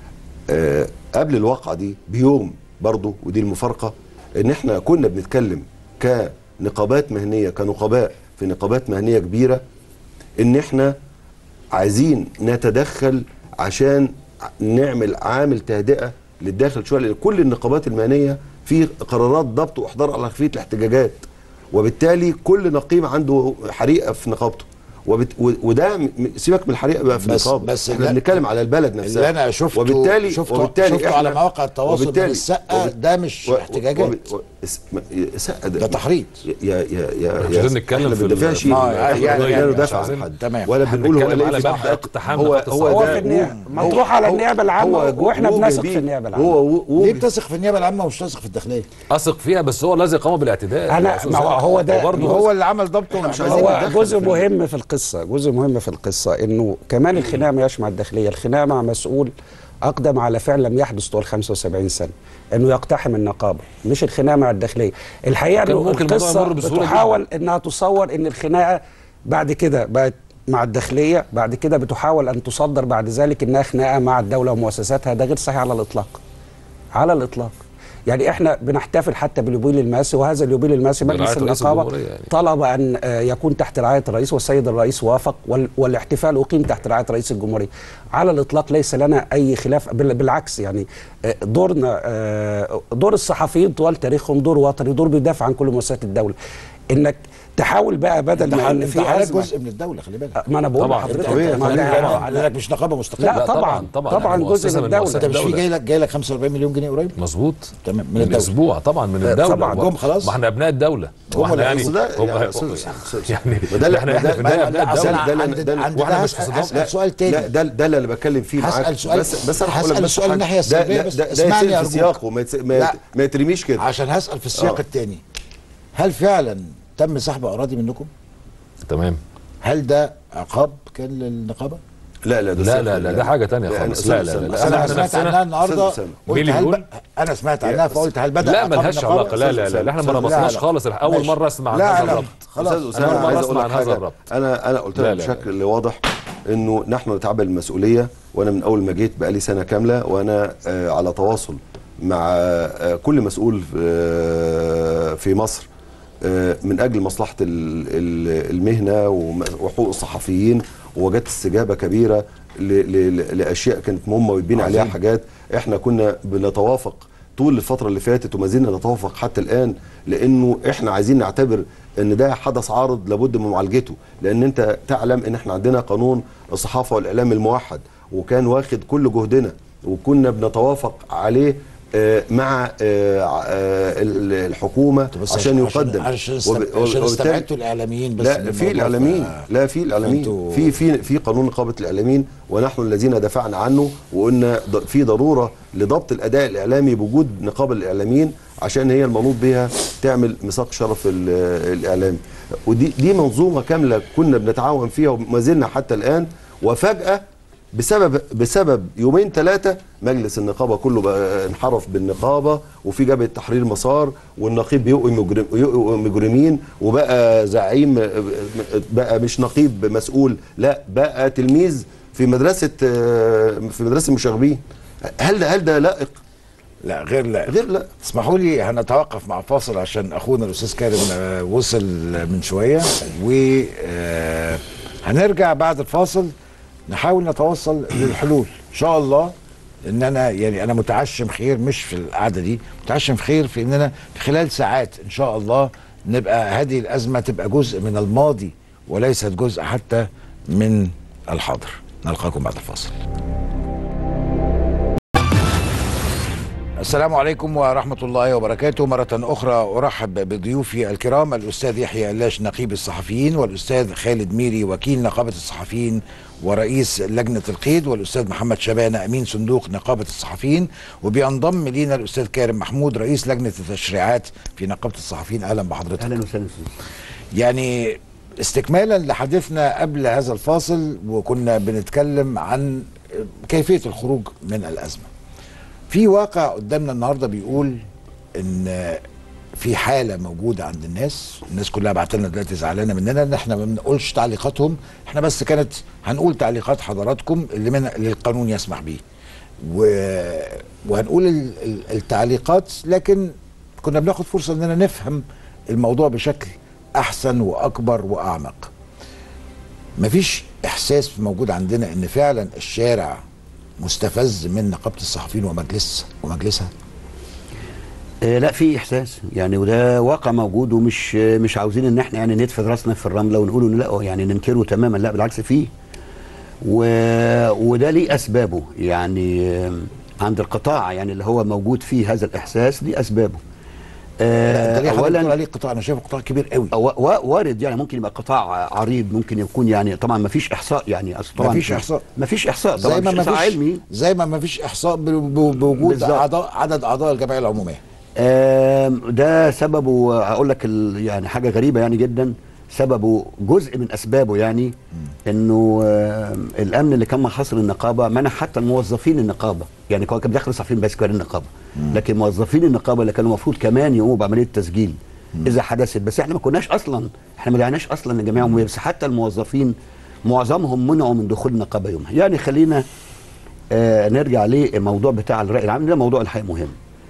آه، قبل الواقعه دي بيوم برضو ودي المفارقه ان احنا كنا بنتكلم كنقابات مهنيه كنقباء في نقابات مهنيه كبيره ان احنا عايزين نتدخل عشان نعمل عامل تهدئه للداخل شويه لان كل النقابات المهنيه في قرارات ضبط واحضار على خفيه الاحتجاجات وبالتالي كل نقيب عنده حريقه في نقابته وبت... و- وده م- م- سيبك من الحريقه بقى في بس- النقابه بس احنا لا- بنتكلم على البلد نفسها اللي انا شفته وبالتالي شفته, وبالتالي شفته إحنا- على مواقع التواصل من وبالتالي- السقه وب- ده مش و- و- احتجاجات وب- و- اس- م- السقه ده ده تحريض يا يا يا مش يا عايزين نتكلم احنا في ما بندافعش ال- ما- احنا يعني- لا يعني ندافع مش عايزين- عن حد تمام. ولا احنا بنقول هو بنتكلم ليه على في مبدأ حد. اقتحام هو نقابة هو هو ده في النيابة هو- مطروح على النيابة العامة هو واحنا وجه بنثق بيه. في النيابة العامة. هو و- ليه وجه- بتثق في النيابه العامه ومش تثق في الداخليه؟ اثق فيها بس هو الذي قام بالاعتداء أنا- يا أستاذ ما هو- سامح. هو ده- برضه هو اللي عمل ضبط ومش مش عايزين هو ندخل جزء في مهم في القصة جزء مهم في القصة انه كمان الخناقة ما مع الداخلية الخناقة مع مسؤول اقدم على فعل لم يحدث طول 75 سنة انه يقتحم النقابة مش الخناقة مع الداخلية الحقيقة كان انه ممكن الموضوع القصة يمر بسهولة بتحاول انها تصور ان الخناقة بعد كده بقت مع الداخلية بعد كده بتحاول ان تصدر بعد ذلك انها خناقة مع الدولة ومؤسساتها ده غير صحيح على الاطلاق على الاطلاق يعني احنا بنحتفل حتى باليوبيل الماسي وهذا اليوبيل الماسي مجلس برعاية رئيس النقابه الجمهورية يعني. طلب ان آه، يكون تحت رعايه الرئيس والسيد الرئيس وافق وال- والاحتفال اقيم تحت رعايه رئيس الجمهوريه على الاطلاق ليس لنا اي خلاف بال- بالعكس يعني آه، دورنا آه، دور الصحفيين طوال تاريخهم دور وطني دور بيدافع عن كل مؤسسات الدوله انك تحاول بقى بدل انت ما حضرتك- ان انت في حضرتك ازمه جزء من الدوله خلي بالك ما انا بقول طبعاً. لحضرتك طبيعي ما خلي ده- بالك ما- لانك مش نقابه مستقله لا لا، طبعا طبعاً، طبعاً. طبعا يعني جزء مؤسسة من من الدوله مؤسسات انت مش في الدولة. جاي لك جاي لك 45 مليون جنيه قريب مظبوط تمام من من الدوله اسبوع طبعا من آه، الدوله طبعاً، جم خلاص. ما احنا ابناء الدوله جم واحنا ولا يعني إيه؟ ده هم- يعني أستاذ- يعني ما ده اللي- احنا ما احنا ده- في ما النهايه ده- ابناء أصل الدوله ده اللي- عند ده اللي- عند واحنا ده مش في هسأل- صدام. هسأل سؤال تاني لا ده ده اللي بتكلم فيه معاك هسأل سؤال بس بس انا هقول لك هسأل بس سؤال حاجة. الناحية ده- السلبية لا، بس ده ده اسمعني يصير في أرجوك. سياقه ما يتس- ما لا. يت- ما يترميش كده عشان هسأل في السياق آه. التاني هل فعلا تم سحب أراضي منكم؟ تمام هل ده عقاب كان للنقابة؟ لا لا ده لا سياق- لا لا ده حاجه تانية لا، خالص أنا- لا لا أستاذ لا أسامة، لا أنا احنا سمعت عنها نفسنا النهارده أستاذ أسامة. قلت مين اللي هل بيقول؟ بقى أنا سمعت عنها فقلت هل بدأ لا عقاب ملهاش النقابة؟ علاقه لا لا لا, لا احنا ما لا، ربطناش لا. خالص اول ماشي. مره اسمع عن لا، هذا لا. الربط خلاص استاذ أنا اسامه أول انا مرة عايز أسمع اقول عن لك هذا حاجه الربط. انا انا قلت لا، لك لا، لا. بشكل واضح انه نحن نتعامل المسؤوليه وانا من اول ما جيت بقالي سنه كامله وانا آه، على تواصل مع آه، كل مسؤول آه، في مصر آه، من اجل مصلحه ال- ال- المهنه وم- وحقوق الصحفيين ووجدت استجابه كبيره ل- ل- لاشياء كانت مهمه ويبين عليها عظيم. حاجات احنا كنا بنتوافق طول الفتره اللي فاتت وما زلنا نتوافق حتى الان لانه احنا عايزين نعتبر ان ده حدث عارض لابد من معالجته لان انت تعلم ان احنا عندنا قانون الصحافه والاعلام الموحد وكان واخد كل جهدنا وكنا بنتوافق عليه آه، مع آه، آه، ال- الحكومه بس عشان يقدم عشان, وب- عشان, عشان وبالتالي- استبعدتوا الإعلاميين بس من لا الموضوع، في الاعلاميين ف- لا في الاعلاميين فأنتوا- في في في قانون نقابه الاعلاميين ونحن الذين دفعنا عنه وقلنا ض- في ضروره لضبط الاداء الاعلامي بوجود نقابه الاعلاميين عشان هي المنوط بها تعمل ميثاق شرف ال- الاعلامي ودي دي منظومه كامله كنا بنتعاون فيها وما زلنا حتى الان وفجاه بسبب بسبب يومين ثلاثه مجلس النقابه كله بقى انحرف بالنقابه وفي جبهه تحرير مسار والنقيب بيقوي مجرم يقوي مجرمين وبقى زعيم بقى مش نقيب مسؤول لا بقى تلميذ في مدرسه في مدرسه المشاغبين هل ده هل ده لائق؟ لا غير لا غير لا اسمحوا لي هنتوقف مع فاصل عشان اخونا الاستاذ كارم آه، وصل من شويه و آه، هنرجع بعد الفاصل نحاول نتوصل للحلول ان شاء الله ان انا يعني انا متعشم خير مش في القعده دي متعشم خير في اننا في خلال ساعات ان شاء الله نبقى هذه الازمه تبقى جزء من الماضي وليست جزء حتى من الحاضر نلقاكم بعد الفاصل السلام عليكم ورحمة الله وبركاته مرة أخرى أرحب بضيوفي الكرام الأستاذ يحيى اللاش نقيب الصحفيين والأستاذ خالد ميري وكيل نقابة الصحفيين ورئيس لجنة القيد والأستاذ محمد شبانة أمين صندوق نقابة الصحفيين وبينضم لينا الأستاذ كارم محمود رئيس لجنة التشريعات في نقابة الصحفيين أهلا بحضرتك اهلا وسهلا يعني استكمالا لحديثنا قبل هذا الفاصل وكنا بنتكلم عن كيفية الخروج من الأزمة في واقع قدامنا النهارده بيقول ان في حاله موجوده عند الناس الناس كلها بعت لنا دلوقتي زعلانه مننا ان احنا ما بنقولش تعليقاتهم احنا بس كانت هنقول تعليقات حضراتكم اللي من اللي القانون يسمح بيه و... وهنقول ال... ال- التعليقات لكن كنا بناخد فرصه اننا نفهم الموضوع بشكل احسن واكبر واعمق مفيش احساس موجود عندنا ان فعلا الشارع مستفز من نقابه الصحفيين ومجلس ومجلسها آه لا في احساس يعني وده واقع موجود ومش آه مش عاوزين ان احنا يعني ندفن راسنا في الرمله ونقول انه لا يعني ننكره تماما لا بالعكس فيه و... وده ليه اسبابه يعني آه عند القطاع يعني اللي هو موجود فيه هذا الاحساس ليه اسبابه لا انت ليه حضرتك بتقول اولا عليه قطاع انا شايفه قطاع كبير قوي و- و- وارد يعني ممكن يبقى قطاع عريض ممكن يكون يعني طبعا ما فيش احصاء يعني أصل طبعا مفيش إحصاء. ما فيش احصاء طبعا زي ما مفيش ما احصاء فيش علمي زي ما ما فيش احصاء ب- ب- بوجود بالظبط. اعضاء عدد اعضاء الجمعيه العموميه آم، ده سببه هقول لك ال- يعني حاجه غريبه يعني جدا سببه جزء من اسبابه يعني انه آم، الامن اللي كان محاصر النقابه منع حتى الموظفين النقابه يعني كان كان بيدخل صحفيين بس كمان النقابه لكن موظفين النقابه اللي كانوا المفروض كمان يقوموا بعمليه تسجيل اذا حدثت بس احنا ما كناش اصلا احنا ما دعناش اصلا الجمعيه العموميه بس حتى الموظفين معظمهم منعوا من دخول النقابه يومها يعني خلينا آه نرجع للموضوع بتاع الراي العام ده موضوع الحقيقه مهم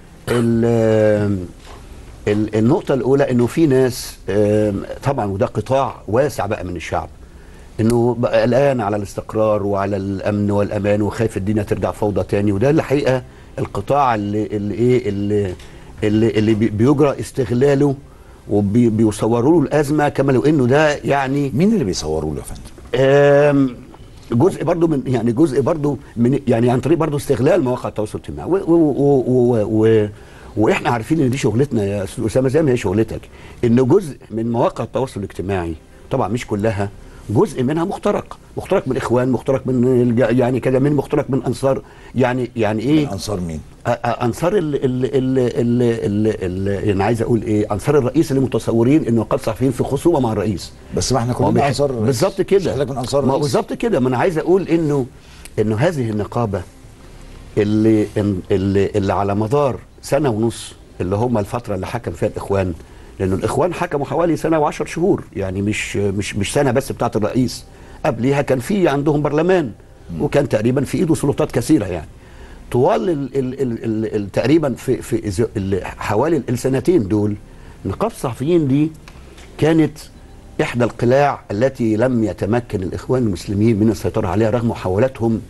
ال- ال- النقطة الأولى إنه في ناس آم، طبعا وده قطاع واسع بقى من الشعب إنه بقى قلقان على الاستقرار وعلى الأمن والأمان وخايف الدنيا ترجع فوضى تاني وده الحقيقة القطاع اللي اللي إيه اللي اللي, اللي بي- بيجرى استغلاله وبيصوروا له الازمه كما لو انه ده يعني مين اللي بيصوروا له يا فندم؟ آم، جزء برضو من يعني جزء برضو من يعني عن طريق برضو استغلال مواقع التواصل الاجتماعي و و و و و واحنا عارفين ان دي شغلتنا يا استاذ اسامه زي ما هي شغلتك ان جزء من مواقع التواصل الاجتماعي طبعا مش كلها جزء منها مخترق مخترق من الاخوان مخترق من الج- يعني كذا من مخترق من انصار يعني يعني ايه من انصار مين؟ أ- أ- انصار ال ال ال ال ال ال انا عايز اقول ايه انصار الرئيس اللي متصورين انه قد صحفيين في خصومه مع الرئيس بس ما احنا هو كلنا بيح- انصار الرئيس. بالظبط مش كده حضرتك من انصار ما هو الرئيس. بالظبط كده ما انا عايز اقول انه انه هذه النقابه اللي اللي, اللي على مدار سنه ونص اللي هم الفتره اللي حكم فيها الاخوان لانه الاخوان حكموا حوالي سنه وعشر شهور يعني مش مش مش سنه بس بتاعه الرئيس قبليها كان في عندهم برلمان وكان تقريبا في ايده سلطات كثيره يعني طوال ال ال ال ال ال تقريبا في في إز- ال- حوالي السنتين دول نقابه الصحفيين دي كانت احدى القلاع التي لم يتمكن الاخوان المسلمين من السيطره عليها رغم محاولاتهم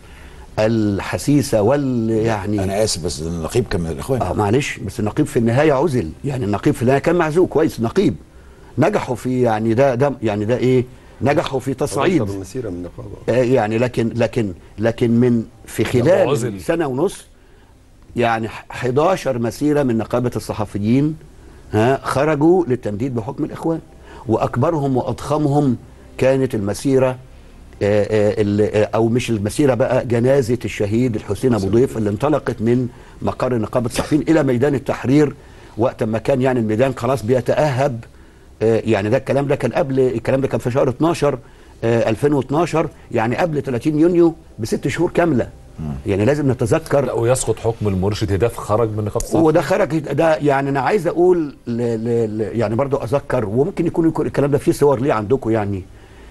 الحسيسه وال يعني انا اسف بس النقيب كان من الاخوان اه معلش بس النقيب في النهايه عزل يعني النقيب في النهايه كان معزول كويس نقيب نجحوا في يعني ده ده يعني ده ايه نجحوا في تصعيد أشهر مسيره من النقابه آه، يعني لكن لكن لكن من في لما عزل. خلال سنه ونص يعني 11 مسيره من نقابه الصحفيين ها خرجوا للتمديد بحكم الاخوان واكبرهم واضخمهم كانت المسيره آه، آه، اللي- آه، او مش المسيره بقى جنازه الشهيد الحسين ابو ضيف اللي انطلقت من مقر نقابه الصحفيين الى ميدان التحرير وقت ما كان يعني الميدان خلاص بيتاهب آه، يعني ده الكلام ده كان قبل الكلام ده كان في شهر 12 آه، 2012 يعني قبل 30 يونيو بست شهور كامله يعني لازم نتذكر لا ويسقط حكم المرشد هداف خرج من نقابه الصحفيين وده خرج ده يعني انا عايز اقول ل ل ل يعني برضو اذكر وممكن يكون يكون الكلام ده فيه صور ليه عندكم يعني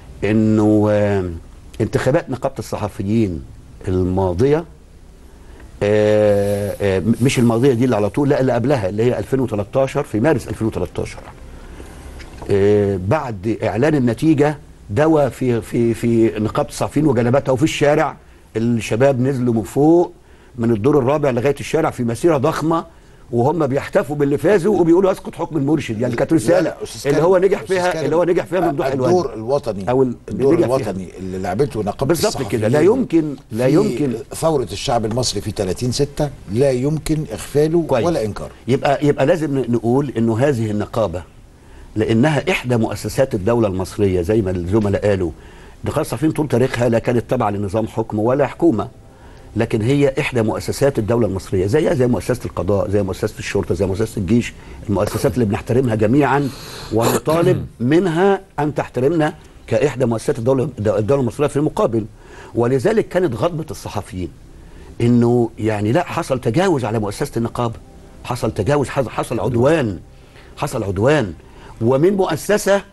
انه آه، انتخابات نقابه الصحفيين الماضيه آه، آه، مش الماضيه دي اللي على طول لا اللي قبلها اللي هي 2013 في مارس 2013 آه، بعد اعلان النتيجه دوا في في في نقابه الصحفيين وجنباتها وفي الشارع الشباب نزلوا من فوق من الدور الرابع لغايه الشارع في مسيره ضخمه وهم بيحتفوا باللي فازوا وبيقولوا اسقط حكم المرشد يعني كانت لا، رساله لا، أستاذ اللي كريم، هو نجح أستاذ فيها كريم، اللي هو نجح فيها ممدوح حلوان الدور الوطني او ال- الدور نجح فيها. الوطني اللي لعبته نقابه بالظبط كده الصحفيين لا يمكن لا في يمكن ثوره الشعب المصري في 30 6 لا يمكن اغفاله كويس. ولا انكاره يبقى يبقى لازم ن- نقول انه هذه النقابه لانها احدى مؤسسات الدوله المصريه زي ما الزملاء قالوا نقابه الصحفيين طول تاريخها لا كانت تابعه لنظام حكم ولا حكومه لكن هي احدى مؤسسات الدوله المصريه زيها زي مؤسسه القضاء زي مؤسسه الشرطه زي مؤسسه الجيش المؤسسات اللي بنحترمها جميعا ونطالب منها ان تحترمنا كاحدى مؤسسات الدوله الدوله المصريه في المقابل ولذلك كانت غضبه الصحفيين انه يعني لا حصل تجاوز على مؤسسه النقابه حصل تجاوز حصل, حصل عدوان حصل عدوان ومن مؤسسه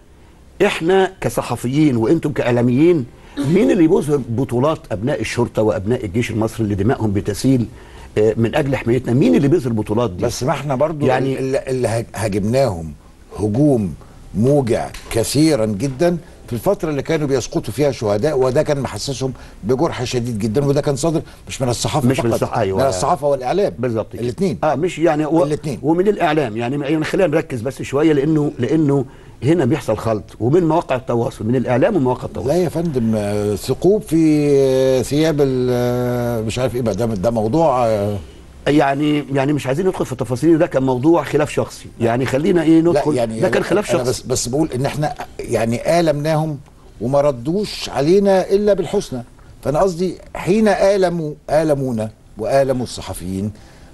احنا كصحفيين وانتم كاعلاميين مين اللي بيظهر بطولات ابناء الشرطه وابناء الجيش المصري اللي دمائهم بتسيل آه، من اجل حمايتنا مين اللي بيظهر البطولات دي بس ما احنا برضو يعني- يعني اللي, اللي هاج- هاجمناهم هجوم موجع كثيرا جدا في الفترة اللي كانوا بيسقطوا فيها شهداء وده كان محسسهم بجرح شديد جدا وده كان صادر مش من الصحافة مش من فقط الصحافة، أيوة. من الصحافة والإعلام بالظبط كده. الاثنين اه مش يعني و... الاثنين ومن الاعلام يعني يعني خلينا نركز بس شويه لانه لانه هنا بيحصل خلط ومن مواقع التواصل من الاعلام ومواقع التواصل لا يا فندم آه، ثقوب في آه، ثياب ال- آه، مش عارف ايه بقى ده ده موضوع آه، يعني يعني مش عايزين ندخل في التفاصيل ده كان موضوع خلاف شخصي يعني خلينا ايه ندخل لا يعني ده كان خلاف أنا شخصي بس بس بقول ان احنا يعني آلمناهم وما ردوش علينا الا بالحسنى فانا قصدي حين آلموا آلمونا وآلموا الصحفيين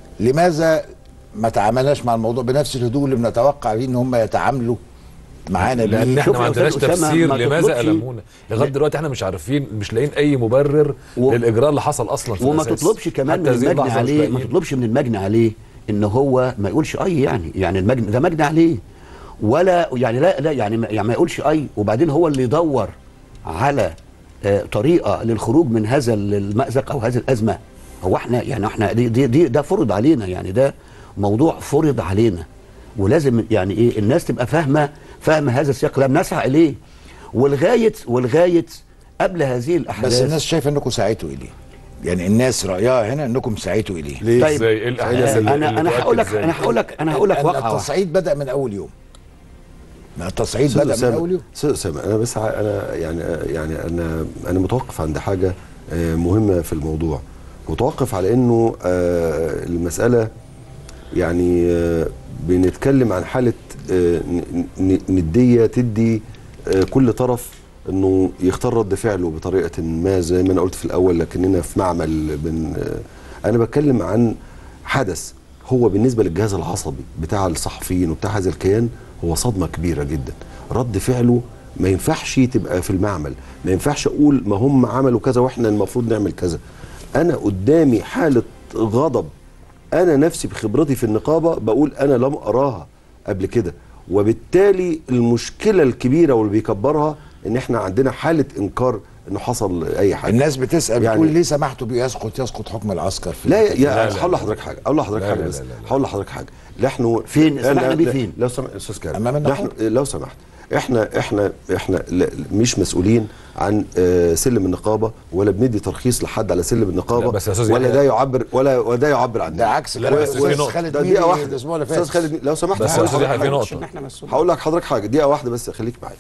لماذا ما تعاملناش مع الموضوع بنفس الهدوء اللي بنتوقع فيه ان هم يتعاملوا معانا بيه؟ لان احنا شوف ما يا عندناش أستاذ أسامة، تفسير ما لماذا تطلبش- المونا لغايه دلوقتي احنا مش عارفين مش لاقيين اي مبرر و- للاجراء اللي حصل اصلا في وما الأساس. تطلبش كمان من حتى هذه المجني اللحظة مش عليه ما لاقيين. تطلبش من المجني عليه ان هو ما يقولش اي يعني يعني المجني ده مجني عليه ولا يعني لا لا يعني ما, يعني ما يقولش اي وبعدين هو اللي يدور على آه، طريقه للخروج من هذا المأزق او هذه الازمه هو احنا يعني احنا دي, دي, دي ده فرض علينا يعني ده موضوع فرض علينا ولازم يعني ايه الناس تبقى فاهمه فاهمه هذا السياق لم نسعى اليه ولغايه ولغايه قبل هذه الاحداث بس الناس شايفه انكم سعيتوا اليه يعني الناس رايها هنا انكم سعيتوا اليه ليه طيب، ازاي؟ ايه آه، انا الاحداث اللي- اللي انا انا تؤكد هقول لك ذلك؟ انا هقول لك انا هقول لك أن واقعه واحدة. التصعيد بدا من اول يوم ما التصعيد أستاذ بدا من أسامة- اول يوم استاذ اسامه انا بس ع- انا يعني يعني انا انا متوقف عند حاجه آه، مهمه في الموضوع متوقف على انه آه، المساله يعني آه، بنتكلم عن حاله آه، ن- ن- نديه تدي آه، كل طرف انه يختار رد فعله بطريقه ما زي ما انا قلت في الاول لكننا في معمل بن آه، انا بتكلم عن حدث هو بالنسبه للجهاز العصبي بتاع الصحفيين وبتاع هذا الكيان هو صدمه كبيره جدا رد فعله ما ينفعش تبقى في المعمل ما ينفعش اقول ما هم عملوا كذا واحنا المفروض نعمل كذا انا قدامي حاله غضب انا نفسي بخبرتي في النقابه بقول انا لم اراها قبل كده وبالتالي المشكله الكبيره واللي بيكبرها ان احنا عندنا حاله انكار انه حصل اي حاجه الناس بتسال يعني- بتقول ليه سمحتوا بيه يسقط يسقط حكم العسكر في لا البيت؟ يا هقول لحضرتك حاجه اقول لحضرتك لا، حاجه لا، بس لا، لا. هقول لحضرتك حاجه نحن فين؟ سمحنا لا- بيه لا- فين؟ لو سمحت استاذ كريم أمام النقابة؟ نحن لو سمحت احنا احنا احنا لا- مش مسؤولين عن آه، سلم النقابه ولا بندي ترخيص لحد على سلم النقابه لا، بس يا أستاذ ولا يحيى- ده يعبر ولا وده يعبر عن ده عكس لا، كلام بس في الأستاذ نقطة. خالد ده ميري دقيقه واحده الاسبوع اللي استاذ فات خالد لو سمحت بس يا هقول أستاذ لحضرتك يحيى في حاجة. نقطة. عشان احنا مسؤولين هقول لك حضرتك حاجه دقيقه واحده بس خليك معايا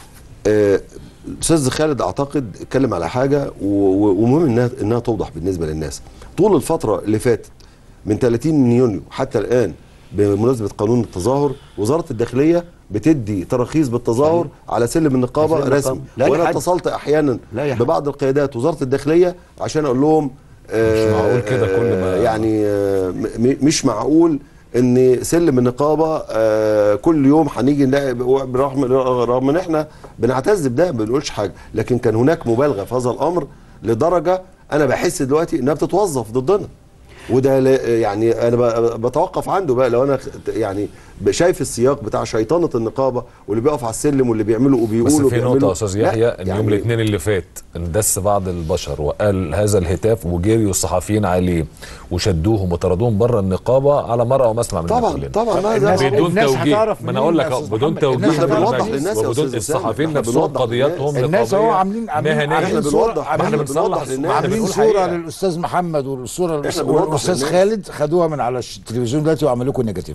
آه، استاذ خالد اعتقد اتكلم على حاجه و- و- ومهم انها انها توضح بالنسبه للناس طول الفتره اللي فاتت من 30 يونيو حتى الان بمناسبه قانون التظاهر وزاره الداخليه بتدي تراخيص بالتظاهر على سلم النقابه سلم النقابة. رسمي لا يا وانا حاج. اتصلت احيانا لا يا حاج. ببعض القيادات وزاره الداخليه عشان اقول لهم آه، معقول كده كل ما- آه، يعني آه، م- م- مش معقول ان سلم النقابه آه، كل يوم هنيجي نلاقي برغم رغم ان احنا بنعتز بده ما بنقولش حاجه لكن كان هناك مبالغه في هذا الامر لدرجه انا بحس دلوقتي انها بتتوظف ضدنا وده لا- يعني انا ب- بتوقف عنده بقى لو انا خ- يعني شايف السياق بتاع شيطنه النقابه واللي بيقف على السلم واللي بيعملوا بس وبيقولوا في نقطة بيعملوا- يا أستاذ لا، يحيى إن يوم يعني الاثنين اللي فات اندس بعض البشر وقال هذا الهتاف وجريوا الصحفيين عليه وشدوهم وطردوهم بره النقابة على مرأى ومسمع من طبعا كلنا. طبعا ما الناس- ده بدون الناس توجيه هتعرف ما انا منين اقول يا لك أهو، أستاذ بدون محمد؟ توجيه الناس احنا من بنوضح المجلس للناس يا وبدون أستاذ أسامة. الصحفيين احنا نفسهم بنوضح قضياتهم للناس. الناس اهو نقابية عاملين عاملين مهنية. عاملين احنا صورة بنوضح ما احنا عاملين بنصلح بنوضح للناس. عاملين بنقول صورة حقيقة. للاستاذ محمد والصورة احنا بنوضح للاستاذ للناس. خالد خدوها من على التلفزيون دلوقتي وعملوا لكم نيجاتيف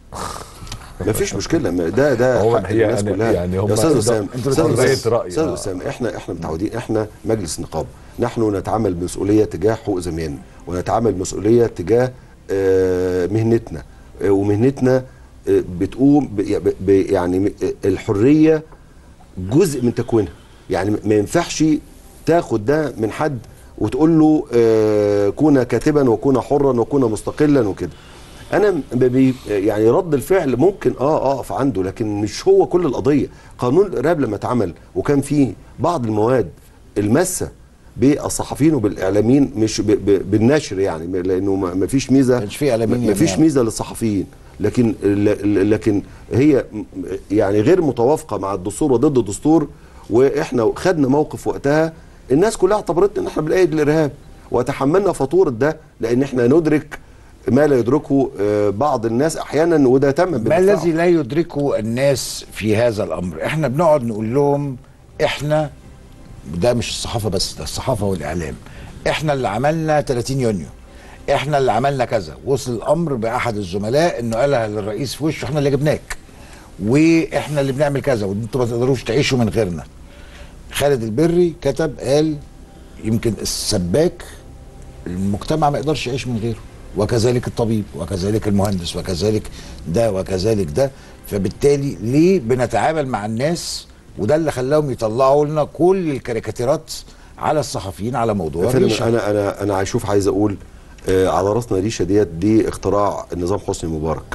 ما فيش مشكله ما ده ده هو حق الناس يعني- كلها يعني هم يا استاذ ده- اسامه انتوا استاذ الاتنين أسامة، رأي. استاذ آه. اسامه احنا احنا متعودين احنا مجلس نقابه نحن نتعامل بمسؤوليه تجاه حقوق زميلنا ونتعامل بمسؤوليه تجاه آه، مهنتنا آه، ومهنتنا آه، بتقوم ب- ب- يعني م- الحريه جزء من تكوينها يعني ما ينفعش تاخد ده من حد وتقول له آه، كون كاتبا وكون حرا وكون مستقلا وكده انا م- بي يعني رد الفعل ممكن اه اقف عنده لكن مش هو كل القضيه قانون الارهاب لما اتعمل وكان فيه بعض المواد الماسه بالصحفيين وبالاعلاميين مش ب ب بالنشر يعني لانه ما ما فيش ميزه كانش فيه إعلاميين ما فيش يعني. ميزه للصحفيين لكن ل- لكن هي م- يعني غير متوافقه مع الدستور وضد الدستور واحنا خدنا موقف وقتها الناس كلها اعتبرتنا ان احنا بالايد الارهاب وتحملنا فاتوره ده لان احنا ندرك ما لا يدركه آه، بعض الناس احيانا وده تم ما بالدفاع. الذي لا يدركه الناس في هذا الامر احنا بنقعد نقول لهم احنا ده مش الصحافه بس ده الصحافه والاعلام احنا اللي عملنا 30 يونيو احنا اللي عملنا كذا وصل الامر باحد الزملاء انه قالها للرئيس في وشه احنا اللي جبناك واحنا اللي بنعمل كذا وانتوا ما تقدروش تعيشوا من غيرنا خالد البري كتب قال يمكن السباك المجتمع ما يقدرش يعيش من غيره وكذلك الطبيب وكذلك المهندس وكذلك ده وكذلك ده فبالتالي ليه بنتعامل مع الناس وده اللي خلاهم يطلعوا لنا كل الكاريكاتيرات على الصحفيين على موضوع يا فندم الريشة. انا انا انا هشوف عايز اقول آه على راسنا ريشه ديت دي اختراع النظام حسني مبارك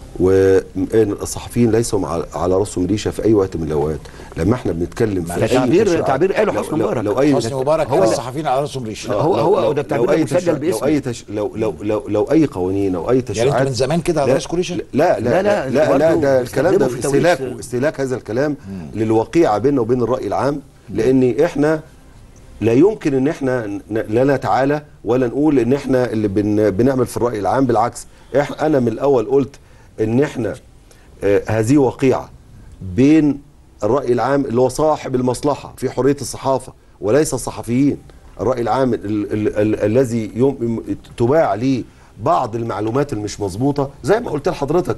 والصحفيين ليسوا مع- على راسهم ريشه في اي وقت من الاوقات لما احنا بنتكلم في ده أي تعبير- تشريعات- تعبير قاله لو- حسني لو- مبارك. لو اي حسني مبارك هو هو اللي- الصحفيين على راسهم ريشه هو- لو- هو- لو- وده التعبير لو ده أي مسجل تشريع- باسمه. لو اي تش... لو لو لو لو اي قوانين او اي تشريعات يعني انت من زمان كده على لا- راسكم ريشه لا لا لا، لا لا، لا, لا, برضه ده الكلام ده بيستخدموا في استهلاك تويس- استهلاك هذا الكلام للوقيعه بيننا وبين الراي العام لان احنا لا يمكن ان احنا ن- لا نتعالى ولا نقول ان احنا اللي بن بنعمل في الراي العام بالعكس احنا انا من الاول قلت ان احنا آه هذه وقيعه بين الراي العام اللي هو صاحب المصلحه في حريه الصحافه وليس الصحفيين الراي العام ال- ال- ال- الذي يوم تباع ليه بعض المعلومات المش مظبوطه زي ما قلت لحضرتك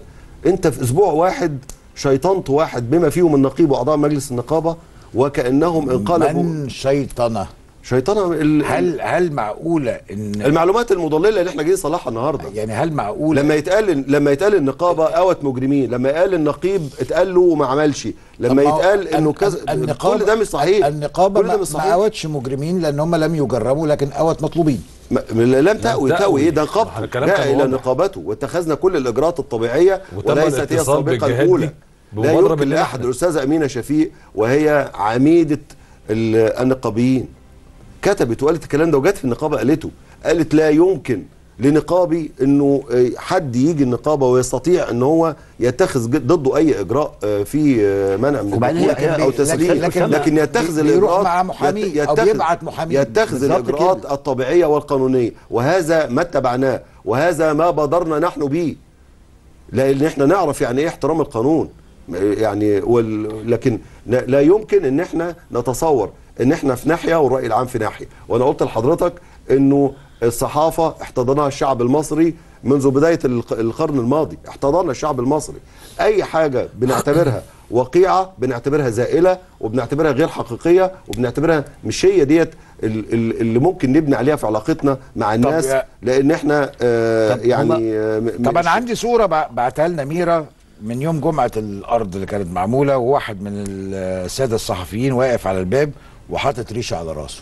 انت في اسبوع واحد شيطنت واحد بما فيهم النقيب واعضاء مجلس النقابه وكانهم انقلبوا من شيطنه شيطنه ال... هل هل معقوله ان المعلومات المضلله اللي احنا جايين نصلحها النهارده يعني هل معقوله لما يتقال لما يتقال النقابه اوت مجرمين لما يقال النقيب اتقال له وما عملش لما طب ما هو يتقال انه ال- كذا النقابة كل ده مش صحيح النقابه كل ده ما, مش ما صحيح اوتش مجرمين لان هم لم يجربوا لكن اوت مطلوبين ما- لم تأوي تأوي. تأوي ايه ده نقابته الكلام جاء كان الى واضح. نقابته واتخذنا كل الاجراءات الطبيعيه وتم وليست هي الاتصال السابقه بالجهات الاولى دي لا بمبادرة يمكن بالله لاحد إحنا. الاستاذه امينه شفيق وهي عميده ال- النقابيين كتبت وقالت الكلام ده وجت في النقابه قالته قالت لا يمكن لنقابي انه آه، حد يجي النقابه ويستطيع ان هو يتخذ ج- ضده اي اجراء آه، في آه، منع من وبعدين الدخول هي- او لكن- تسليم لكن- لكن يتخذ بي- بيروح الاجراءات مع محامي يت- أو يتخذ- بيبعت محامي. يتخذ بالظبط الاجراءات كده. الطبيعيه والقانونيه وهذا ما اتبعناه وهذا ما بادرنا نحن به لان احنا نعرف يعني ايه احترام القانون يعني وال... لكن لا لا يمكن ان احنا نتصور ان احنا في ناحيه والراي العام في ناحيه وانا قلت لحضرتك انه الصحافه احتضنها الشعب المصري منذ بدايه الق- القرن الماضي احتضننا الشعب المصري اي حاجه بنعتبرها وقيعه بنعتبرها زائله وبنعتبرها غير حقيقيه وبنعتبرها مش هي ديت ال- ال- اللي ممكن نبني عليها في علاقتنا مع الناس يا- لان احنا آه طب يعني هما- آه م- طب مش- انا عندي صوره بع- بعتها لنا ميرا من يوم جمعه الارض اللي كانت معموله وواحد من الساده الصحفيين واقف على الباب وحاطط ريشه على راسه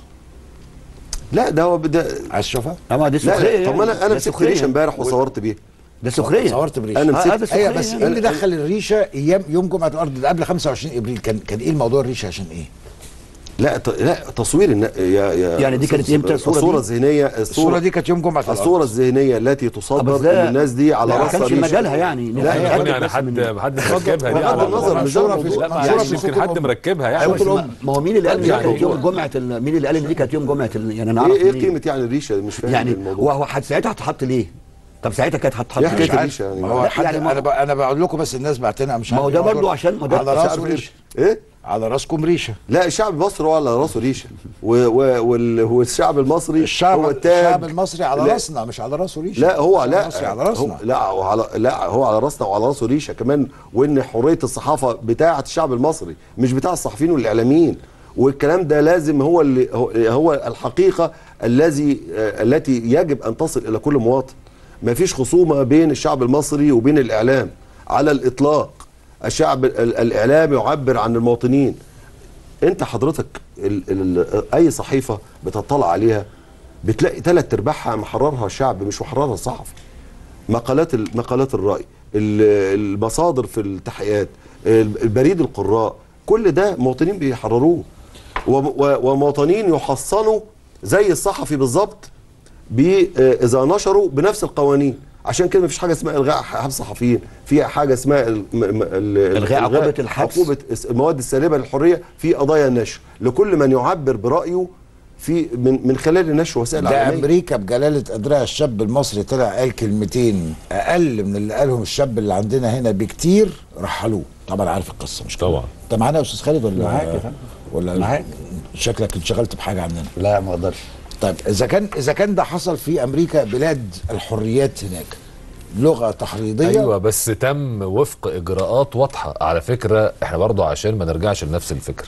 لا ده هو ده عايز تشوفها؟ اما دي لا سخريه لا طب ما انا انا ده مسكت سخرية. ريشه امبارح وصورت بيها ده سخريه صورت بريشه أنا آه، مسكت- هذا سخرية ايوه بس ايه اللي أنا- دخل الريشه ايام يوم جمعه الارض ده قبل 25 ابريل كان كان ايه الموضوع الريشه عشان ايه؟ لا ت... لا تصوير الن... يا يا يعني دي كانت إمتى الصورة الصوره دي؟ الذهنيه الصوره دي كانت يوم جمعه الارض الصوره الذهنيه التي آه، بس تصدر ده- ان الناس دي على لا، ما راسها كانش ريشة. مجالها يعني لا يعني لا يكون يعني بس حد من- حد مركبها دي بغض على النظر مش ده صورة في- الموضوع. لا صورة يعني في ممكن صوت حد الأم. مركبها ايوه يعني بس ما ما هو مين اللي قال ان دي يعني كانت يوم موضوع. جمعه ال- مين اللي قال ان دي كانت يوم جمعه ال- يعني انا ايه اعرف ايه منين؟ قيمه يعني الريشه مش فاهم يعني الموضوع وهو حد ساعتها هتحط ليه؟ طب ساعتها كانت هتحط ايه حكايه ليه؟ الريشه يعني ما هو لا، حد يعني ما- انا ب... انا بقول لكم بس الناس بعتنا مش ما هو عارف ده الموضوع. برضو عشان ما ده على مش راسه عارف ريشه ايه على راسكم ريشه لا الشعب المصري هو على راسه ريشه و... و... وال... والشعب المصري الشعب هو التاج الشعب المصري على لا. راسنا مش على راسه ريشه لا هو الشعب لا المصري على هو راسنا لا هو على لا هو على راسنا وعلى راسه ريشه كمان وان حريه الصحافه بتاعه الشعب المصري مش بتاع الصحفيين والاعلاميين والكلام ده لازم هو اللي هو, هو الحقيقه الذي آه، التي يجب ان تصل الى كل مواطن ما فيش خصومه بين الشعب المصري وبين الاعلام على الاطلاق الشعب ال- الاعلام يعبر عن المواطنين انت حضرتك ال ال اي صحيفه بتطلع عليها بتلاقي ثلاث ارباعها محررها الشعب مش محررها الصحفي مقالات ال- مقالات الراي ال- المصادر في التحقيقات ال- البريد القراء كل ده مواطنين بيحرروه وم- و- ومواطنين يحصنوا زي الصحفي بالظبط ب- آه، اذا نشروا بنفس القوانين عشان كده مفيش حاجه اسمها الغاء حبس صحفيين في حاجه اسمها ال- م- م- ال- إلغاء عقوبة الحبس. عقوبه الس- المواد السالبه للحريه في قضايا النشر لكل من يعبر برايه في من من خلال النشر وسائل ده اعلاميه امريكا بجلاله قدرها الشاب المصري طلع قال كلمتين اقل من اللي قالهم الشاب اللي عندنا هنا بكتير رحلوه طبعا عارف القصه مش كده؟ طبعا انت معانا يا استاذ خالد ولا معاك يا فندم. ولا معاك. شكلك انشغلت بحاجه عندنا لا ما اقدرش طيب اذا كان اذا كان ده حصل في امريكا بلاد الحريات هناك لغه تحريضيه ايوه بس تم وفق اجراءات واضحه على فكره احنا برضو عشان ما نرجعش لنفس الفكر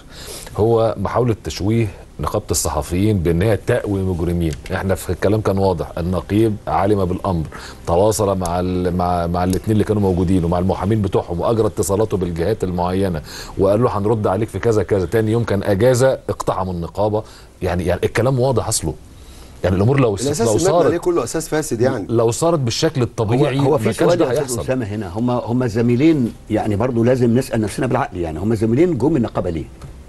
هو محاوله تشويه نقابه الصحفيين بان هي تأوي مجرمين احنا في الكلام كان واضح النقيب علم بالامر تواصل مع ال مع مع الاثنين اللي كانوا موجودين ومع المحامين بتوعهم واجرى اتصالاته بالجهات المعينه وقال له هنرد عليك في كذا كذا تاني يوم كان اجازه اقتحموا النقابه يعني يعني الكلام واضح اصله يعني الامور لو الاساس لو المبنى عليه صارت كله اساس فاسد يعني لو صارت بالشكل هو, الطبيعي هو ما في كانش سؤال ده يا استاذ هيحصل اسامه هنا هم هم زميلين يعني برضو لازم نسال نفسنا بالعقل يعني هم زميلين جم النقابه ليه؟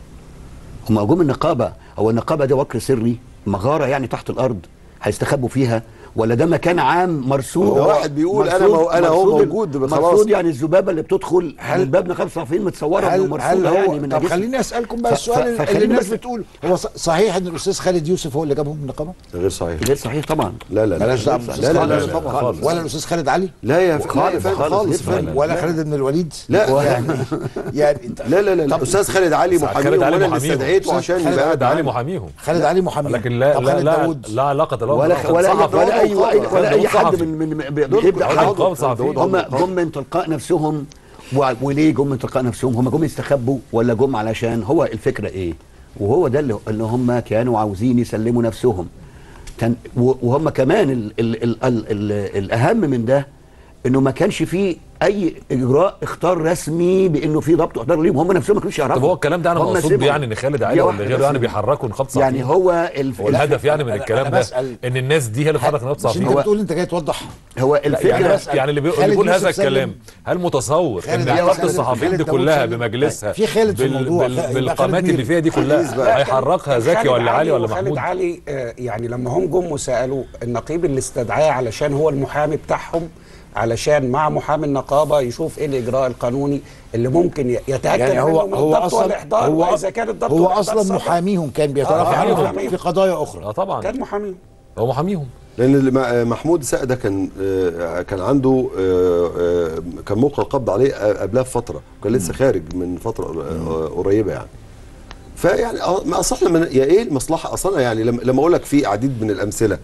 هم جم النقابه هو النقابه دي وكر سري مغاره يعني تحت الارض هيستخبوا فيها ولا ده مكان عام مرصود هو واحد بيقول أنا مرصود- مو- أنا هو مرصود- موجود خلاص. مرصود يعني الذبابه اللي بتدخل هل- من باب نقابه الصحفيين متصوره هل, ومرصوده هل هو يعني من طب أجهزة. خليني اسالكم بقى ف- السؤال ف- اللي فخليني الناس بس- بتقول هو ص- صحيح ان الاستاذ خالد يوسف هو اللي جابهم من النقابه؟ غير صحيح غير صحيح طبعا لا لا لا مالهاش دعوه لا بالأستاذ لا لا, خالد. لا, لا طبعا خالص. ولا الاستاذ خالد علي لا يا ف- لا يا خالص- فندم خالص خالص جداً. فندم. ولا خالد بن الوليد لا. يعني يعني انت- لا لا لا لا طب استاذ خالد علي خالد محامي علي وانا اللي محاميهم. استدعيته عشان خالد يبقى خالد قاعد علي معانا. محاميهم خالد علي محمد لكن لا طب لا خالد لا, داوود لا علاقه له ولا بالنقابة. ولا صحفي ولا اي نقابة. اي ولا داود اي حد صحفي. من من من- دول بيبدا داود حاجه نقابة صحفيين. هم جم من تلقاء نفسهم و- وليه جم من تلقاء نفسهم هم جم يستخبوا ولا جم علشان هو الفكره ايه وهو ده اللي, اللي هم كانوا عاوزين يسلموا نفسهم تن و- وهم كمان ال ال ال ال ال الاهم من ده انه ما كانش فيه اي اجراء اختار رسمي بانه في ضبط واحضار ليهم هم نفسهم ما كانوش يعرفوا طب هو الكلام ده انا هم مقصود سيبهم. يعني ان خالد دي علي ولا واحدة غيره بس. يعني بيحركوا نقابه صحفيين يعني هو الف... هو الهدف يعني من أنا- الكلام أنا ده بسأل- ان الناس دي هي اللي بتحرك نقابه مش انت صحفيين بتقول انت جاي توضح هو لا، الفكره يعني, بسأل. يعني اللي بيقول, خالد اللي بيقول هذا يوسف سلم. الكلام هل متصور خالد ان يوسف نقابه سلم. الصحفيين دي خالد داوود كلها سلم. بمجلسها في خالد في بال- الموضوع. بال- لا، يبقى بالقامات خالد اللي مين؟ فيها دي كلها لا، هيحركها كان زكي خالد ولا علي ولا وخالد محمود علي آه، يعني لما هم جم وسالوا النقيب اللي استدعاه علشان هو المحامي بتاعهم علشان مع محامي النقابه يشوف ايه الاجراء القانوني اللي ممكن ي- يتاكد يعني هو منه من هو الضبط اصلا والاحضار هو واذا كان الضبط هو والإحضار اصلا صدق. محاميهم كان بيترافع آه، عنهم محاميهم. في قضايا اخرى اه طبعا كان محاميهم هو محاميهم لان اللي مع- محمود السقا ده كان آه، كان عنده آه، آه، كان موقع القبض عليه قبلها بفتره وكان لسه خارج من فتره آه، قريبه يعني فيعني آه، ما اصل احنا من- يا ايه المصلحه اصلا يعني لما لما اقول لك في عديد من الامثله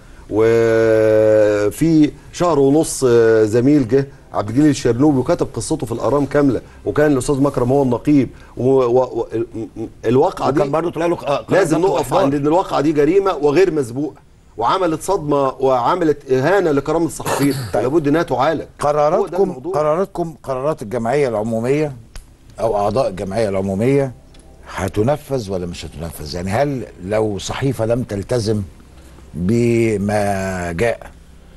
وفي شهر ونص آه، زميل جه عبد الجليل الشرنوبي وكتب قصته في الارام كامله وكان الاستاذ مكرم هو النقيب والواقعه دي وكان برضه طلع له آه، قرار لازم ضبط نقف وإحضار. عند ان الواقعه دي جريمه وغير مسبوقه وعملت صدمه وعملت اهانه لكرامه الصحفيين لابد انها تعالج هو ده قراراتكم الموضوع. قراراتكم قرارات الجمعيه العموميه او اعضاء الجمعيه العموميه هتنفذ ولا مش هتنفذ يعني هل لو صحيفه لم تلتزم بما جاء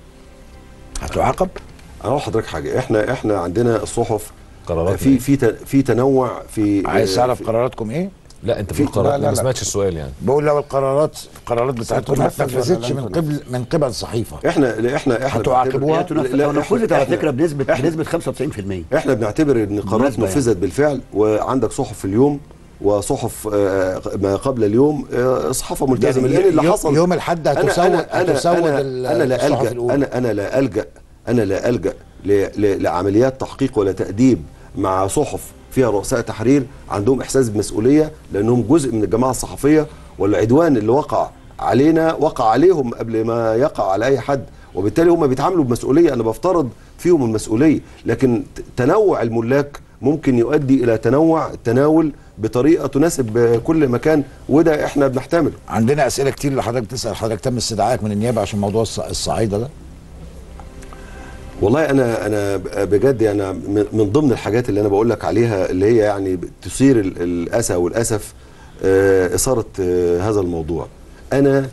هتعاقب انا اقول لحضرتك حاجه احنا احنا عندنا الصحف قرارات في في ت- في تنوع في عايز آه، تعرف في- قراراتكم ايه لا انت في لا، القرار لا، لا ما لا. سمعتش السؤال يعني بقول لو القرارات القرارات بتاعتكم ما ستنفذ ولا اتنفذتش لن من تنفذ؟ قبل من قبل صحيفه احنا احنا احنا هتعاقبوها؟ بنعتبر- هي تنفذ لا، هو نفذت على إحنا- فكره بنسبه إحنا- بنسبه 95% احنا بنعتبر ان القرارات بالمناسبة يعني. نفذت بالفعل وعندك صحف اليوم وصحف آه، ما قبل اليوم آه، صحافه ملتزمه يعني لان اللي يوم- حصل يوم الحد أنا- هتسود أنا- أنا- هتسود أنا- ال- انا لا الصحف الجا الأولى. انا انا لا الجا انا لا الجا ل- ل- لعمليات تحقيق ولا تاديب مع صحف فيها رؤساء تحرير عندهم احساس بمسؤوليه لانهم جزء من الجماعه الصحفيه والعدوان اللي وقع علينا وقع عليهم قبل ما يقع على اي حد وبالتالي هم بيتعاملوا بمسؤوليه انا بفترض فيهم المسؤوليه لكن ت- تنوع الملاك ممكن يؤدي الى تنوع التناول بطريقه تناسب كل مكان وده احنا بنحتمله عندنا اسئله كتير اللي حضرتك بتسال حضرتك تم استدعائك من النيابه عشان موضوع الص- الصعايده ده والله انا انا بجد يعني من من ضمن الحاجات اللي انا بقول لك عليها اللي هي يعني تثير ال- الاسى والاسف آه، اثاره آه، هذا الموضوع انا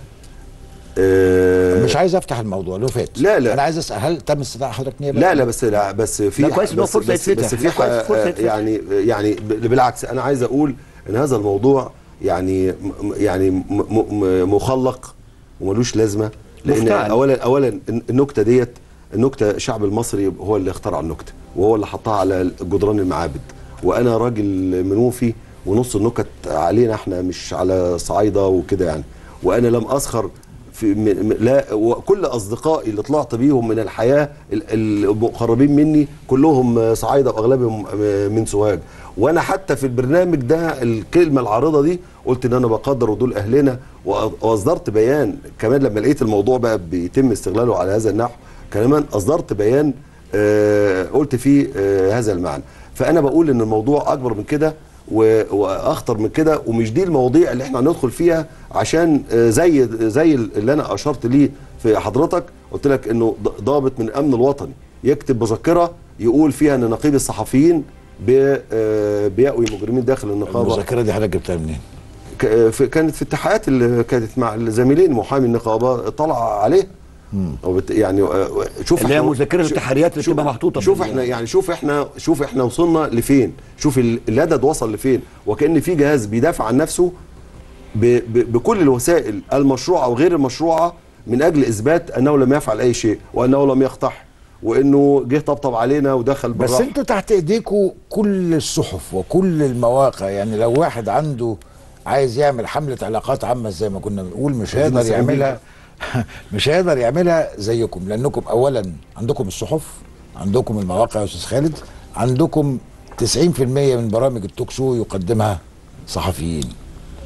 آه، مش عايز افتح الموضوع له فات لا لا انا عايز اسال هل تم استدعاء حضرتك نيابه لا لا بس لا بس في لا، كويس إن هو بس فرصة بس, يتفتح. بس في لا، كويس، ح- فرصة يتفتح. يعني يعني ب- بالعكس انا عايز اقول ان هذا الموضوع يعني م- يعني م- م- مخلق وملوش لازمه لان مفتعل. اولا اولا النكته ديت النكته الشعب المصري هو اللي اخترع النكته وهو اللي حطها على جدران المعابد وانا راجل منوفي ونص النكت علينا احنا مش على صعايده وكده يعني وانا لم اسخر في م- م- لا وكل اصدقائي اللي طلعت بيهم من الحياه ال- المقربين مني كلهم صعايده واغلبهم من سوهاج وانا حتى في البرنامج ده الكلمه العارضه دي قلت ان انا بقدر ودول اهلنا وأ- واصدرت بيان كمان لما لقيت الموضوع بقى بيتم استغلاله على هذا النحو كمان اصدرت بيان آه، قلت فيه آه، هذا المعنى فانا بقول ان الموضوع اكبر من كده و- واخطر من كده ومش دي المواضيع اللي احنا هندخل فيها عشان آه، زي زي اللي انا اشرت ليه في حضرتك قلت لك انه ض- ضابط من الامن الوطني يكتب مذكره يقول فيها ان نقيب الصحفيين بي- آه، بيأوي مجرمين داخل النقابه المذكره دي حضرتك جبتها منين؟ ك- في- كانت في التحقيقات اللي كانت مع الزميلين محامي النقابه طلع عليه وبت- يعني آه، شوف اللي هي إحنا- مذكره شوف- التحريات اللي شوف- بتبقى محطوطه شوف في- احنا يعني شوف احنا شوف احنا وصلنا لفين شوف ال- العدد وصل لفين وكأن في جهاز بيدافع عن نفسه ب ب بكل الوسائل المشروعه وغير المشروعه من اجل اثبات انه لم يفعل اي شيء وانه لم يقتح وانه جه طبطب علينا ودخل بس بالراحه انتوا تحت ايديكوا كل الصحف وكل المواقع يعني لو واحد عنده عايز يعمل حمله علاقات عامه زي ما كنا بنقول مش عايزين هيقدر نساعد يعملها مش هيقدر يعملها زيكم لانكم اولا عندكم الصحف عندكم المواقع يا استاذ خالد عندكم 90% من برامج التوك شو يقدمها صحفيين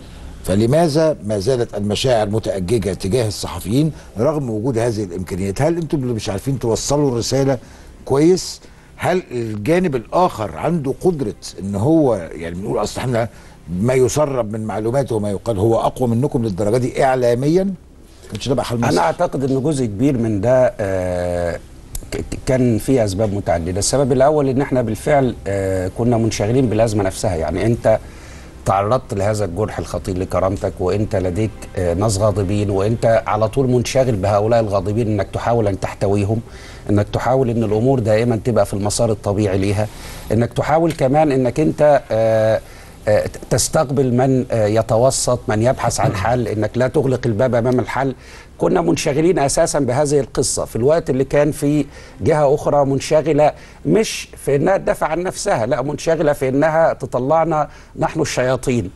فلماذا ما زالت المشاعر متأججة تجاه الصحفيين رغم وجود هذه الإمكانيات هل أنتم اللي مش عارفين توصلوا الرسالة كويس هل الجانب الآخر عنده قدرة أن هو يعني بنقول أصل احنا ما يسرب من معلوماته وما يقال هو أقوى منكم للدرجة دي إعلاميا كانش ده بقى حل مصر انا اعتقد ان جزء كبير من ده آه، ك- ك- كان فيه اسباب متعدده السبب الاول ان احنا بالفعل آه، كنا منشغلين بالازمه نفسها يعني انت تعرضت لهذا الجرح الخطير لكرامتك وانت لديك آه، ناس غاضبين وانت على طول منشغل بهؤلاء الغاضبين انك تحاول ان تحتويهم انك تحاول ان الامور دائما تبقى في المسار الطبيعي ليها انك تحاول كمان انك انت آه، آه، تستقبل من آه، يتوسط من يبحث عن حل انك لا تغلق الباب امام الحل كنا منشغلين اساسا بهذه القصه في الوقت اللي كان في جهه اخرى منشغله مش في انها تدافع عن نفسها لا منشغله في انها تطلعنا نحن الشياطين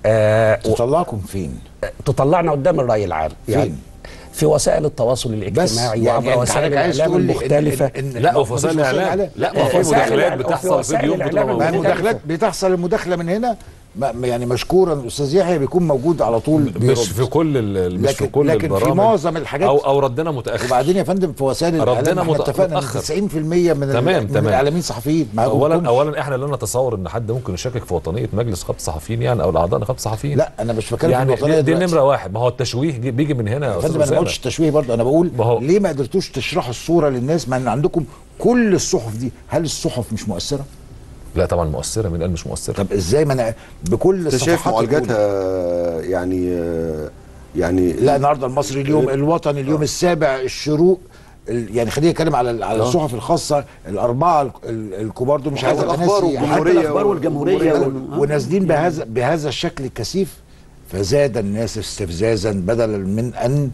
آه تطلعكم فين تطلعنا قدام الراي العام فين؟ في وسائل التواصل الاجتماعي وعبر وسائل الاعلام المختلفه لا وفي وسائل الاعلام لا ما في مداخلات بتحصل في اليوم بتبقى ما موجوده المداخلات بتحصل المداخله من هنا ما ما يعني مشكورا الاستاذ يحيى بيكون موجود على طول مش بيرد. في كل ال- مش في لكن كل لكن في البرامج معظم الحاجات او او ردنا متاخر وبعدين يا فندم في وسائل الاعلام ردنا احنا مت- اتفقنا ان متأخر. 90% من ال- تمام من تمام الاعلاميين صحفيين ما اولا يكونش. اولا احنا لا نتصور ان حد ممكن يشكك في وطنيه مجلس نقابه الصحفيين يعني او الاعضاء نقابه الصحفيين لا انا مش بتكلم يعني في الوطنيه دي, دي دلوقتي. نمره واحد ما هو التشويه جي- بيجي من هنا يا يا استاذ فندم انا ما أسامة. قلتش تشويه برضه انا بقول ما هو- ليه ما قدرتوش تشرحوا الصوره للناس ما ان عندكم كل الصحف دي هل الصحف مش مؤثره؟ لا طبعا مؤثره من قال مش مؤثره طب ازاي ما انا بكل انت شايف الصفحات الأولى. معالجاتها يعني آه، يعني لا النهارده المصري اليوم الوطني اليوم السابع الشروق ال- يعني خليني اتكلم على على آه. الصحف الخاصه الاربعه ال- ال- الكبار دول مش عايز ابقى والأخبار ناسي والجمهورية حتى الأخبار وال- والجمهوريه والجمهورية وال- وال- ونازلين بهذا بهذا الشكل الكثيف فزاد الناس استفزازا بدلا من ان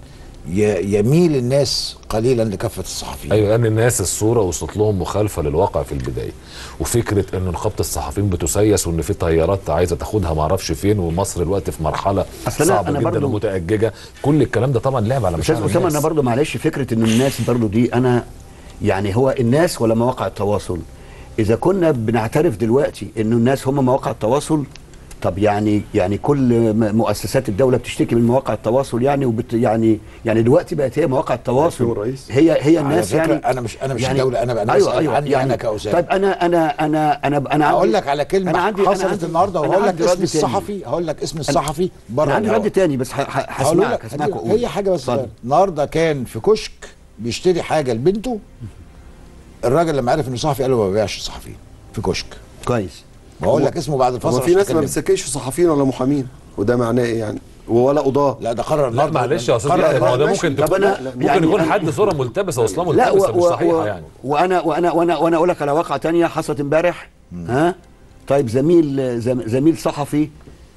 ي- يميل الناس قليلا لكافه الصحفيين ايوه لان الناس الصوره وصلت لهم مخالفه للواقع في البدايه وفكره ان نقابه الصحفيين بتسيس وان في طيارات عايزه تاخدها ما اعرفش فين ومصر الوقت في مرحله أصل أنا- صعبه أنا جدا برضو- ومتاججه كل الكلام ده طبعا لعب على استاذ مشاعر اسامه الناس انا برضو معلش فكره ان الناس برضو دي انا يعني هو الناس ولا مواقع التواصل اذا كنا بنعترف دلوقتي انه الناس هم مواقع التواصل طب يعني يعني كل م- مؤسسات الدوله بتشتكي من مواقع التواصل يعني وبت يعني يعني دلوقتي بقت هي مواقع التواصل هي هي على الناس فكرة يعني انا مش انا مش يعني الدوله انا انا أيوة بسال أيوة عني يعني انا كاسامه طيب انا انا انا انا انا هقول عندي- لك على كلمه أنا عندي- أنا حصلت عندي- النهارده أنا وهقول لك عندي اسم رد تاني. الصحفي هقول لك اسم الصحفي أنا بره عندي الهوا. رد تاني بس ه- ه- هقول هسمعك لك هسمعك وقول. هي حاجه بس اتفضل. النهارده كان في كشك بيشتري حاجه لبنته الراجل لما عرف انه صحفي قال له ما ببيعش صحفيين في كشك كويس بقول لك اسمه بعد الفصل هو في ناس ما بتسكيش صحفيين ولا محامين وده معناه ايه يعني ولا قضاه لا ده قرر لا النهارده معلش يا استاذ قرر يحيى، ما هو ده ماشي. ممكن طب تكون أنا- ممكن يعني يكون أنا- حد صوره ملتبسه واصلا لا ملتبسه و- مش و- صحيحه و- يعني وانا وانا وانا وانا اقول لك على واقعه تانية حصلت امبارح ها طيب زميل زم- زميل صحفي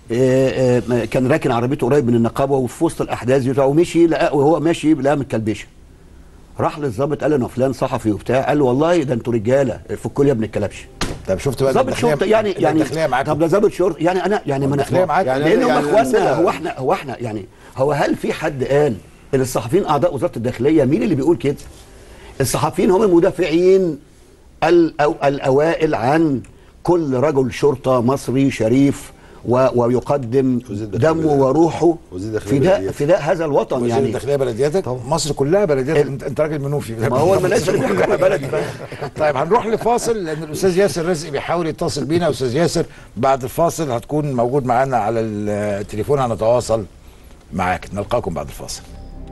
آه، آه، كان راكن عربيته قريب من النقابه وفي وسط الاحداث بتاعه ومشي لقى وهو ماشي لقى متكلبشه راح للظابط قال له انا فلان صحفي وبتاع قال له والله ده انتوا رجاله فكوا لي يا ابن الكلبشه طب شفت بقى ضابط الداخلية- شرطه يعني يعني الداخلية معاكم. طب ده ضابط شرطه يعني انا يعني ما الداخلية انا معاكم. يعني يعني- لان هم يعني اخواننا الأمثلة- هو احنا هو احنا يعني هو هل في حد قال ان الصحفيين اعضاء وزاره الداخليه مين اللي بيقول كده؟ الصحفيين هم المدافعين الأو الاوائل عن كل رجل شرطه مصري شريف و ويقدم دمه وروحه فداء فداء هذا الوطن وزير يعني الداخليه بلدياتك مصر كلها بلدياتك انت, انت راجل منوفي ما هو المناقشه اللي بيحكم على بلد طيب هنروح لفاصل لان الاستاذ ياسر رزق بيحاول يتصل بينا استاذ ياسر بعد الفاصل هتكون موجود معانا على التليفون هنتواصل معاك نلقاكم بعد الفاصل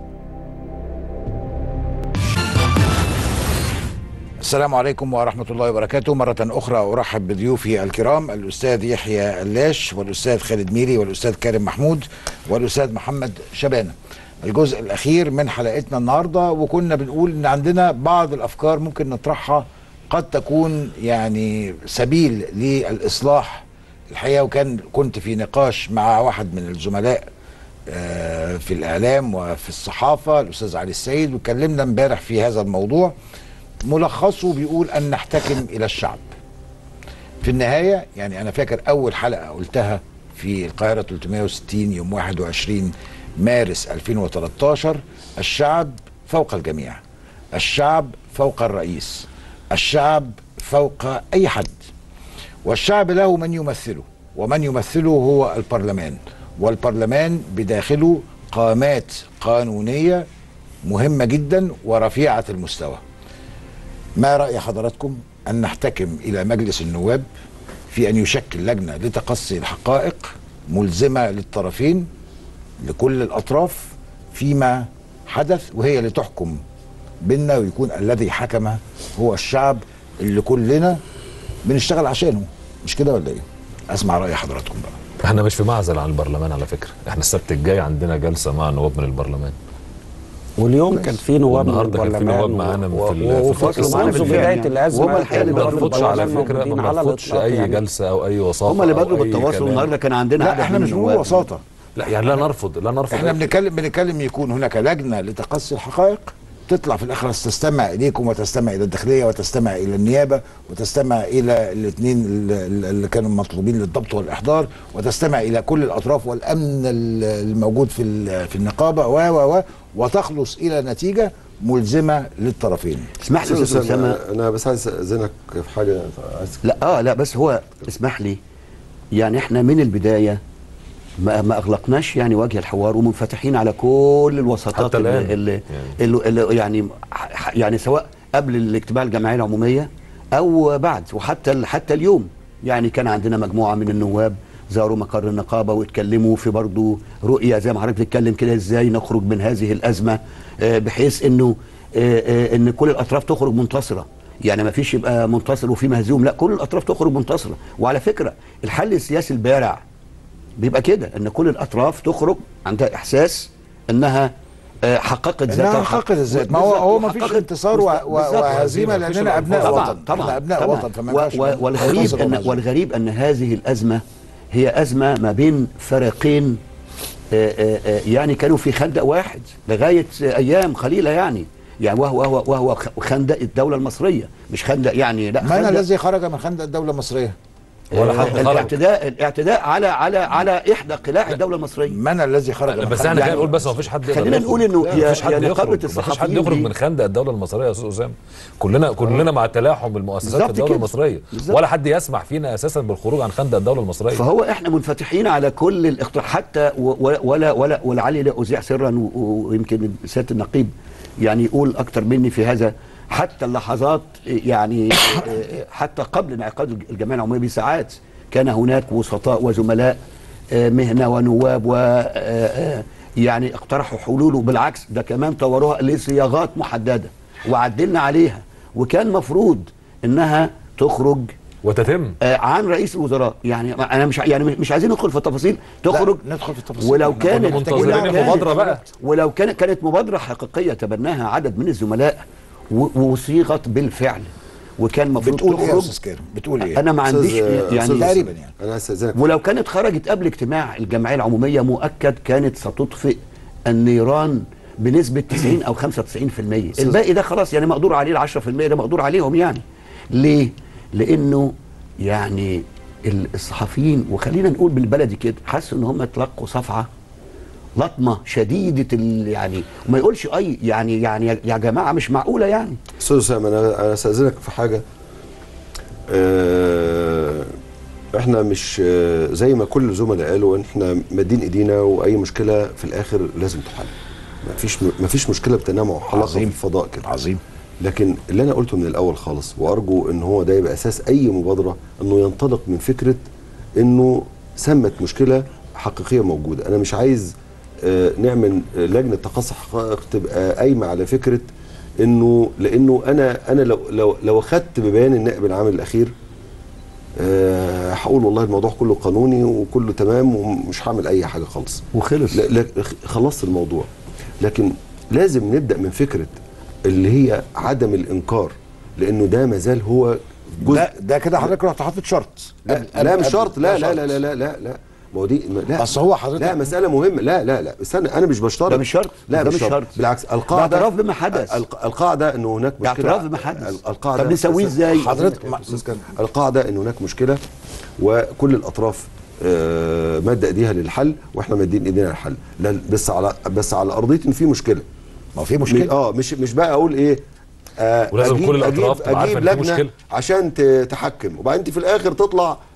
السلام عليكم ورحمة الله وبركاته مرة أخرى أرحب بضيوفي الكرام الأستاذ يحيى اللاش والأستاذ خالد ميري والأستاذ كريم محمود والأستاذ محمد شبانة الجزء الأخير من حلقتنا النهاردة وكنا بنقول إن عندنا بعض الأفكار ممكن نطرحها قد تكون يعني سبيل للإصلاح الحقيقة وكان كنت في نقاش مع واحد من الزملاء آه، في الإعلام وفي الصحافة الأستاذ علي السيد وكلمنا امبارح في هذا الموضوع ملخصه بيقول ان نحتكم الى الشعب في النهايه يعني انا فاكر اول حلقه قلتها في القاهره 360 يوم 21 مارس 2013 الشعب فوق الجميع الشعب فوق الرئيس الشعب فوق اي حد والشعب له من يمثله ومن يمثله هو البرلمان والبرلمان بداخله قامات قانونيه مهمه جدا ورفيعه المستوى ما راي حضراتكم ان نحتكم الى مجلس النواب في ان يشكل لجنه لتقصي الحقائق ملزمه للطرفين لكل الاطراف فيما حدث وهي اللي تحكم بينا ويكون الذي حكم هو الشعب اللي كلنا بنشتغل عشانه مش كده ولا ايه؟ اسمع راي حضراتكم بقى احنا مش في معزل عن البرلمان على فكره احنا السبت الجاي عندنا جلسه مع نواب من البرلمان واليوم كان في نواب من والنهارده كان في البرلمان نواب معانا و- في ال- في وفصل الفصل منذ الصحفي. بدايه الازمه وهم الحقيقة اللي ما كانوا بنرفضش على البرلمان فكره موجودين ما على بنرفضش الإطلاق اي يعني. جلسه او اي وساطه هم اللي أو بدوا أي بالتواصل كلام. النهارده كان عندنا لا عدد احنا من مش بنقول النواب. وساطه لا يعني لا نرفض لا نرفض احنا بنتكلم بنتكلم يكون هناك لجنه لتقصي الحقائق تطلع في الاخر تستمع اليكم وتستمع الى الداخليه وتستمع الى النيابه وتستمع الى الاثنين اللي كانوا مطلوبين للضبط والاحضار وتستمع الى كل الاطراف والامن ال- الموجود في ال- في النقابه و و و وتخلص الى نتيجه ملزمه للطرفين اسمح لي يا استاذ اسامه انا بس عايز اذنك في حاجه عايز لا اه لا بس هو اسمح لي يعني احنا من البدايه ما, ما اغلقناش يعني وجه الحوار ومنفتحين على كل الوساطات حتى الآن. اللي, اللي, اللي, اللي يعني ح- يعني سواء قبل الاجتماع الجمعيه العموميه او بعد وحتى ال- حتى اليوم يعني كان عندنا مجموعه من النواب زاروا مقر النقابه واتكلموا في برضه رؤيه زي ما حضرتك بتتكلم كده ازاي نخرج من هذه الازمه آه، بحيث انه آه، آه، ان كل الاطراف تخرج منتصره يعني ما فيش يبقى منتصر وفي مهزوم لا كل الاطراف تخرج منتصره وعلى فكره الحل السياسي البارع بيبقى كده ان كل الاطراف تخرج عندها احساس انها آه، حققت ذاتها انها حققت الذات ما هو هو ما فيش وحققت انتصار و- و- بالظبط. وهزيمه لاننا ابناء طبعا وطن طبعا احنا ابناء طبعا. وطن فما و- ينفعش و- والغريب ننتصر ان ونهزم. والغريب ان هذه الازمه هي ازمه ما بين فريقين آه، آه، آه، يعني كانوا في خندق واحد لغايه آه، ايام قليله يعني يعني وهو وهو وهو خ- خندق الدوله المصريه مش خندق يعني لا من خندق- الذي خرج من خندق الدوله المصريه؟ ولا حد آه، خرج. الاعتداء الاعتداء على على على احدى قلاع الدوله المصريه من الذي خرج من بس خندق؟ احنا يعني كده نقول بس ما فيش حد يقدر خلينا يخرج. نقول إنه لا، هي- مفيش حد هي نقابة يخرج مفيش حد الصحفيين يخرج دي- من خندق الدوله المصريه يا استاذ اسامه كلنا كلنا مع تلاحم المؤسسات بالظبط الدوله كده. المصريه بالظبط. ولا حد يسمح فينا اساسا بالخروج عن خندق الدوله المصريه فهو احنا منفتحين على كل الاقتراح حتى و- و- ولا ولا ولعلي لا اذيع سرا و- و- ويمكن سياده النقيب يعني يقول اكتر مني في هذا حتى اللحظات يعني حتى قبل انعقاد الجمعيه العموميه بساعات كان هناك وسطاء وزملاء آه، مهنه ونواب و آه، آه، يعني اقترحوا حلول وبالعكس ده كمان طوروها لصياغات محدده وعدلنا عليها وكان مفروض انها تخرج وتتم آه، عن رئيس الوزراء يعني انا مش ع- يعني مش عايزين ندخل في التفاصيل تخرج لا، ندخل في التفاصيل ولو إحنا كانت كنا منتظرين ولو كانت- المبادرة بقى. ولو كانت كانت مبادره حقيقيه تبناها عدد من الزملاء و- وصيغت بالفعل وكان المفروض بتقول ايه يا تخرج استاذ كريم؟ بتقول ايه؟ انا ما عنديش أستاذ- يعني أستاذ تقريباً أسامة، يعني. انا هستاذنك ولو كانت خرجت قبل اجتماع الجمعيه العموميه مؤكد كانت ستطفئ النيران بنسبه 90 او 95% الباقي ده خلاص يعني مقدور عليه ال 10% ده مقدور عليهم يعني ليه؟ لانه يعني ال- الصحفيين وخلينا نقول بالبلدي كده حسوا ان هم تلقوا صفعه لطمه شديده ال- يعني وما يقولش اي يعني يعني يا- يا جماعه مش معقوله يعني استاذ اسامه انا انا استاذنك في حاجه آه، احنا مش آه، زي ما كل الزملاء قالوا ان احنا مادين ايدينا واي مشكله في الاخر لازم تحل ما فيش ما فيش مشكله بتنامع وحلقه في عظيم. الفضاء كده عظيم لكن اللي انا قلته من الاول خالص وارجو ان هو ده يبقى اساس اي مبادره انه ينطلق من فكره انه ثمت مشكله حقيقيه موجوده انا مش عايز آه، نعمل آه، لجنه تقصي حقائق تبقى قايمه على فكره انه لانه انا انا لو لو لو اخدت ببيان النائب العام الاخير آه، هقول والله الموضوع كله قانوني وكله تمام ومش هعمل اي حاجه خالص وخلص لا لا خلصت الموضوع لكن لازم نبدا من فكره اللي هي عدم الانكار لانه ده مازال هو جزء ده ده كده حضرتك رحت حاطط شرط لا, قبل- لا قبل- مش قبل- شرط لا ده لا لا لا لا لا لا ما هو دي ما- لا اصل هو حضرتك لا مساله مهمه لا لا لا استنى انا مش بشترط ده مش شرط. لا ده مش مش شرط. شرط. بالعكس ده القاعده اعتراف بما حدث. الق- القاعده انه هناك ده مشكله اعتراف بما حدث. ال- القاعده طب نسويه أستاذ- ازاي؟ حضرتك ما- ما- أستاذ كان- القاعده انه هناك مشكله وكل الاطراف آه، مد ايديها للحل واحنا مادين ايدينا للحل لا بس على بس على ارضيه ان في مشكله ما هو في مشكله اه مش مش بقى اقول ايه آه ولازم أجيب- كل الأطراف أجيب, تبقى عارفة أجيب إن في لجنة مشكلة. عشان ت- تحكم وبعدين انت في الاخر تطلع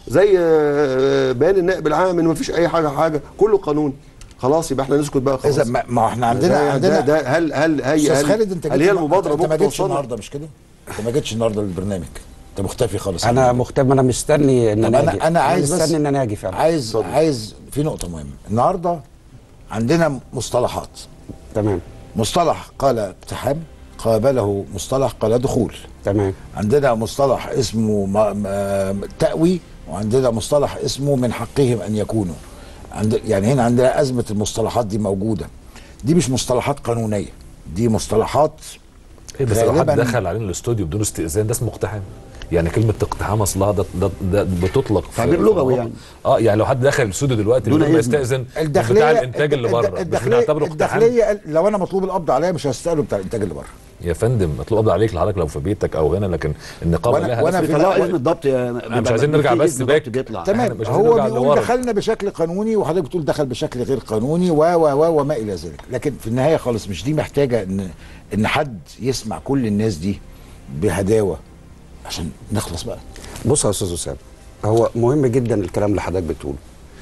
زي آه، بيان النائب العام ان مفيش اي حاجه حاجه كله قانون خلاص يبقى احنا نسكت بقى خلاص اذا ما ما احنا عندنا ده- عندنا ده, ده هل هل هي استاذ هل, خالد انت هل جيت هي النهاردة- المبادره انت ما ممكن جيتش توصلنا النهارده مش كده؟ انت ما جيتش النهارده للبرنامج انت مختفي خالص انا مختار انا مستني ان طب انا انا اجي انا عايز مستني بس ان انا اجي فعلا عايز عايز في نقطه مهمه النهارده عندنا مصطلحات تمام مصطلح قال اقتحام قابله مصطلح قال دخول تمام عندنا مصطلح اسمه ما ما تأوي وعندنا مصطلح اسمه من حقهم ان يكونوا عند يعني هنا عندنا ازمه المصطلحات دي موجوده دي مش مصطلحات قانونيه دي مصطلحات إيه بس لو حد غالباً- دخل علينا الاستوديو بدون استئذان ده اسمه اقتحام يعني كلمه اقتحام اصلها ده, ده, ده بتطلق في تعبير في لغوي العرب. يعني. اه يعني لو حد دخل الاستوديو دلوقتي دون بدون ما إذن. يستاذن الداخليه بتاع الانتاج اللي الد- بره مش الداخليه بنعتبره اقتحام الداخليه لو انا مطلوب القبض عليا مش هستقله بتاع الانتاج اللي بره يا فندم مطلوب قبض عليك لحضرتك لو في بيتك او هنا لكن النقابه وأنا- لها وأنا نفس- في بيطلعوا الأول- اذن الضبط يا مش عايزين نرجع بس باك. بيطلع تمام إحنا مش عايزين هو نرجع بيقول لورا. دخلنا بشكل قانوني وحضرتك بتقول دخل بشكل غير قانوني و و و وما الى ذلك لكن في النهايه خالص مش دي محتاجه ان ان حد يسمع كل الناس دي بهداوه عشان نخلص بقى بص يا استاذ اسامه هو مهم جدا الكلام اللي حضرتك بتقوله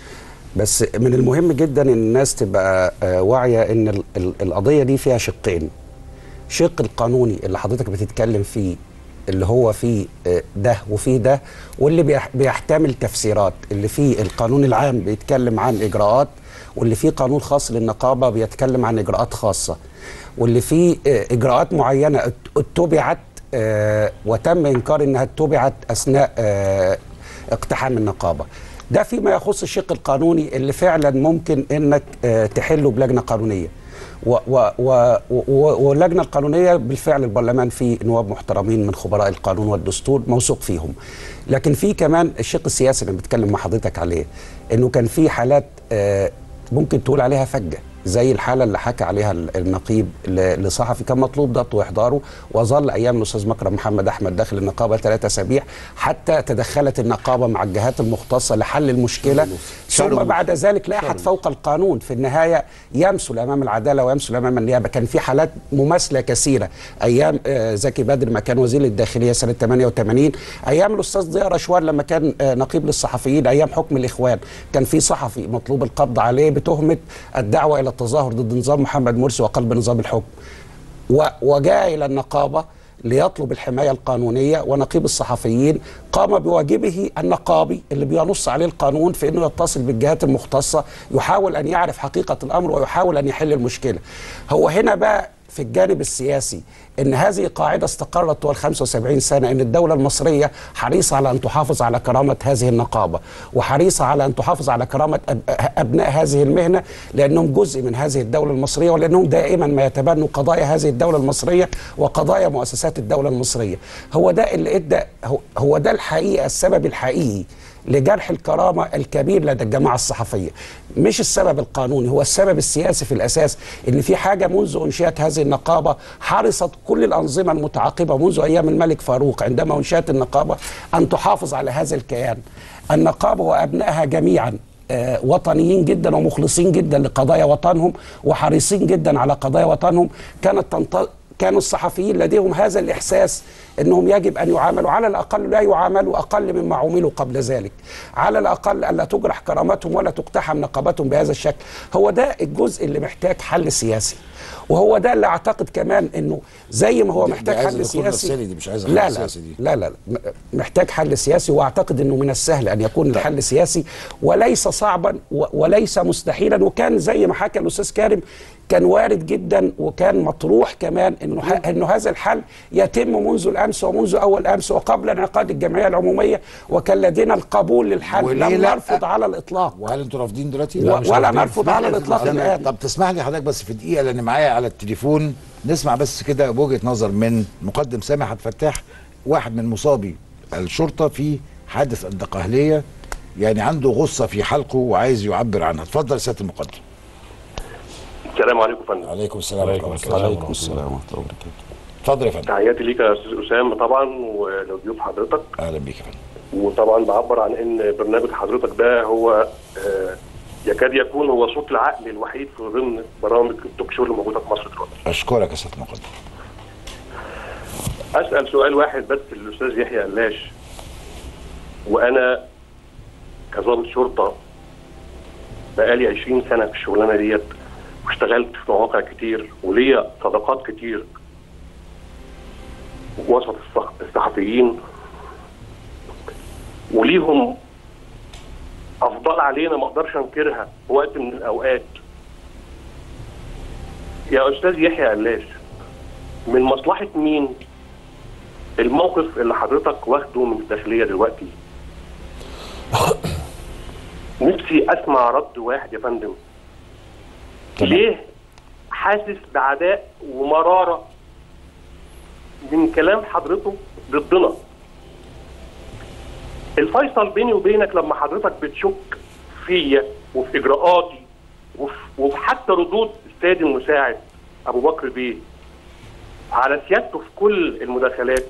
بس من المهم جدا ان الناس تبقى آه، واعيه ان ال- ال- القضيه دي فيها شقين شق القانوني اللي حضرتك بتتكلم فيه اللي هو فيه آه، ده وفيه ده واللي بيح- بيحتمل تفسيرات اللي فيه القانون العام بيتكلم عن اجراءات واللي فيه قانون خاص للنقابه بيتكلم عن اجراءات خاصه واللي فيه آه، اجراءات معينه ات- اتبعت آه، وتم انكار انها اتبعت اثناء آه، اقتحام النقابه ده فيما يخص الشق القانوني اللي فعلا ممكن انك آه، تحله بلجنه قانونيه و و و و واللجنه القانونيه بالفعل البرلمان فيه نواب محترمين من خبراء القانون والدستور موثوق فيهم لكن في كمان الشق السياسي اللي بتكلم مع حضرتك عليه انه كان في حالات آه، ممكن تقول عليها فجه زي الحاله اللي حكى عليها ال- النقيب ل- لصحفي كان مطلوب ضبطه واحضاره وظل ايام الاستاذ مكرم محمد احمد داخل النقابه ثلاثة اسابيع حتى تدخلت النقابه مع الجهات المختصه لحل المشكله شهر ثم ونص. بعد ذلك لا احد فوق القانون في النهايه يمثل امام العداله ويمثل امام النيابه كان في حالات مماثله كثيره ايام آه، زكي بدر ما كان وزير الداخليه سنه 88 ايام الاستاذ ضياء رشوان لما كان آه، نقيب للصحفيين ايام حكم الاخوان كان في صحفي مطلوب القبض عليه بتهمه الدعوه الى التظاهر ضد نظام محمد مرسي وقلب نظام الحكم و- وجاء الى النقابه ليطلب الحمايه القانونيه ونقيب الصحفيين قام بواجبه النقابي اللي بينص عليه القانون في انه يتصل بالجهات المختصه يحاول ان يعرف حقيقه الامر ويحاول ان يحل المشكله. هو هنا بقى في الجانب السياسي ان هذه قاعده استقرت طوال 75 سنه ان الدوله المصريه حريصه على ان تحافظ على كرامه هذه النقابه وحريصه على ان تحافظ على كرامه أب- ابناء هذه المهنه لانهم جزء من هذه الدوله المصريه ولانهم دائما ما يتبنوا قضايا هذه الدوله المصريه وقضايا مؤسسات الدوله المصريه هو ده اللي ادى هو- هو ده الحقيقه السبب الحقيقي لجرح الكرامة الكبير لدى الجماعة الصحفية مش السبب القانوني هو السبب السياسي في الأساس إن في حاجة منذ أنشئت هذه النقابة حرصت كل الأنظمة المتعاقبة منذ أيام الملك فاروق عندما أنشئت النقابة أن تحافظ على هذا الكيان النقابة وأبنائها جميعا آه، وطنيين جدا ومخلصين جدا لقضايا وطنهم وحريصين جدا على قضايا وطنهم كانت تنط... كانوا الصحفيين لديهم هذا الإحساس أنهم يجب أن يعاملوا على الأقل لا يعاملوا أقل مما عملوا قبل ذلك على الأقل ألا تجرح كرامتهم ولا تقتحم نقابتهم بهذا الشكل هو ده الجزء اللي محتاج حل سياسي وهو ده اللي أعتقد كمان أنه زي ما هو دي- محتاج دي عايزة حل دكتور سياسي نفساني دي، مش عايزة لا حل لا سياسي دي. لا لا لا م- محتاج حل سياسي واعتقد انه من السهل ان يكون الحل سياسي وليس صعبا و- وليس مستحيلا وكان زي ما حكى الاستاذ كارم كان وارد جدا وكان مطروح كمان انه ح- انه هذا الحل يتم منذ الامس ومنذ اول امس وقبل انعقاد الجمعيه العموميه وكان لدينا القبول للحل وليه لم لا؟ نرفض على الاطلاق وهل انتوا رافضين دلوقتي؟ لا، مش ولا رافضين. نرفض على الإطلاق تمام. الآن. طب تسمح لي حضرتك بس في دقيقه لان معايا على التليفون نسمع بس كده بوجهه نظر من مقدم سامح عبد الفتاح واحد من مصابي الشرطه في حادث الدقهليه يعني عنده غصه في حلقه وعايز يعبر عنها اتفضل يا سياده المقدم السلام عليكم يا فندم عليكم السلام عليكم السلام عليكم السلام ورحمه الله وبركاته اتفضل يا فندم تحياتي ليك يا استاذ اسامه طبعا ولو ضيوف حضرتك اهلا بيك يا فندم وطبعا بعبر عن ان برنامج حضرتك ده هو آه، يكاد يكون هو صوت العقل الوحيد في ضمن برامج التوك شو اللي موجوده في مصر دلوقتي. اشكرك يا سياده المقدم اسال سؤال واحد بس للاستاذ يحيى قلاش وانا كظابط شرطه بقالي 20 سنه في الشغلانه ديت واشتغلت في مواقع كتير وليا صداقات كتير وسط الصح- الصحفيين وليهم افضل علينا ما اقدرش انكرها في وقت من الاوقات يا استاذ يحيى قلاش من مصلحه مين الموقف اللي حضرتك واخده من الداخليه دلوقتي نفسي اسمع رد واحد يا فندم ليه حاسس بعداء ومراره من كلام حضرته ضدنا الفيصل بيني وبينك لما حضرتك بتشك فيا وفي اجراءاتي وفي وفي حتى ردود السيد المساعد ابو بكر بيه على سيادته في كل المداخلات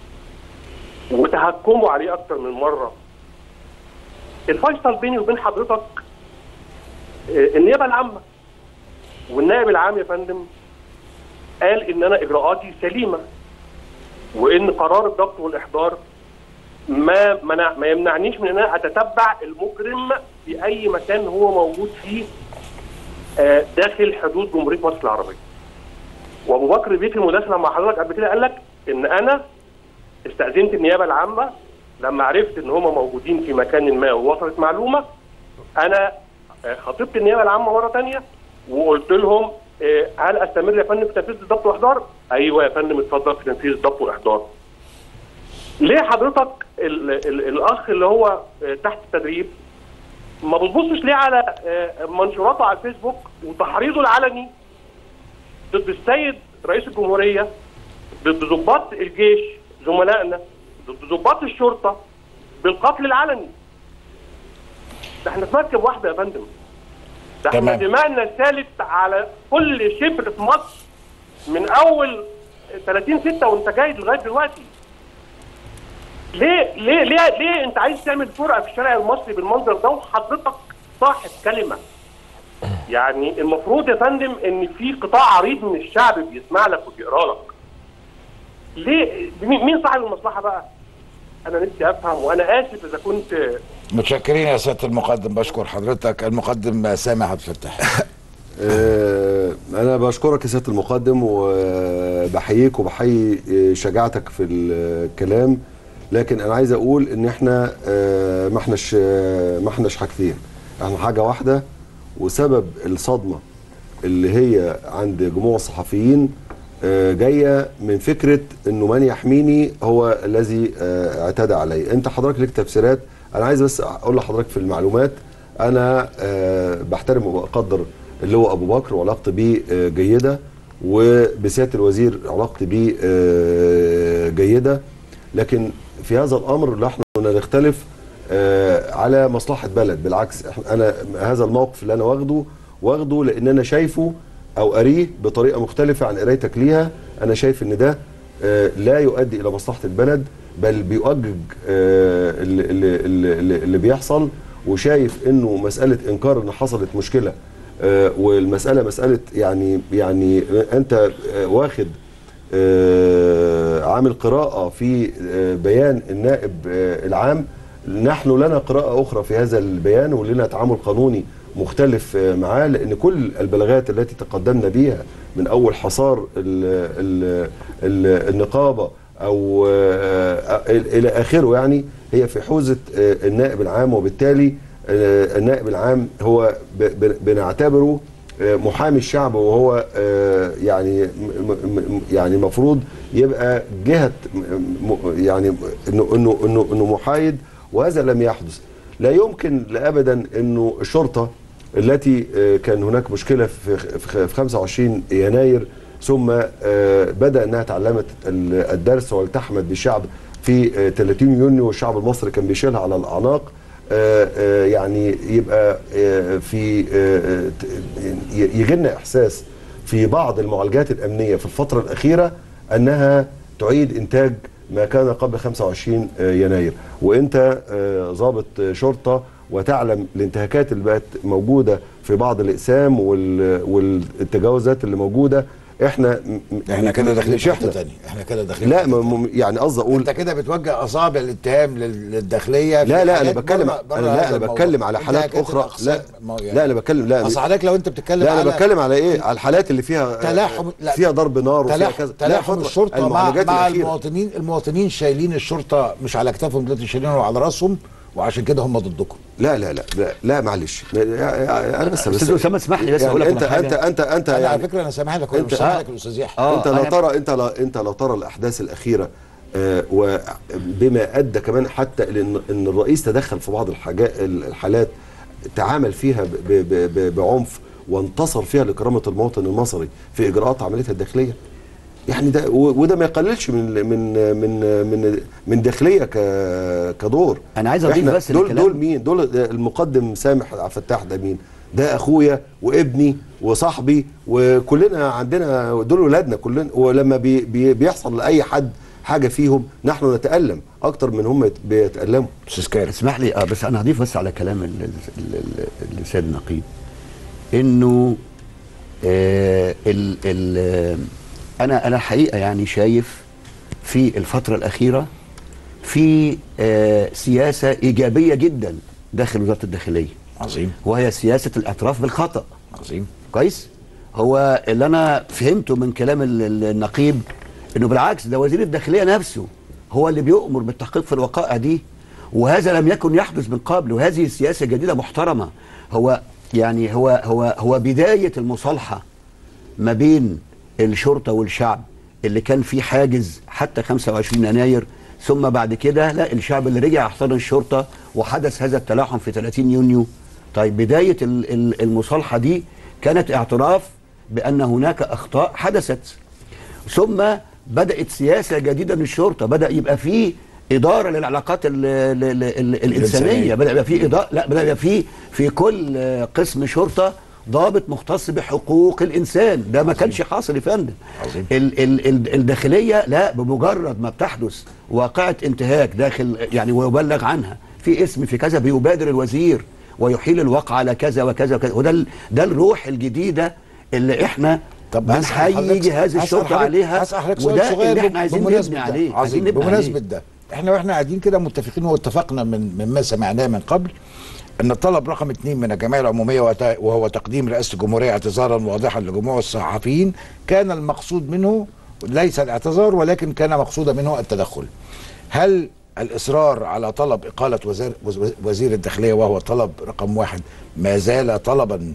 وتهكموا عليه اكتر من مره الفيصل بيني وبين حضرتك آه، النيابه العامه والنائب العام يا فندم قال ان انا اجراءاتي سليمه وان قرار الضبط والاحضار ما منع ما يمنعنيش من ان انا اتتبع المجرم في اي مكان هو موجود فيه آه، داخل حدود جمهوريه مصر العربيه. وابو بكر بيه في المداخله مع حضرتك قبل كده قال لك ان انا استاذنت النيابه العامه لما عرفت ان هم موجودين في مكان ما ووصلت معلومه انا آه، خاطبت النيابه العامه مره ثانيه وقلت لهم آه، هل استمر يا فندم في تنفيذ الضبط والاحضار؟ ايوه يا فندم اتفضل في تنفيذ الضبط والاحضار. ليه حضرتك ال ال الاخ اللي هو آه، تحت التدريب ما بتبصش ليه على آه، منشوراته على الفيسبوك وتحريضه العلني ضد السيد رئيس الجمهوريه ضد ضباط الجيش زملائنا ضد ضباط الشرطه بالقتل العلني ده احنا في مركب واحده يا فندم ده احنا تمام. دماءنا سالت على كل شبر في مصر من اول 30 6 وانت جاي لغايه دلوقتي ليه ليه ليه ليه انت عايز تعمل فرقه في الشارع المصري بالمنظر ده وحضرتك صاحب كلمه يعني المفروض يا فندم ان في قطاع عريض من الشعب بيسمع لك وبيقرا لك ليه مين مين صاحب المصلحه بقى انا نفسي افهم وانا اسف اذا كنت متشكرين يا سياده المقدم بشكر حضرتك المقدم سامح عبد الفتاح آه، انا بشكرك يا سياده المقدم وبحييك وبحيي آه، شجاعتك في الكلام لكن انا عايز اقول ان احنا آه، ما احناش آه، ما احناش حاجتين احنا حاجه واحده وسبب الصدمه اللي هي عند جموع الصحفيين آه، جايه من فكره انه من يحميني هو الذي آه، اعتدى علي انت حضرتك لك تفسيرات انا عايز بس اقول لحضرتك في المعلومات انا آه، بحترم وبقدر اللي هو ابو بكر وعلاقتي بيه آه، جيده وبسياده الوزير علاقتي بيه آه، جيده لكن في هذا الامر نحن نختلف آه، على مصلحه بلد بالعكس إحنا- انا هذا الموقف اللي انا واخده واخده لان انا شايفه او قاريه بطريقه مختلفه عن قرايتك ليها انا شايف ان ده آه، لا يؤدي الى مصلحه البلد بل بيؤجج آه، اللي, اللي, اللي, اللي بيحصل وشايف انه مساله انكار ان حصلت مشكله آه، والمساله مساله يعني يعني انت آه، واخد آه، عامل قراءه في آه، بيان النائب آه، العام نحن لنا قراءه اخرى في هذا البيان ولنا تعامل قانوني مختلف آه، معاه لان كل البلاغات التي تقدمنا بها من اول حصار ال ال ال النقابه او آه، الى اخره يعني هي في حوزه آه، النائب العام وبالتالي آه، النائب العام هو ب- ب- بنعتبره آه، محامي الشعب وهو آه، يعني م- م- يعني المفروض يبقى جهه م- م- يعني انه انه انه انه محايد وهذا لم يحدث لا يمكن لابدا انه الشرطه التي آه، كان هناك مشكله في في في 25 يناير ثم آه، بدا انها تعلمت ال- الدرس والتحمت بالشعب في آه، 30 يونيو والشعب المصري كان بيشيلها على الاعناق آه، آه، يعني يبقى آه، في آه، ت- ي- يجينا احساس في بعض المعالجات الامنيه في الفتره الاخيره انها تعيد انتاج ما كان قبل 25 يناير وانت آه، ضابط شرطه وتعلم الانتهاكات اللي بقت موجوده في بعض الاقسام وال- والتجاوزات اللي موجوده احنا احنا كده داخلين مش في احنا حته ثانيه احنا كده داخلين لا في حتة ما- ما- يعني قصدي اقول انت كده بتوجه اصابع الاتهام لل- للداخليه في لا لا انا حاجات بتكلم بره- بره انا لا هذا انا الموضوع. بتكلم على انت حالات كده اخرى أقسام- لا ما هو يعني- لا انا بتكلم لا اصل حضرتك لو انت بتتكلم لا على انا بتكلم على ايه على الحالات اللي فيها تلاحم لا فيها ضرب نار وفيها تلاحم, كذا لا، تلاحم فترة. الشرطه مع, المعالجات مع الأخيرة. المواطنين المواطنين شايلين الشرطه مش على اكتافهم دلوقتي شايلينها على راسهم وعشان كده هم ضدكم لا لا لا لا, لا معلش لا- يا- انا بس بس أستاذ أسامة اسمح لي بس أقول لك انت على حاجة. انت انت انت انا يعني على فكره انا سامح لك ولا مش انت- سامح آه. لك يا استاذ يحيى آه، انت لو أنا- ترى انت لو انت لو ترى الاحداث الاخيره آه، وبما ادى كمان حتى لان ان الرئيس تدخل في بعض الحاجات الحالات تعامل فيها ب- ب- ب- بعنف وانتصر فيها لكرامه المواطن المصري في اجراءات عمليتها الداخليه يعني ده و- وده ما يقللش من من من من من داخليه ك- كدور أنا عايز أضيف إحنا بس دول للكلام. دول مين دول المقدم سامح عبد الفتاح ده مين ده اخويا وابني وصاحبي وكلنا عندنا دول ولادنا كلنا ولما بي بي بيحصل لاي حد حاجه فيهم نحن نتالم اكتر من هم يت- بيتالموا استاذ كارم اسمح لي اه بس انا هضيف بس على كلام ال- ال- ال- ال- السيد النقيب انه آه ال ال آه، انا انا الحقيقه يعني شايف في الفتره الاخيره في آه سياسه ايجابيه جدا داخل وزاره الداخليه عظيم وهي سياسه الاعتراف بالخطا عظيم كويس هو اللي انا فهمته من كلام ال- ال- النقيب انه بالعكس ده وزير الداخليه نفسه هو اللي بيؤمر بالتحقيق في الوقائع دي وهذا لم يكن يحدث من قبل وهذه سياسه جديده محترمه هو يعني هو هو هو بدايه المصالحه ما بين الشرطه والشعب اللي كان في حاجز حتى 25 يناير ثم بعد كده لا الشعب اللي رجع احتضن الشرطه وحدث هذا التلاحم في 30 يونيو طيب بدايه ال- ال- المصالحه دي كانت اعتراف بان هناك اخطاء حدثت ثم بدات سياسه جديده من الشرطه بدا يبقى في اداره للعلاقات ال ال ال ال الانسانيه بدا يبقى في اداره لا بدا يبقى في في كل آه، قسم شرطه ضابط مختص بحقوق الانسان ده ما كانش حاصل يا فندم عظيم. ال ال ال الداخليه لا بمجرد ما بتحدث واقعه انتهاك داخل يعني ويبلغ عنها في اسم في كذا بيبادر الوزير ويحيل الواقع على كذا وكذا وكذا وده ال- ده الروح الجديده اللي احنا طب هسأل بنحيي حضرتك- جهاز هسأل الشرطه حضرتك- عليها هسأل حضرتك سؤال وده صغير اللي بم- احنا عايزين بمناسبة نبني ده. عليه عايزين عظيم نبني بمناسبة عليه. ده احنا واحنا قاعدين كده متفقين واتفقنا من مما سمعناه من قبل ان الطلب رقم اثنين من الجمعيه العموميه وت- وهو تقديم رئاسه الجمهوريه اعتذارا واضحا لجموع الصحفيين كان المقصود منه ليس الاعتذار ولكن كان مقصودا منه التدخل. هل الاصرار على طلب اقاله وزير وز- وزير الداخليه وهو طلب رقم واحد ما زال طلبا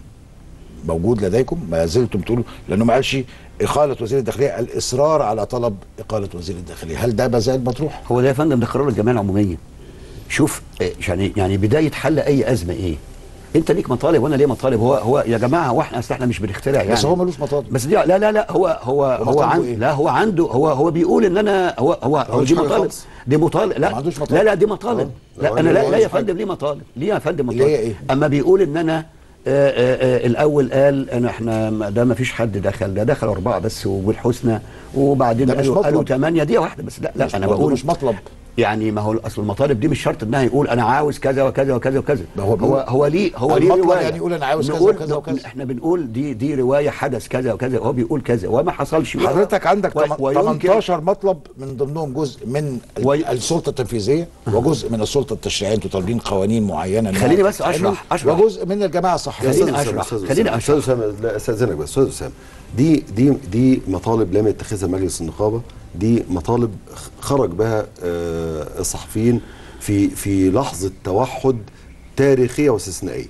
موجود لديكم ما زلتم تقولوا لانه ما قالش اقاله وزير الداخليه الاصرار على طلب اقاله وزير الداخليه هل ده ما زال مطروح هو ده يا فندم ده قرار الجمعيه العموميه شوف آه، يعني يعني بدايه حل اي ازمه ايه انت ليك مطالب وانا ليه مطالب هو هو يا جماعه هو احنا اصل احنا مش بنخترع يعني بس هو ملوش مطالب بس دي لا لا لا هو هو هو مطالبه عن إيه؟ لا هو عنده هو هو بيقول ان انا هو هو, هو ملوش دي حاجة مطالب خالص. دي مطالب لا ما عندوش مطالب. لا لا دي مطالب آه. لا هو انا لا عنده لا يا حاجة. فندم ليه مطالب ليه يا فندم اللي مطالب هي إيه؟ اما بيقول ان انا آه، آه، آه، الاول قال ان احنا ما- ده ما فيش حد دخل ده دخل اربعه بس والحسنى وبعدين ده مش قالوا قالوا مطلب. ثمانيه دي واحده بس لا لا مش انا برضه بقول مش مطلب يعني ما هو اصل المطالب دي مش شرط انها يقول انا عاوز كذا وكذا وكذا وكذا ما هو هو بيقول- هو ليه هو ليه المطلب روايه يعني يقول أنا عاوز كذا نقول- وكذا وكذا. احنا بنقول دي دي روايه حدث كذا وكذا وهو بيقول كذا وما حصلش حضرتك عندك و- تم- ويمكن- 18 مطلب من ضمنهم جزء من ال- وي- السلطه التنفيذيه وجزء من السلطه التشريعيه انتوا طالبين قوانين معينه إنها خليني بس تتعمل، أشرح- أشرح. وجزء من الجماعه الصحفيه خليني أستاذ أشرح. أسامة، أستاذ خليني أسامة، أشرح. أستاذ أسامة، لا استاذنك بس استاذ اسامه دي دي دي مطالب لم يتخذها مجلس النقابه دي مطالب خ- خرج بها آه، الصحفيين في في لحظه توحد تاريخيه واستثنائيه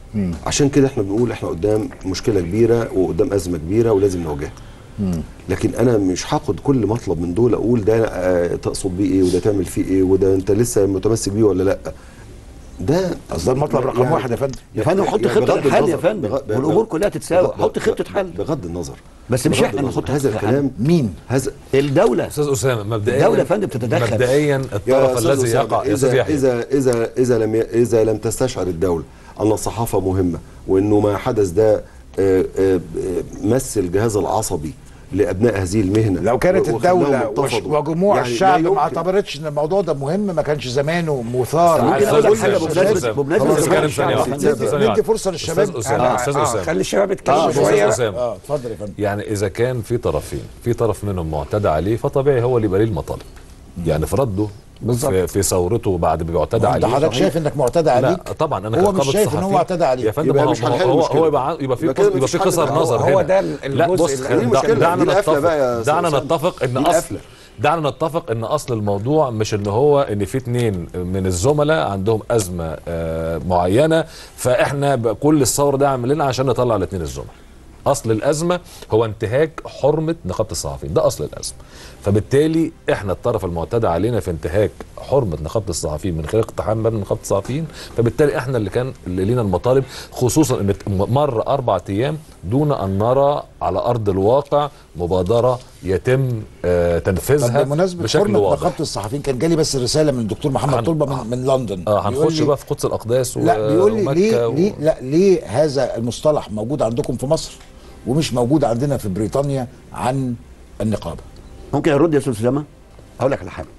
عشان كده احنا بنقول احنا قدام مشكله كبيره وقدام ازمه كبيره ولازم نواجهها لكن انا مش هاخد كل مطلب من دول اقول ده آه، تقصد بيه ايه وده تعمل فيه ايه وده انت لسه متمسك بيه ولا لا ده اصل ده المطلب رقم يعني- واحد يا فندم يا فندم حط يعني خطه بغض للحل يا النظر- فندم بغ- بغ- والامور كلها تتساوى بغ- حط بغ- خطه حل بغض النظر بس مش بغض احنا اللي النظر. نحط هذا خطة الكلام مين هذا الدوله استاذ اسامه مبدئيا الدولة يا فندم تتدخل. مبدئيا يا الطرف أستاذ الذي أسامة، يقع يا استاذ اذا يحيى اذا اذا اذا لم ي... اذا لم تستشعر الدوله ان الصحافه مهمه وانه ما حدث ده آه، آه، آه، مس الجهاز العصبي لابناء هذه المهنه لو كانت و- وخلاهم الدولة وش- انتفضوا. وجموع يعني لا الشعب ما يمكن. اعتبرتش ان الموضوع ده مهم ما كانش زمانه مثار ممكن على أقول لك كل حاجة الشباب. بمناسبة- بمناسبة خلاص، زمان ندي- الشعب. ندي- ثانية ندي واحدة. فرصة للشباب أستاذ أسامة، أستاذ أسامة. خلي الشباب يتكلموا آه، أستاذ شويه أسامة. اه اتفضل يا فندم يعني اذا كان في طرفين في طرف منهم معتدى عليه فطبيعي هو اللي يبقى ليه المطالب يعني في رده بالظبط. في, في ثورته بعد ما بيعتدى انت عليه حضرتك شايف انك معتدى عليك لا طبعا انا هو مش كنقابة شايف ان هو صحفيين- اعتدى عليه يا فندم يبقى هو مش هنحل هو, المشكلة. هو يبقى, ع- يبقى في يبقى كده يبقى مفيش في حل قصر بقى. نظر هو هنا ده لا الجزء بص اللي- دي دع- مشكلة، دعنا دي القفلة نتفق بقى يا أستاذ دعنا أسامة. نتفق ان دي اصل القفلة. دعنا نتفق ان اصل الموضوع مش ان هو ان في اتنين من الزملاء عندهم ازمه آه، معينه فاحنا ب- كل الثوره ده عاملينها عشان نطلع الاثنين الزملاء اصل الازمه هو انتهاك حرمه نقابه الصحفيين ده اصل الازمه فبالتالي احنا الطرف المعتدى علينا في انتهاك حرمه نقابه الصحفيين من خلال اقتحام مبنى نقابه الصحفيين فبالتالي احنا اللي كان اللي لينا المطالب خصوصا ان مر اربع ايام دون ان نرى على ارض الواقع مبادره يتم آه، طب تنفيذها بمناسبة بشكل حرمة واضح نقابة الصحفيين كان جالي بس رسالة من الدكتور محمد هن- طلبة من, من لندن اه بيقول هنخش لي- بقى في قدس الاقداس و- لا بيقول لي ومكة ليه و- ليه لا ليه هذا المصطلح موجود عندكم في مصر ومش موجود عندنا في بريطانيا عن النقابة ممكن ارد يا استاذ اسامه اقول لك على حاجه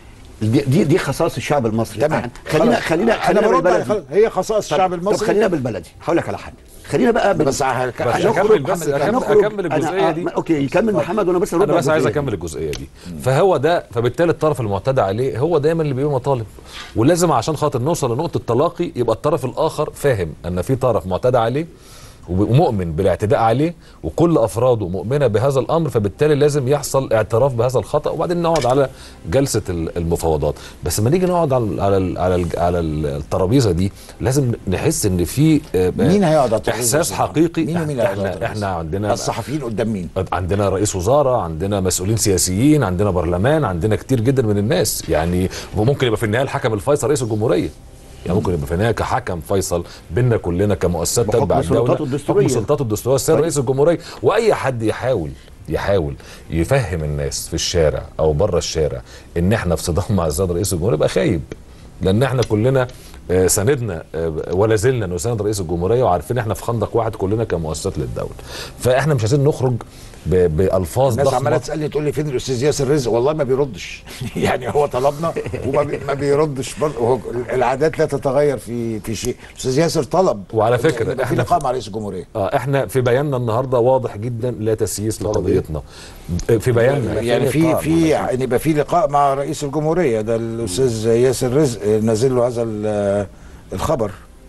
دي دي, دي خصائص الشعب المصري تمام. خلينا خلاص. خلينا انا خلينا برد على بالبلدي. خلاص. هي خصائص طب- الشعب طب المصري خلينا بالبلدي هقول لك على حاجه خلينا بقى بال... بس هك- بس هنخرج اكمل بس محمد اكمل, هنخرج- أكمل أنا- الجزئيه آه، دي ما- اوكي يكمل محمد وانا بس ارد انا على بس عايز الجزئية. اكمل الجزئيه دي فهو ده فبالتالي الطرف المعتدى عليه هو دايما اللي بيقول مطالب ولازم عشان خاطر نوصل لنقطه التلاقي يبقى الطرف الاخر فاهم ان في طرف معتدى عليه وب- ومؤمن بالاعتداء عليه وكل افراده مؤمنه بهذا الامر فبالتالي لازم يحصل اعتراف بهذا الخطا وبعدين نقعد على جلسه ال- المفاوضات بس لما نيجي نقعد على على ال- على ال- على الترابيزه دي لازم نحس ان في آه، مين هيقعد على الترابيزة احساس دي؟ حقيقي مين ومين هيقعد على احنا الترابيزة؟ احنا عندنا الصحفيين قدام مين عندنا رئيس وزراء عندنا مسؤولين سياسيين عندنا برلمان عندنا كتير جدا من الناس يعني وممكن يبقى في النهايه الحكم الفيصل رئيس الجمهوريه يعني ممكن يبقى في النهايه كحكم فيصل بينا كلنا كمؤسسات بحكم تتبع الدوله سلطاته الدستورية. بحكم سلطاته الدستوريه السيد رئيس الجمهوريه واي حد يحاول يحاول يفهم الناس في الشارع او بره الشارع ان احنا في صدام مع السيد رئيس الجمهوريه يبقى خايب لان احنا كلنا آه، ساندنا آه، ولا زلنا نساند رئيس الجمهوريه وعارفين احنا في خندق واحد كلنا كمؤسسات للدوله فاحنا مش عايزين نخرج ب- بالفاظ الناس عماله ضخمه تسالني تقول لي فين الاستاذ ياسر رزق والله ما بيردش يعني هو طلبنا وما بي ما بيردش برضه هو العادات لا تتغير في في شيء الاستاذ ياسر طلب وعلى إن فكرة يبقى في إحنا لقاء مع رئيس الجمهوريه اه احنا في بياننا النهارده واضح جدا لا تسييس لقضيتنا في بياننا يعني في في ان يبقى في لقاء مع رئيس الجمهوريه ده الاستاذ ياسر رزق نازل له هذا ال- الخبر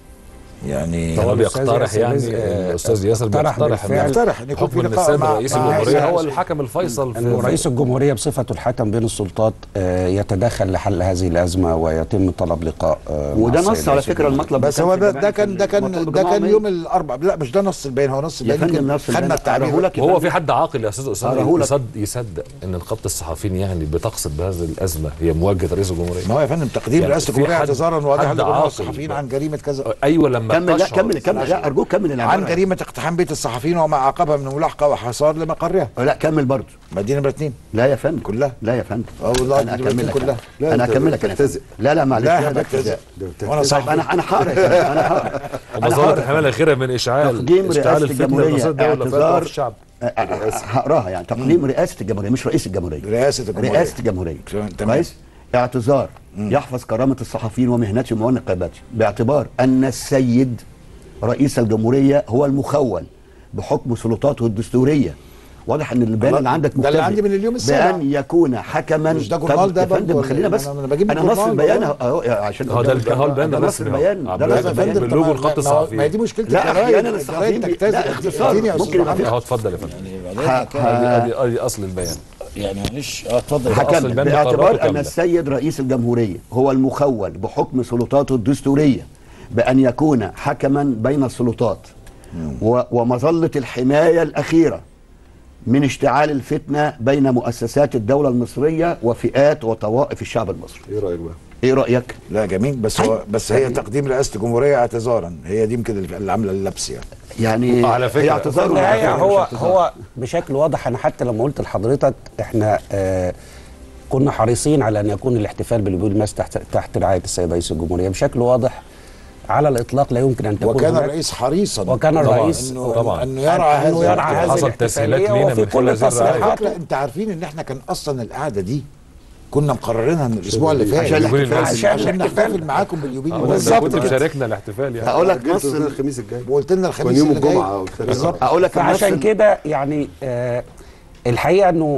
يعني هو الأستاذ بيقترح ياسر يعني رزق، آه، الاستاذ ياسر اقترح بيقترح بالفعل. يقترح ان يكون حكم في ان لقاء السيد مع رئيس مع الجمهوريه هذا هو الأستاذ. الحكم الفيصل انه في رئيس الجمهوريه بصفته الحكم بين السلطات آه، يتدخل لحل هذه الازمه ويتم طلب لقاء آه، مع وده السيد نص على رئيس فكره الجمهورية. المطلب بس كان هو في ده البيان ده كان ده كان مطلوب ده كان جماعي. يوم الاربعاء لا مش ده نص البيان هو نص يا البيان فندم يمكن نص البيان خدنا التعبير أقرأهولك يا وهو فندم. في حد عاقل يا استاذ اسامه أقرأهولك. يصدق, يصدق ان نقابه الصحفيين يعني بتقصد بهذه الازمه هي مواجهه رئيس الجمهوريه ما هو يا فندم تقديم يعني رئاسه في الجمهوريه حد- اعتذارا واضحا حد لجمهور عاقل الصحفيين بقى. عن جريمه كذا ايوه لما كمل لا تشعر- كمل كمل لا ارجوك كمل عن العبارة. جريمه اقتحام بيت الصحفيين وما عاقبها من ملاحقه وحصار لمقرها لا كمل برضه مدينه نمره اثنين لا يا فندم كلها لا يا فندم اه والله انا دي نمرة اتنين اكملك كلها لا، انا أنت اكملك انا بتبتزق. لا لا معلش لا لا انا بتبتزق. بتبتزق وانا طيب صاحبي انا انا هقرا يا فندم، انا هقرا وما أنا ظهرت هقرا. الحمايه الاخيره من اشعال تقديم اشتعال رئاسة الفتنه الجمهورية لنصر الدوله اعتذار في الشعب أ- أ- هقراها يعني تقديم رئاسه الجمهوريه مش رئيس الجمهوريه رئاسه الجمهوريه رئاسه الجمهوريه تمام. كويس اعتذار يحفظ كرامه الصحفيين ومهنتهم ونقاباتهم باعتبار ان السيد رئيس الجمهوريه هو المخول بحكم سلطاته الدستوريه واضح ان البيان الله، اللي عندك ده اللي مختلف عندي من اليوم السابع. بان يكون حكما مش ده جورنال طب ده يا فندم برضه ولا خلينا إيه؟ بس أنا- أنا بجيب انا الجورنال نص البيان والله. اهو عشان هو ده ال- هو البيان ده نص رسمي أهو. البيان ده عبد رسمي يا الرحمن فندم باللوجو طبعاً، نقابة ما- ما- الصحفيين. ما هي دي مشكله لا، الجرايد. أحياناً الجرايد الصحفيين بي- تجتزئ. لا، اختصار. اديني يا ممكن أستاذ يبقى في- محمد. اهو اتفضل يا فندم ه- ادي ه- ادي ادي اصل البيان يعني معلش اه اتفضل أصل هكمل البند باعتبار قرارته ان كاملة. السيد رئيس الجمهوريه هو المخول بحكم سلطاته الدستوريه بان يكون حكما بين السلطات و- ومظله الحمايه الاخيره من اشتعال الفتنه بين مؤسسات الدوله المصريه وفئات وطوائف الشعب المصري ايه رايك بقى؟ ايه رايك لا جميل بس هو بس هي تقديم رئاسه الجمهوريه اعتذارا هي دي يمكن اللي عامله اللبس يعني يعني على فكرة- هي اعتذار في ولا النهايه اعتذار؟ هو مش اعتذار. هو بشكل واضح انا حتى لما قلت لحضرتك احنا آه كنا حريصين على ان يكون الاحتفال باليوبيل ماس تحت تحت رعايه السيد رئيس الجمهوريه بشكل واضح على الاطلاق لا يمكن ان تكون وكان هناك- الرئيس حريصا وكان طبعاً الرئيس انه طبعاً. انه يرعى إنه هذا يرعى هذه حصل تسهيلات الاحتفالية لينا وفي من كل خلال هذه الرعاية. تصريحاته فكرة انت عارفين ان احنا كان اصلا القعده دي كنا مقررينها من الاسبوع اللي فات عشان اليوبيل الاحتفال المصري. عشان نحتفل معاكم باليوبيل آه، المصري. ده كنت مشاركنا الاحتفال يعني هقول لك جبت نص ال- الخميس الجاي وقلت لنا الخميس كان يوم اللي جاي. الجمعة أو الثلاثاء. بالظبط هقول لك النص فعشان ال- كده يعني آه الحقيقه انه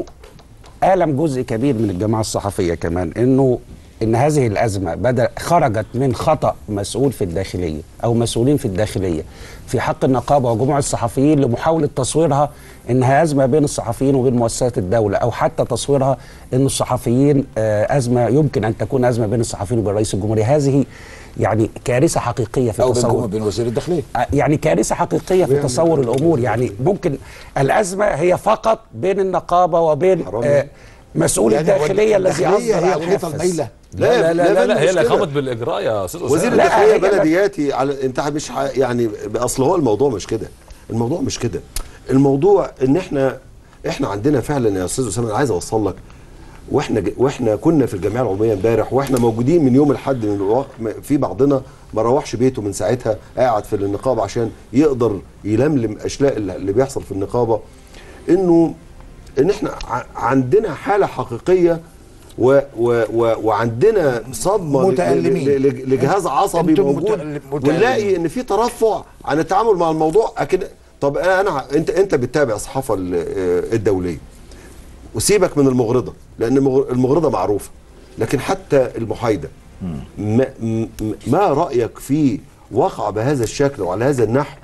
ألم جزء كبير من الجماعه الصحفيه كمان انه ان هذه الازمه بدا خرجت من خطا مسؤول في الداخليه او مسؤولين في الداخليه في حق النقابه وجموع الصحفيين لمحاوله تصويرها انها ازمه بين الصحفيين وبين مؤسسات الدوله او حتى تصويرها ان الصحفيين آه ازمه يمكن ان تكون ازمه بين الصحفيين وبين رئيس الجمهوريه هذه يعني كارثه حقيقيه في او بينكم تصور وبين وزير الداخليه يعني كارثه حقيقيه في تصور الامور يعني ممكن الازمه هي فقط بين النقابه وبين آه مسؤول يعني هو الداخليه الذي الداخلية اصدر هي أو الحيطه نفذ. المايله لا لا لا, لا, لا هي اللي مشكلة. قامت بالاجراء يا استاذ وزير اسامه لا، الداخليه هي بس- بلدياتي على انت مش ح... يعني اصل هو الموضوع مش كده الموضوع مش كده الموضوع ان احنا احنا عندنا فعلا يا استاذ اسامه انا عايز اوصل لك واحنا ج... واحنا كنا في الجمعيه العموميه امبارح واحنا موجودين من يوم الاحد من الوقت في بعضنا ما روحش بيته من ساعتها قاعد في النقابه عشان يقدر يلملم اشلاء اللي اللي بيحصل في النقابه انه ان احنا ع... عندنا حاله حقيقيه و و و وعندنا صدمه ل- متألمين. ل- ل- لجهاز عصبي أنتم موجود متألم- متألمين. ونلاقي ان في ترفع عن التعامل مع الموضوع أكن طب انا انا انت انت بتتابع الصحافه ال- آه، الدوليه وسيبك من المغرضه لان المغ- المغرضه معروفه لكن حتى المحايده ما, م- ما رايك في وقع بهذا الشكل وعلى هذا النحو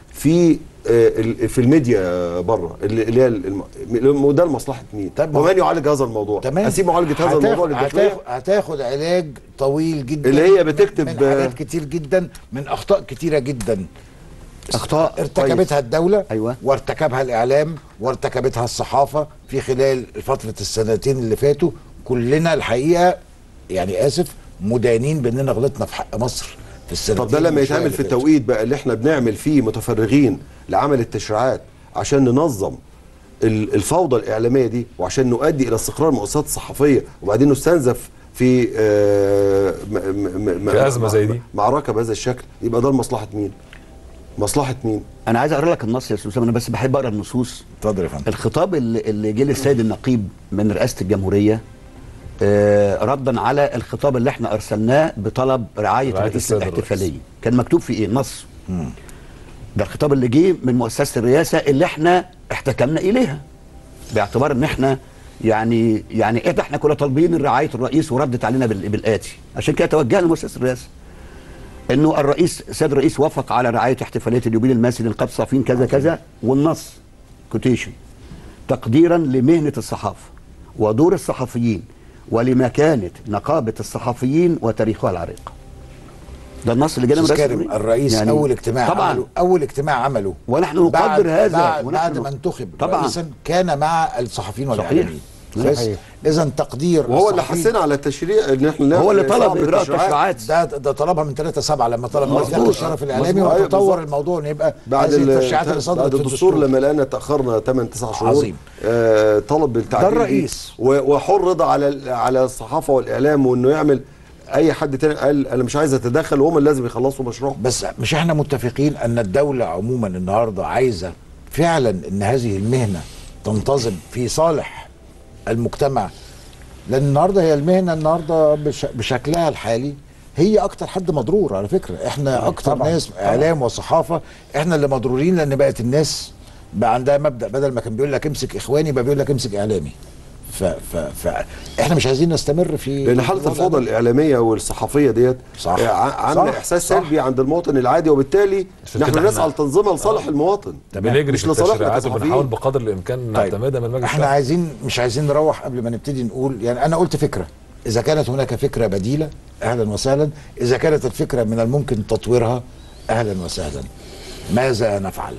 في آه، ال- في الميديا بره اللي اللي هي الم- الم- ده لمصلحه مين؟ طب ومن يعالج هذا الموضوع؟ تمام اسيب معالجه هذا هتاخد- الموضوع للداخليه هتاخد, هتاخد علاج طويل جدا اللي هي من- بتكتب- من حاجات كتير جدا من اخطاء كتيره جدا اخطاء ارتكبتها كويس. الدوله أيوة. وارتكبها الاعلام وارتكبتها الصحافه في خلال فتره السنتين اللي فاتوا كلنا الحقيقه يعني اسف مدانين باننا غلطنا في حق مصر في السنتين طب ده لما وشوية يتعمل اللي في فاتوا. التوقيت بقى اللي احنا بنعمل فيه متفرغين لعمل التشريعات عشان ننظم ال- الفوضى الاعلاميه دي وعشان نؤدي الى استقرار المؤسسات الصحفيه وبعدين نستنزف في آه، م- م- م- في أزمة زي دي. معركه بهذا الشكل يبقى ده لمصلحه مين؟ مصلحه مين؟ انا عايز اقرا لك النص يا استاذ اسامه انا بس بحب اقرا النصوص اتفضل يا فندم الخطاب اللي, اللي جه للسيد النقيب من رئاسه الجمهوريه آه ردا على الخطاب اللي احنا ارسلناه بطلب رعايه رعاية رئيس السيد الاحتفاليه كان مكتوب فيه ايه نص ده الخطاب اللي جه من مؤسسه الرئاسه اللي احنا احتكمنا اليها باعتبار ان احنا يعني يعني ايه ده احنا كنا طالبين رعايه الرئيس وردت علينا بال- بالاتي عشان كده توجهنا لمؤسسه الرئاسه انه الرئيس السيد الرئيس وافق على رعايه احتفاليه اليوبيل الماسي للقاب صافين كذا كذا والنص كوتيشن تقديرا لمهنه الصحافه ودور الصحفيين ولمكانه نقابه الصحفيين وتاريخها العريق ده النص اللي جانا من أستاذ رئاسة كريم الجمهورية. الرئيس يعني اول اجتماع طبعا عمله اول اجتماع عمله ونحن نقدر بعد هذا بعد, ونحن بعد ما انتخب طبعا. رئيسا كان مع الصحفيين صحيح. والاعلاميين صحيح. اذا تقدير وهو اللي الصحفيين- حسنا على التشريع ان احنا هو اللي نعمل طلب صعب اجراء التشريعات. التشريعات ده ده طلبها من 3 7 لما طلب مظبوط. مجلس الشرف الاعلامي مظبوط. أيوة وتطور بالظبط. الموضوع ان يبقى بعد هذه ال- التشريعات اللي صدرت بعد في الدستور لما لقينا تاخرنا 8 9 شهور عظيم. آه طلب بالتعديل ده الرئيس. دي. و- وحر رضا على ال- على الصحافه والاعلام وانه يعمل اي حد تاني قال انا مش عايز اتدخل وهم اللي لازم يخلصوا مشروعهم بس مش احنا متفقين ان الدولة عموما النهاردة عايزة فعلا ان هذه المهنة تنتظم في صالح المجتمع لان النهاردة هي المهنة النهاردة بش بشكلها الحالي هي اكتر حد مضرور على فكرة احنا اكتر طبعاً. ناس اعلام وصحافة احنا اللي مضرورين لان بقت الناس بقى عندها مبدأ بدل ما كان بيقول لك امسك اخواني بقى بيقول لك امسك اعلامي ف ف ف احنا مش عايزين نستمر في لان حاله الوضع الفوضى ده. الاعلاميه والصحفيه ديت صح. آه، ع- عامله صح. احساس صح. سلبي عند المواطن العادي وبالتالي عشان نحن كده نسعى احنا- لتنظيمها لصالح المواطن بنجري مش في لصالحنا التشريعات كصحفيين. وبنحاول بقدر الامكان طيب. نعتمدها من مجلس احنا الشعب. عايزين مش عايزين نروح قبل ما نبتدي نقول يعني انا قلت فكره اذا كانت هناك فكره بديله اهلا وسهلا اذا كانت الفكره من الممكن تطويرها اهلا وسهلا ماذا نفعل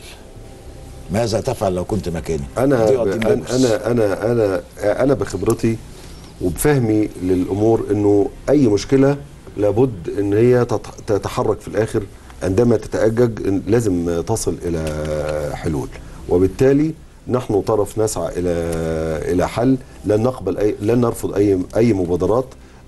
ماذا تفعل لو كنت مكاني انا دي ب... قضية انا بوكس. انا انا انا انا بخبرتي وبفهمي للامور انه اي مشكله لابد ان هي تت- تتحرك في الاخر عندما تتاجج إن لازم تصل الى حلول وبالتالي نحن طرف نسعى الى الى حل لن نقبل اي لن نرفض اي اي مبادرات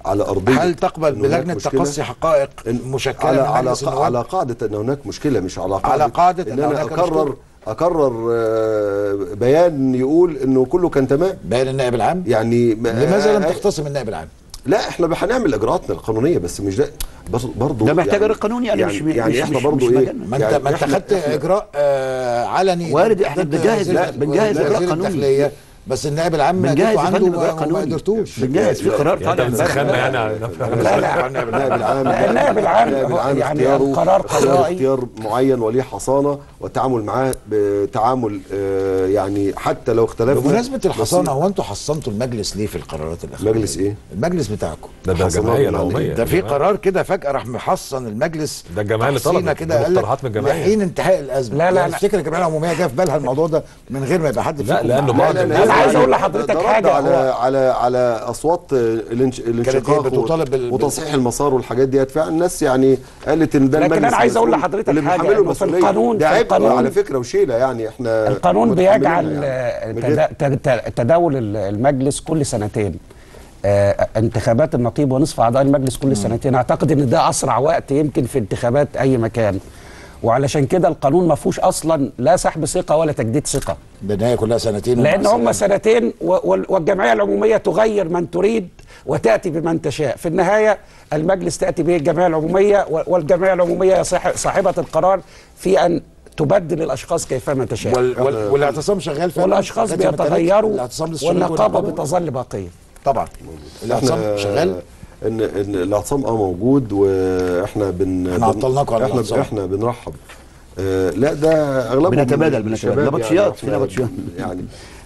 على ارضيه هل تقبل إن هناك بلجنه مشكلة؟ تقصي حقائق مشكله على من على مجلس قا- النواب؟ على قاعده ان هناك مشكله مش على قاعده على قاعدة ان أن انا هناك اقرر مشكلة. اقرر آه، بيان يقول انه كله كان تمام بيان النائب العام يعني لماذا لم آه، تختصم النائب العام؟ لا احنا هنعمل اجراءاتنا القانونيه بس مش ده بس برضه ده محتاج إجراء قانوني يعني مش- يعني, يعني مش- احنا مش- برضه مش ايه مجالنا. ما انت يعني ما انت إحنا- خدت إحنا- اجراء آه علني وارد، إحنا ضد بنجهز- وزير- لا، بنجهز وزير إجراء قانوني. الداخليه بس النائب العام بنجهز جيتوا يا عنده فندم إجراء وما قانوني. قدرتوش بنجهز في قرار يعني انت طالع بتسخنا يعني لا لا النائب العام النائب العام النائب هو العام يعني اختياره القرار اختيار قضائي. اختيار معين وليه حصانه والتعامل معاه بتعامل آه، يعني حتى لو اختلفنا بمناسبه الحصانه بس- هو انتوا حصنتوا المجلس ليه في القرارات الاخيره؟ مجلس ايه؟ المجلس بتاعكم ده ده حصنات الجمعيه من العموميه ده في قرار كده فجاه راح محصن المجلس ده الجمعيه اللي تحصينة طلبت كده قال لك مقترحات من الجمعيه لحين انتهاء الازمه لا، لا، يعني لا. افتكر الجمعيه العموميه جه في بالها الموضوع ده من غير ما يبقى حد لا، فيكم لأنه معاه. بعض لا، لا، الناس لا، عايز يعني أقول لحضرتك ده رد حاجة، على هو- على على اصوات الانش... الانشقاق بتطالب بال- وتصحيح المسار والحاجات ديت فعلا الناس يعني قالت ان ده لكن المجلس أنا عايز أقول المسؤول لحضرتك اللي حاجة، بيحمله إنه في المسؤولية. القانون- ده في عبء القانون- على فكره وشيله يعني احنا القانون متحملينها بيجعل يعني. آه، من غير- تدا- تد- تداول ال- المجلس كل سنتين آه، انتخابات النقيب ونصف اعضاء المجلس كل سنتين اعتقد ان ده اسرع وقت يمكن في انتخابات اي مكان وعلشان كده القانون ما فيهوش اصلا لا سحب ثقه ولا تجديد ثقه بالنهايه كلها سنتين لان ومع هم السلامة. سنتين و- وال- والجمعيه العموميه تغير من تريد وتاتي بمن تشاء في النهايه المجلس تاتي به الجمعيه العموميه و- والجمعيه العموميه هي صاح- صاحبه القرار في ان تبدل الاشخاص كيفما تشاء وال... وال... والاعتصام شغال فعلا والاشخاص لغاية ما تلات- بيتغيروا الاعتصام للشغل والنقابه والنقابة. بتظل باقيه طبعا الاعتصام احنا شغال ان ان الاعتصام اه موجود واحنا بن احنا بن- عطلناكم على احنا الاعتصام. احنا بنرحب آه لا ده اغلبهم بنتبادل- من بنتبادل. الشباب نبطشيات، في احنا نبطشيات. يعني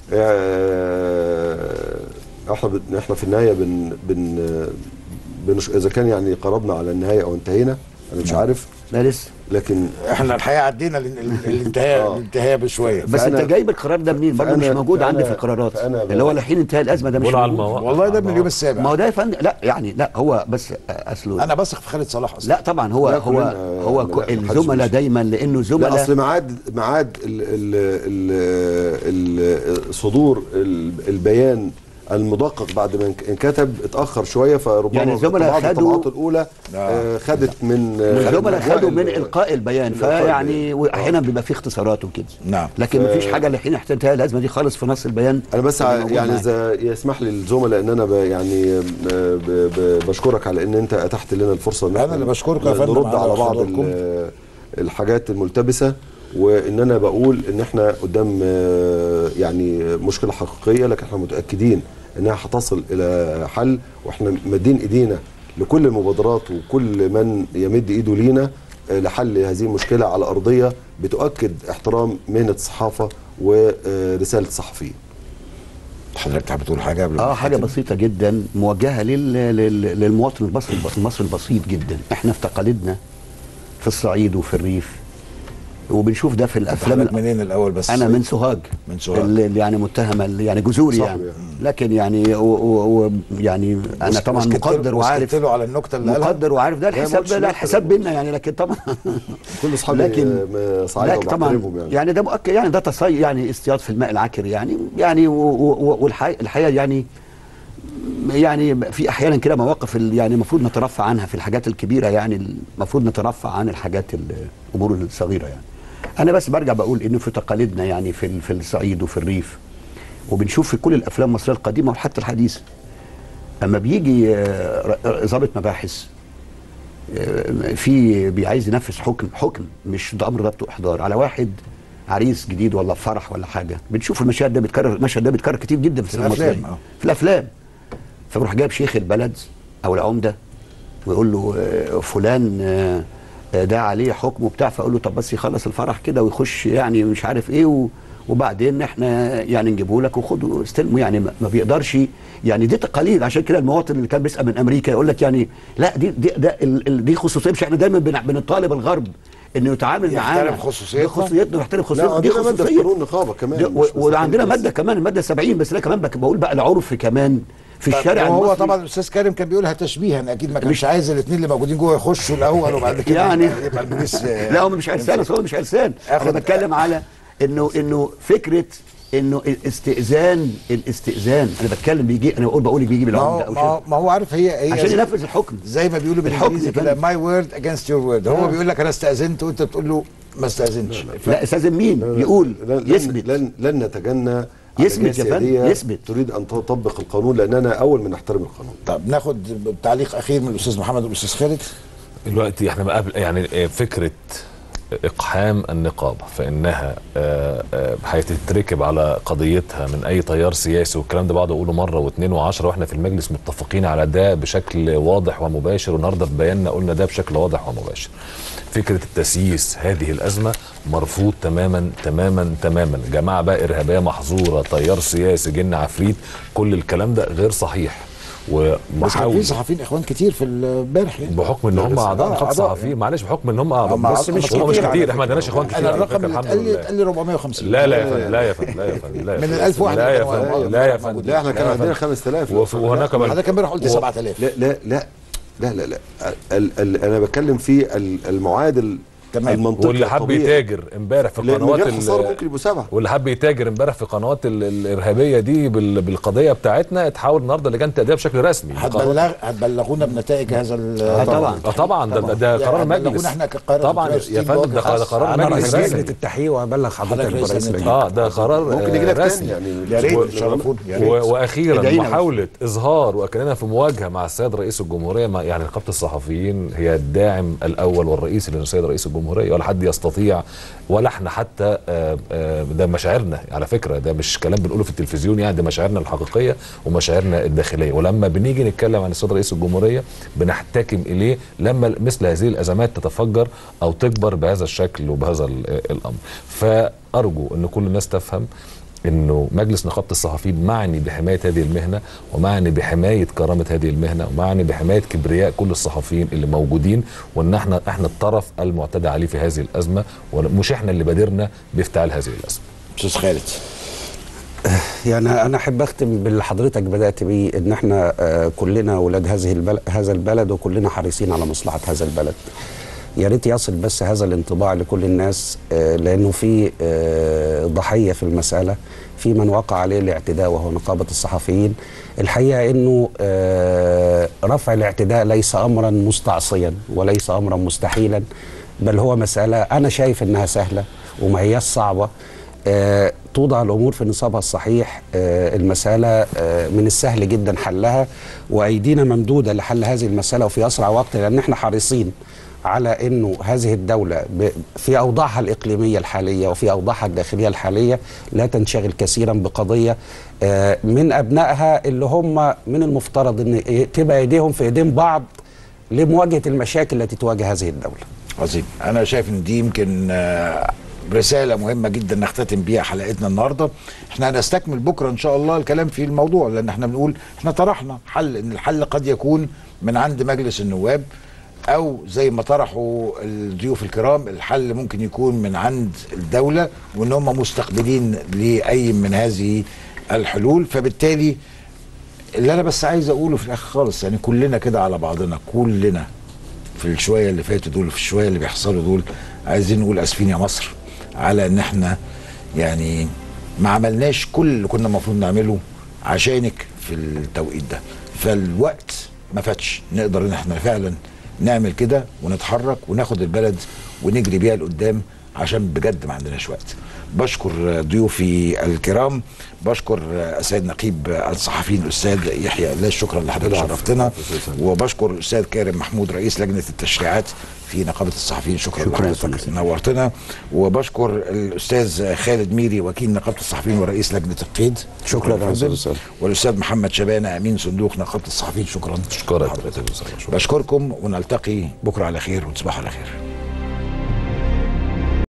آه احنا بن- احنا في النهايه بن بن بنش اذا كان يعني قربنا على النهايه او انتهينا انا مش عارف لا لسه لكن احنا الحقيقه عدينا ال- ال- الانتهاء الانتهاء بشويه بس فأنا- انت جايب القرار ده منين برضه مش فأنا- موجود عندي فأنا- في القرارات فأنا اللي هو لحين انتهاء الازمه ده مش بقول على موجود المواقف والله ده من اليوم السابع ما هو ده يا فندم لا يعني لا هو بس اصله انا بثق في خالد صلاح اصلا لا طبعا هو لا، هو كلنا- هو لا، كو- محدش الزملاء بيشك. دايما لانه لا زملاء اصل ميعاد ميعاد ال- ال- ال- ال- صدور ال- البيان المدقق بعد ما انك- انكتب اتاخر شويه فربما يعني الزملاء بعض خدوا- الطبعات الاولى آه، خدت من آه، الزملاء أجواء خدوا من ال- القاء البيان من إلقاء فيعني واحيانا بيبقى فيه اختصارات وكده نعم لكن ف- مفيش حاجه لحين انتهاء الازمه دي خالص في نص البيان انا بس اللي ع- موجود يعني معاك. اذا يسمح لي الزملاء ان انا ب يعني ب- ب- بشكرك على ان انت اتحت لنا الفرصه ان أنا إحنا اللي بشكرك يا فندم نرد على على بعض حضوركم. ال- الحاجات الملتبسه وان انا بقول ان احنا قدام آه، يعني مشكله حقيقيه لكن احنا متاكدين انها هتصل الى حل واحنا مادين ايدينا لكل المبادرات وكل من يمد ايده لينا آه، لحل هذه المشكله على ارضيه بتؤكد احترام مهنه الصحافه ورساله الصحفيين حضرتك حابب تقول حاجه قبل ما اه حاجه نختم؟ بسيطه جدا موجهه لل... لل... للمواطن المصري المصري البسيط جدا احنا في تقاليدنا في الصعيد وفي الريف وبنشوف ده في الافلام حضرتك منين الاول بس انا من سوهاج من سوهاج. اللي اللي يعني متهمه اللي يعني جذوري صح يعني يعني. لكن يعني و... و... و... يعني انا وس- طبعا وسكت له- مقدر وعارف وسكت له على النكته اللي قالها مقدر وعارف ده لا، ما الحساب قلتش لا نكتة. الحساب بينا يعني لكن طبعا كل اصحابي لكن آه، صعيدة لكن طبعا وبحترمهم يعني. يعني يعني ده مؤكد يعني ده تصي يعني اصطياد في الماء العكر يعني يعني والحقيقه الحقيقه يعني يعني في احيانا كده مواقف ال- يعني المفروض نترفع عنها في الحاجات الكبيره يعني المفروض نترفع عن الحاجات ال- الامور الصغيره يعني انا بس برجع بقول انه في تقاليدنا يعني في ال- في الصعيد وفي الريف وبنشوف في كل الافلام المصريه القديمه وحتى الحديثه اما بيجي آه، ر- ضابط مباحث آه، في بيعايز ينفذ حكم حكم مش ده امر ضبط واحضار على واحد عريس جديد ولا في فرح ولا حاجه بنشوف المشاهد ده بيتكرر المشهد ده بيتكرر كتير جدا في السينما الأفلام، المصريه آه. في الافلام فبروح جايب شيخ البلد او العمده ويقول له آه، فلان آه، آه، ده عليه حكم وبتاع فاقول له طب بس يخلص الفرح كده ويخش يعني مش عارف ايه و وبعدين احنا يعني نجيبه لك وخده استلمه يعني ما ما بيقدرش يعني دي تقاليد عشان كده المواطن اللي كان بيسال من امريكا يقول لك يعني لا دي دي ده ال- ال- دي خصوصيه مش احنا دايما بن- بنطالب الغرب انه يتعامل معانا يحترم خصوصيتنا. بخصوصيتنا ويحترم لا خصوصيتنا دي عندنا ماده في خصوصيه قانون النقابه كمان ده- مش و- بس وعندنا بس. ماده كمان الماده 70 بس لا كمان بك- بقول بقى العرف كمان في طب الشارع هو المصري طبعا الاستاذ كريم كان بيقولها تشبيها اكيد ما كانش عايز الاثنين اللي موجودين جوه يخشوا الاول وبعد كده يعني يبقى البوليس لا هم مش عرسان اصل هو مش عرسان انا آخد- بتكلم على انه انه فكره انه الاستئذان الاستئذان انا بتكلم بيجي انا بقول بقول بيجي ما بالعمده هو, او ما هو, شيء ما هو عارف هي هي عشان ينفذ الحكم زي ما بيقولوا الحكم بالانجليزي يا كده فندم. ماي وورد اجينست يور وورد هو آه. بيقول لك انا استاذنت وانت بتقول له ما استاذنتش لا استاذن مين يقول يثبت لن لن نتجنى يثبت يا فندم، سيادية يثبت. تريد ان تطبق القانون لاننا اول من نحترم القانون طب ناخد تعليق اخير من الاستاذ محمد والاستاذ خالد دلوقتي احنا بقى قبل يعني فكره اقحام النقابه فانها آه، آه، هتتركب على قضيتها من اي تيار سياسي والكلام ده بقعد اقوله مره واثنين وعشرة واحنا في المجلس متفقين على ده بشكل واضح ومباشر والنهارده في بياننا قلنا ده بشكل واضح ومباشر فكره التسييس هذه الازمه مرفوض تماما تماما تماما جماعه بقى ارهابيه محظوره تيار سياسي جن عفريت كل الكلام ده غير صحيح بس كان في ومحاول صحفيين اخوان كتير في الامبارح يعني بحكم ان هم بس- اعضاء آه، نقابه أعضاء. صحفيين معلش بحكم ان هم اعضاء هم بس أعضاء مش كتير هم مش على كتير فكرة. احنا ما عندناش اخوان كتير انا على الرقم فكرة، اللي الحمد اتقال لي لله. اتقال لي 450 لا لا يا فندم لا يا فندم لا يا فندم لا يا من فندم. ال 1000 واحد لا يا كانوا فندم موجودين. لا يا فندم لا احنا كان لا يا عندنا فندم. 5000 وف- وهناك من- حضرتك امبارح قلت و- 7000 لا لا لا لا لا لا ال ال انا بتكلم في ال- المعادل تمام. المنطقي واللي حب الطبيعي. يتاجر امبارح في لأن قنوات غير خسارة ال- ممكن يبقوا سبعه واللي حب يتاجر امبارح في قنوات ال- الارهابيه دي بال- بالقضيه بتاعتنا اتحول النهارده لجان تاديه بشكل رسمي هتبلغ هتبلغونا بنتائج هذا ال- آه، طبعا. اه طبعا ده, ده, ده يعني قرار هتبلغونا مجلس احنا كقاهره طبعا دكتور يا ستيف فندم ده بوكر. ده قرار انا مجلس رئيس رسمي لجنه التحقيق وابلغ حضرتك حضرتك رئيس برئيس لجنة لجنه اه ده قرار ممكن آه، يجي لك رسمي تاني يعني يا ريت و- تشرفونا يا و- ريت واخيرا ادعينا بس. محاوله اظهار وكاننا في مواجهه مع السيد رئيس الجمهوريه مع يعني نقابه الصحفيين هي الداعم الاول والرئيسي للسيد رئيس الجمهوريه ولا حد يستطيع ولا احنا حتى آه، آه، ده مشاعرنا على فكره ده مش كلام بنقوله في التلفزيون يعني ده مشاعرنا الحقيقيه ومشاعرنا الداخليه ولما بنيجي نتكلم عن السيد رئيس الجمهوريه بنحتكم اليه لما مثل هذه الازمات تتفجر او تكبر بهذا الشكل وبهذا ال- الامر فارجو ان كل الناس تفهم انه مجلس نقابه الصحفيين معني بحمايه هذه المهنه ومعني بحمايه كرامه هذه المهنه ومعني بحمايه كبرياء كل الصحفيين اللي موجودين وان احنا احنا الطرف المعتدى عليه في هذه الازمه ومش احنا اللي بادرنا بافتعال هذه الازمه. استاذ خالد يعني انا احب اختم باللي حضرتك بدات بيه ان احنا آه، كلنا اولاد هذه البلد هذا البلد وكلنا حريصين على مصلحه هذا البلد يا ريت يصل بس هذا الانطباع لكل الناس آه، لانه في آه، ضحيه في المساله في من وقع عليه الاعتداء وهو نقابه الصحفيين الحقيقه انه آه، رفع الاعتداء ليس امرا مستعصيا وليس امرا مستحيلا بل هو مساله انا شايف انها سهله وما هياش صعبه آه، توضع الامور في نصابها الصحيح آه، المساله آه، من السهل جدا حلها وايدينا ممدوده لحل هذه المساله وفي اسرع وقت لان احنا حريصين على انه هذه الدوله ب- في اوضاعها الاقليميه الحاليه وفي اوضاعها الداخليه الحاليه لا تنشغل كثيرا بقضيه آه، من ابنائها اللي هم من المفترض ان ي- تبقى ايديهم في ايدين بعض لمواجهه المشاكل التي تواجه هذه الدوله. عظيم انا شايف ان دي يمكن آه، رسالة مهمة جدا نختتم بيها حلقتنا النهاردة احنا هنستكمل بكرة ان شاء الله الكلام في الموضوع لان احنا بنقول احنا طرحنا حل ان الحل قد يكون من عند مجلس النواب او زي ما طرحوا الضيوف الكرام الحل ممكن يكون من عند الدولة وان هم مستقبلين لاي من هذه الحلول فبالتالي اللي انا بس عايز اقوله في الاخر خالص يعني كلنا كده على بعضنا كلنا في الشويه اللي فاتوا دول في الشويه اللي بيحصلوا دول عايزين نقول اسفين يا مصر على ان احنا يعني ما عملناش كل اللي كنا المفروض نعمله عشانك في التوقيت ده فالوقت ما فاتش نقدر ان احنا فعلا نعمل كده ونتحرك وناخد البلد ونجري بيها لقدام عشان بجد ما عندناش وقت بشكر ضيوفي الكرام بشكر السيد نقيب الصحفيين الاستاذ يحيى الله شكرا لحضرتك شرفتنا وبشكر الاستاذ كارم محمود رئيس لجنه التشريعات في نقابه الصحفيين شكرا, شكراً لحضرتك نورتنا وبشكر الاستاذ خالد ميري وكيل نقابه الصحفيين ورئيس لجنه القيد شكراً يا فندم. أستاذ أسامة. والاستاذ محمد شبانه امين صندوق نقابه الصحفيين شكرا شكرا بشكركم ونلتقي بكره على خير وتصبحوا على خير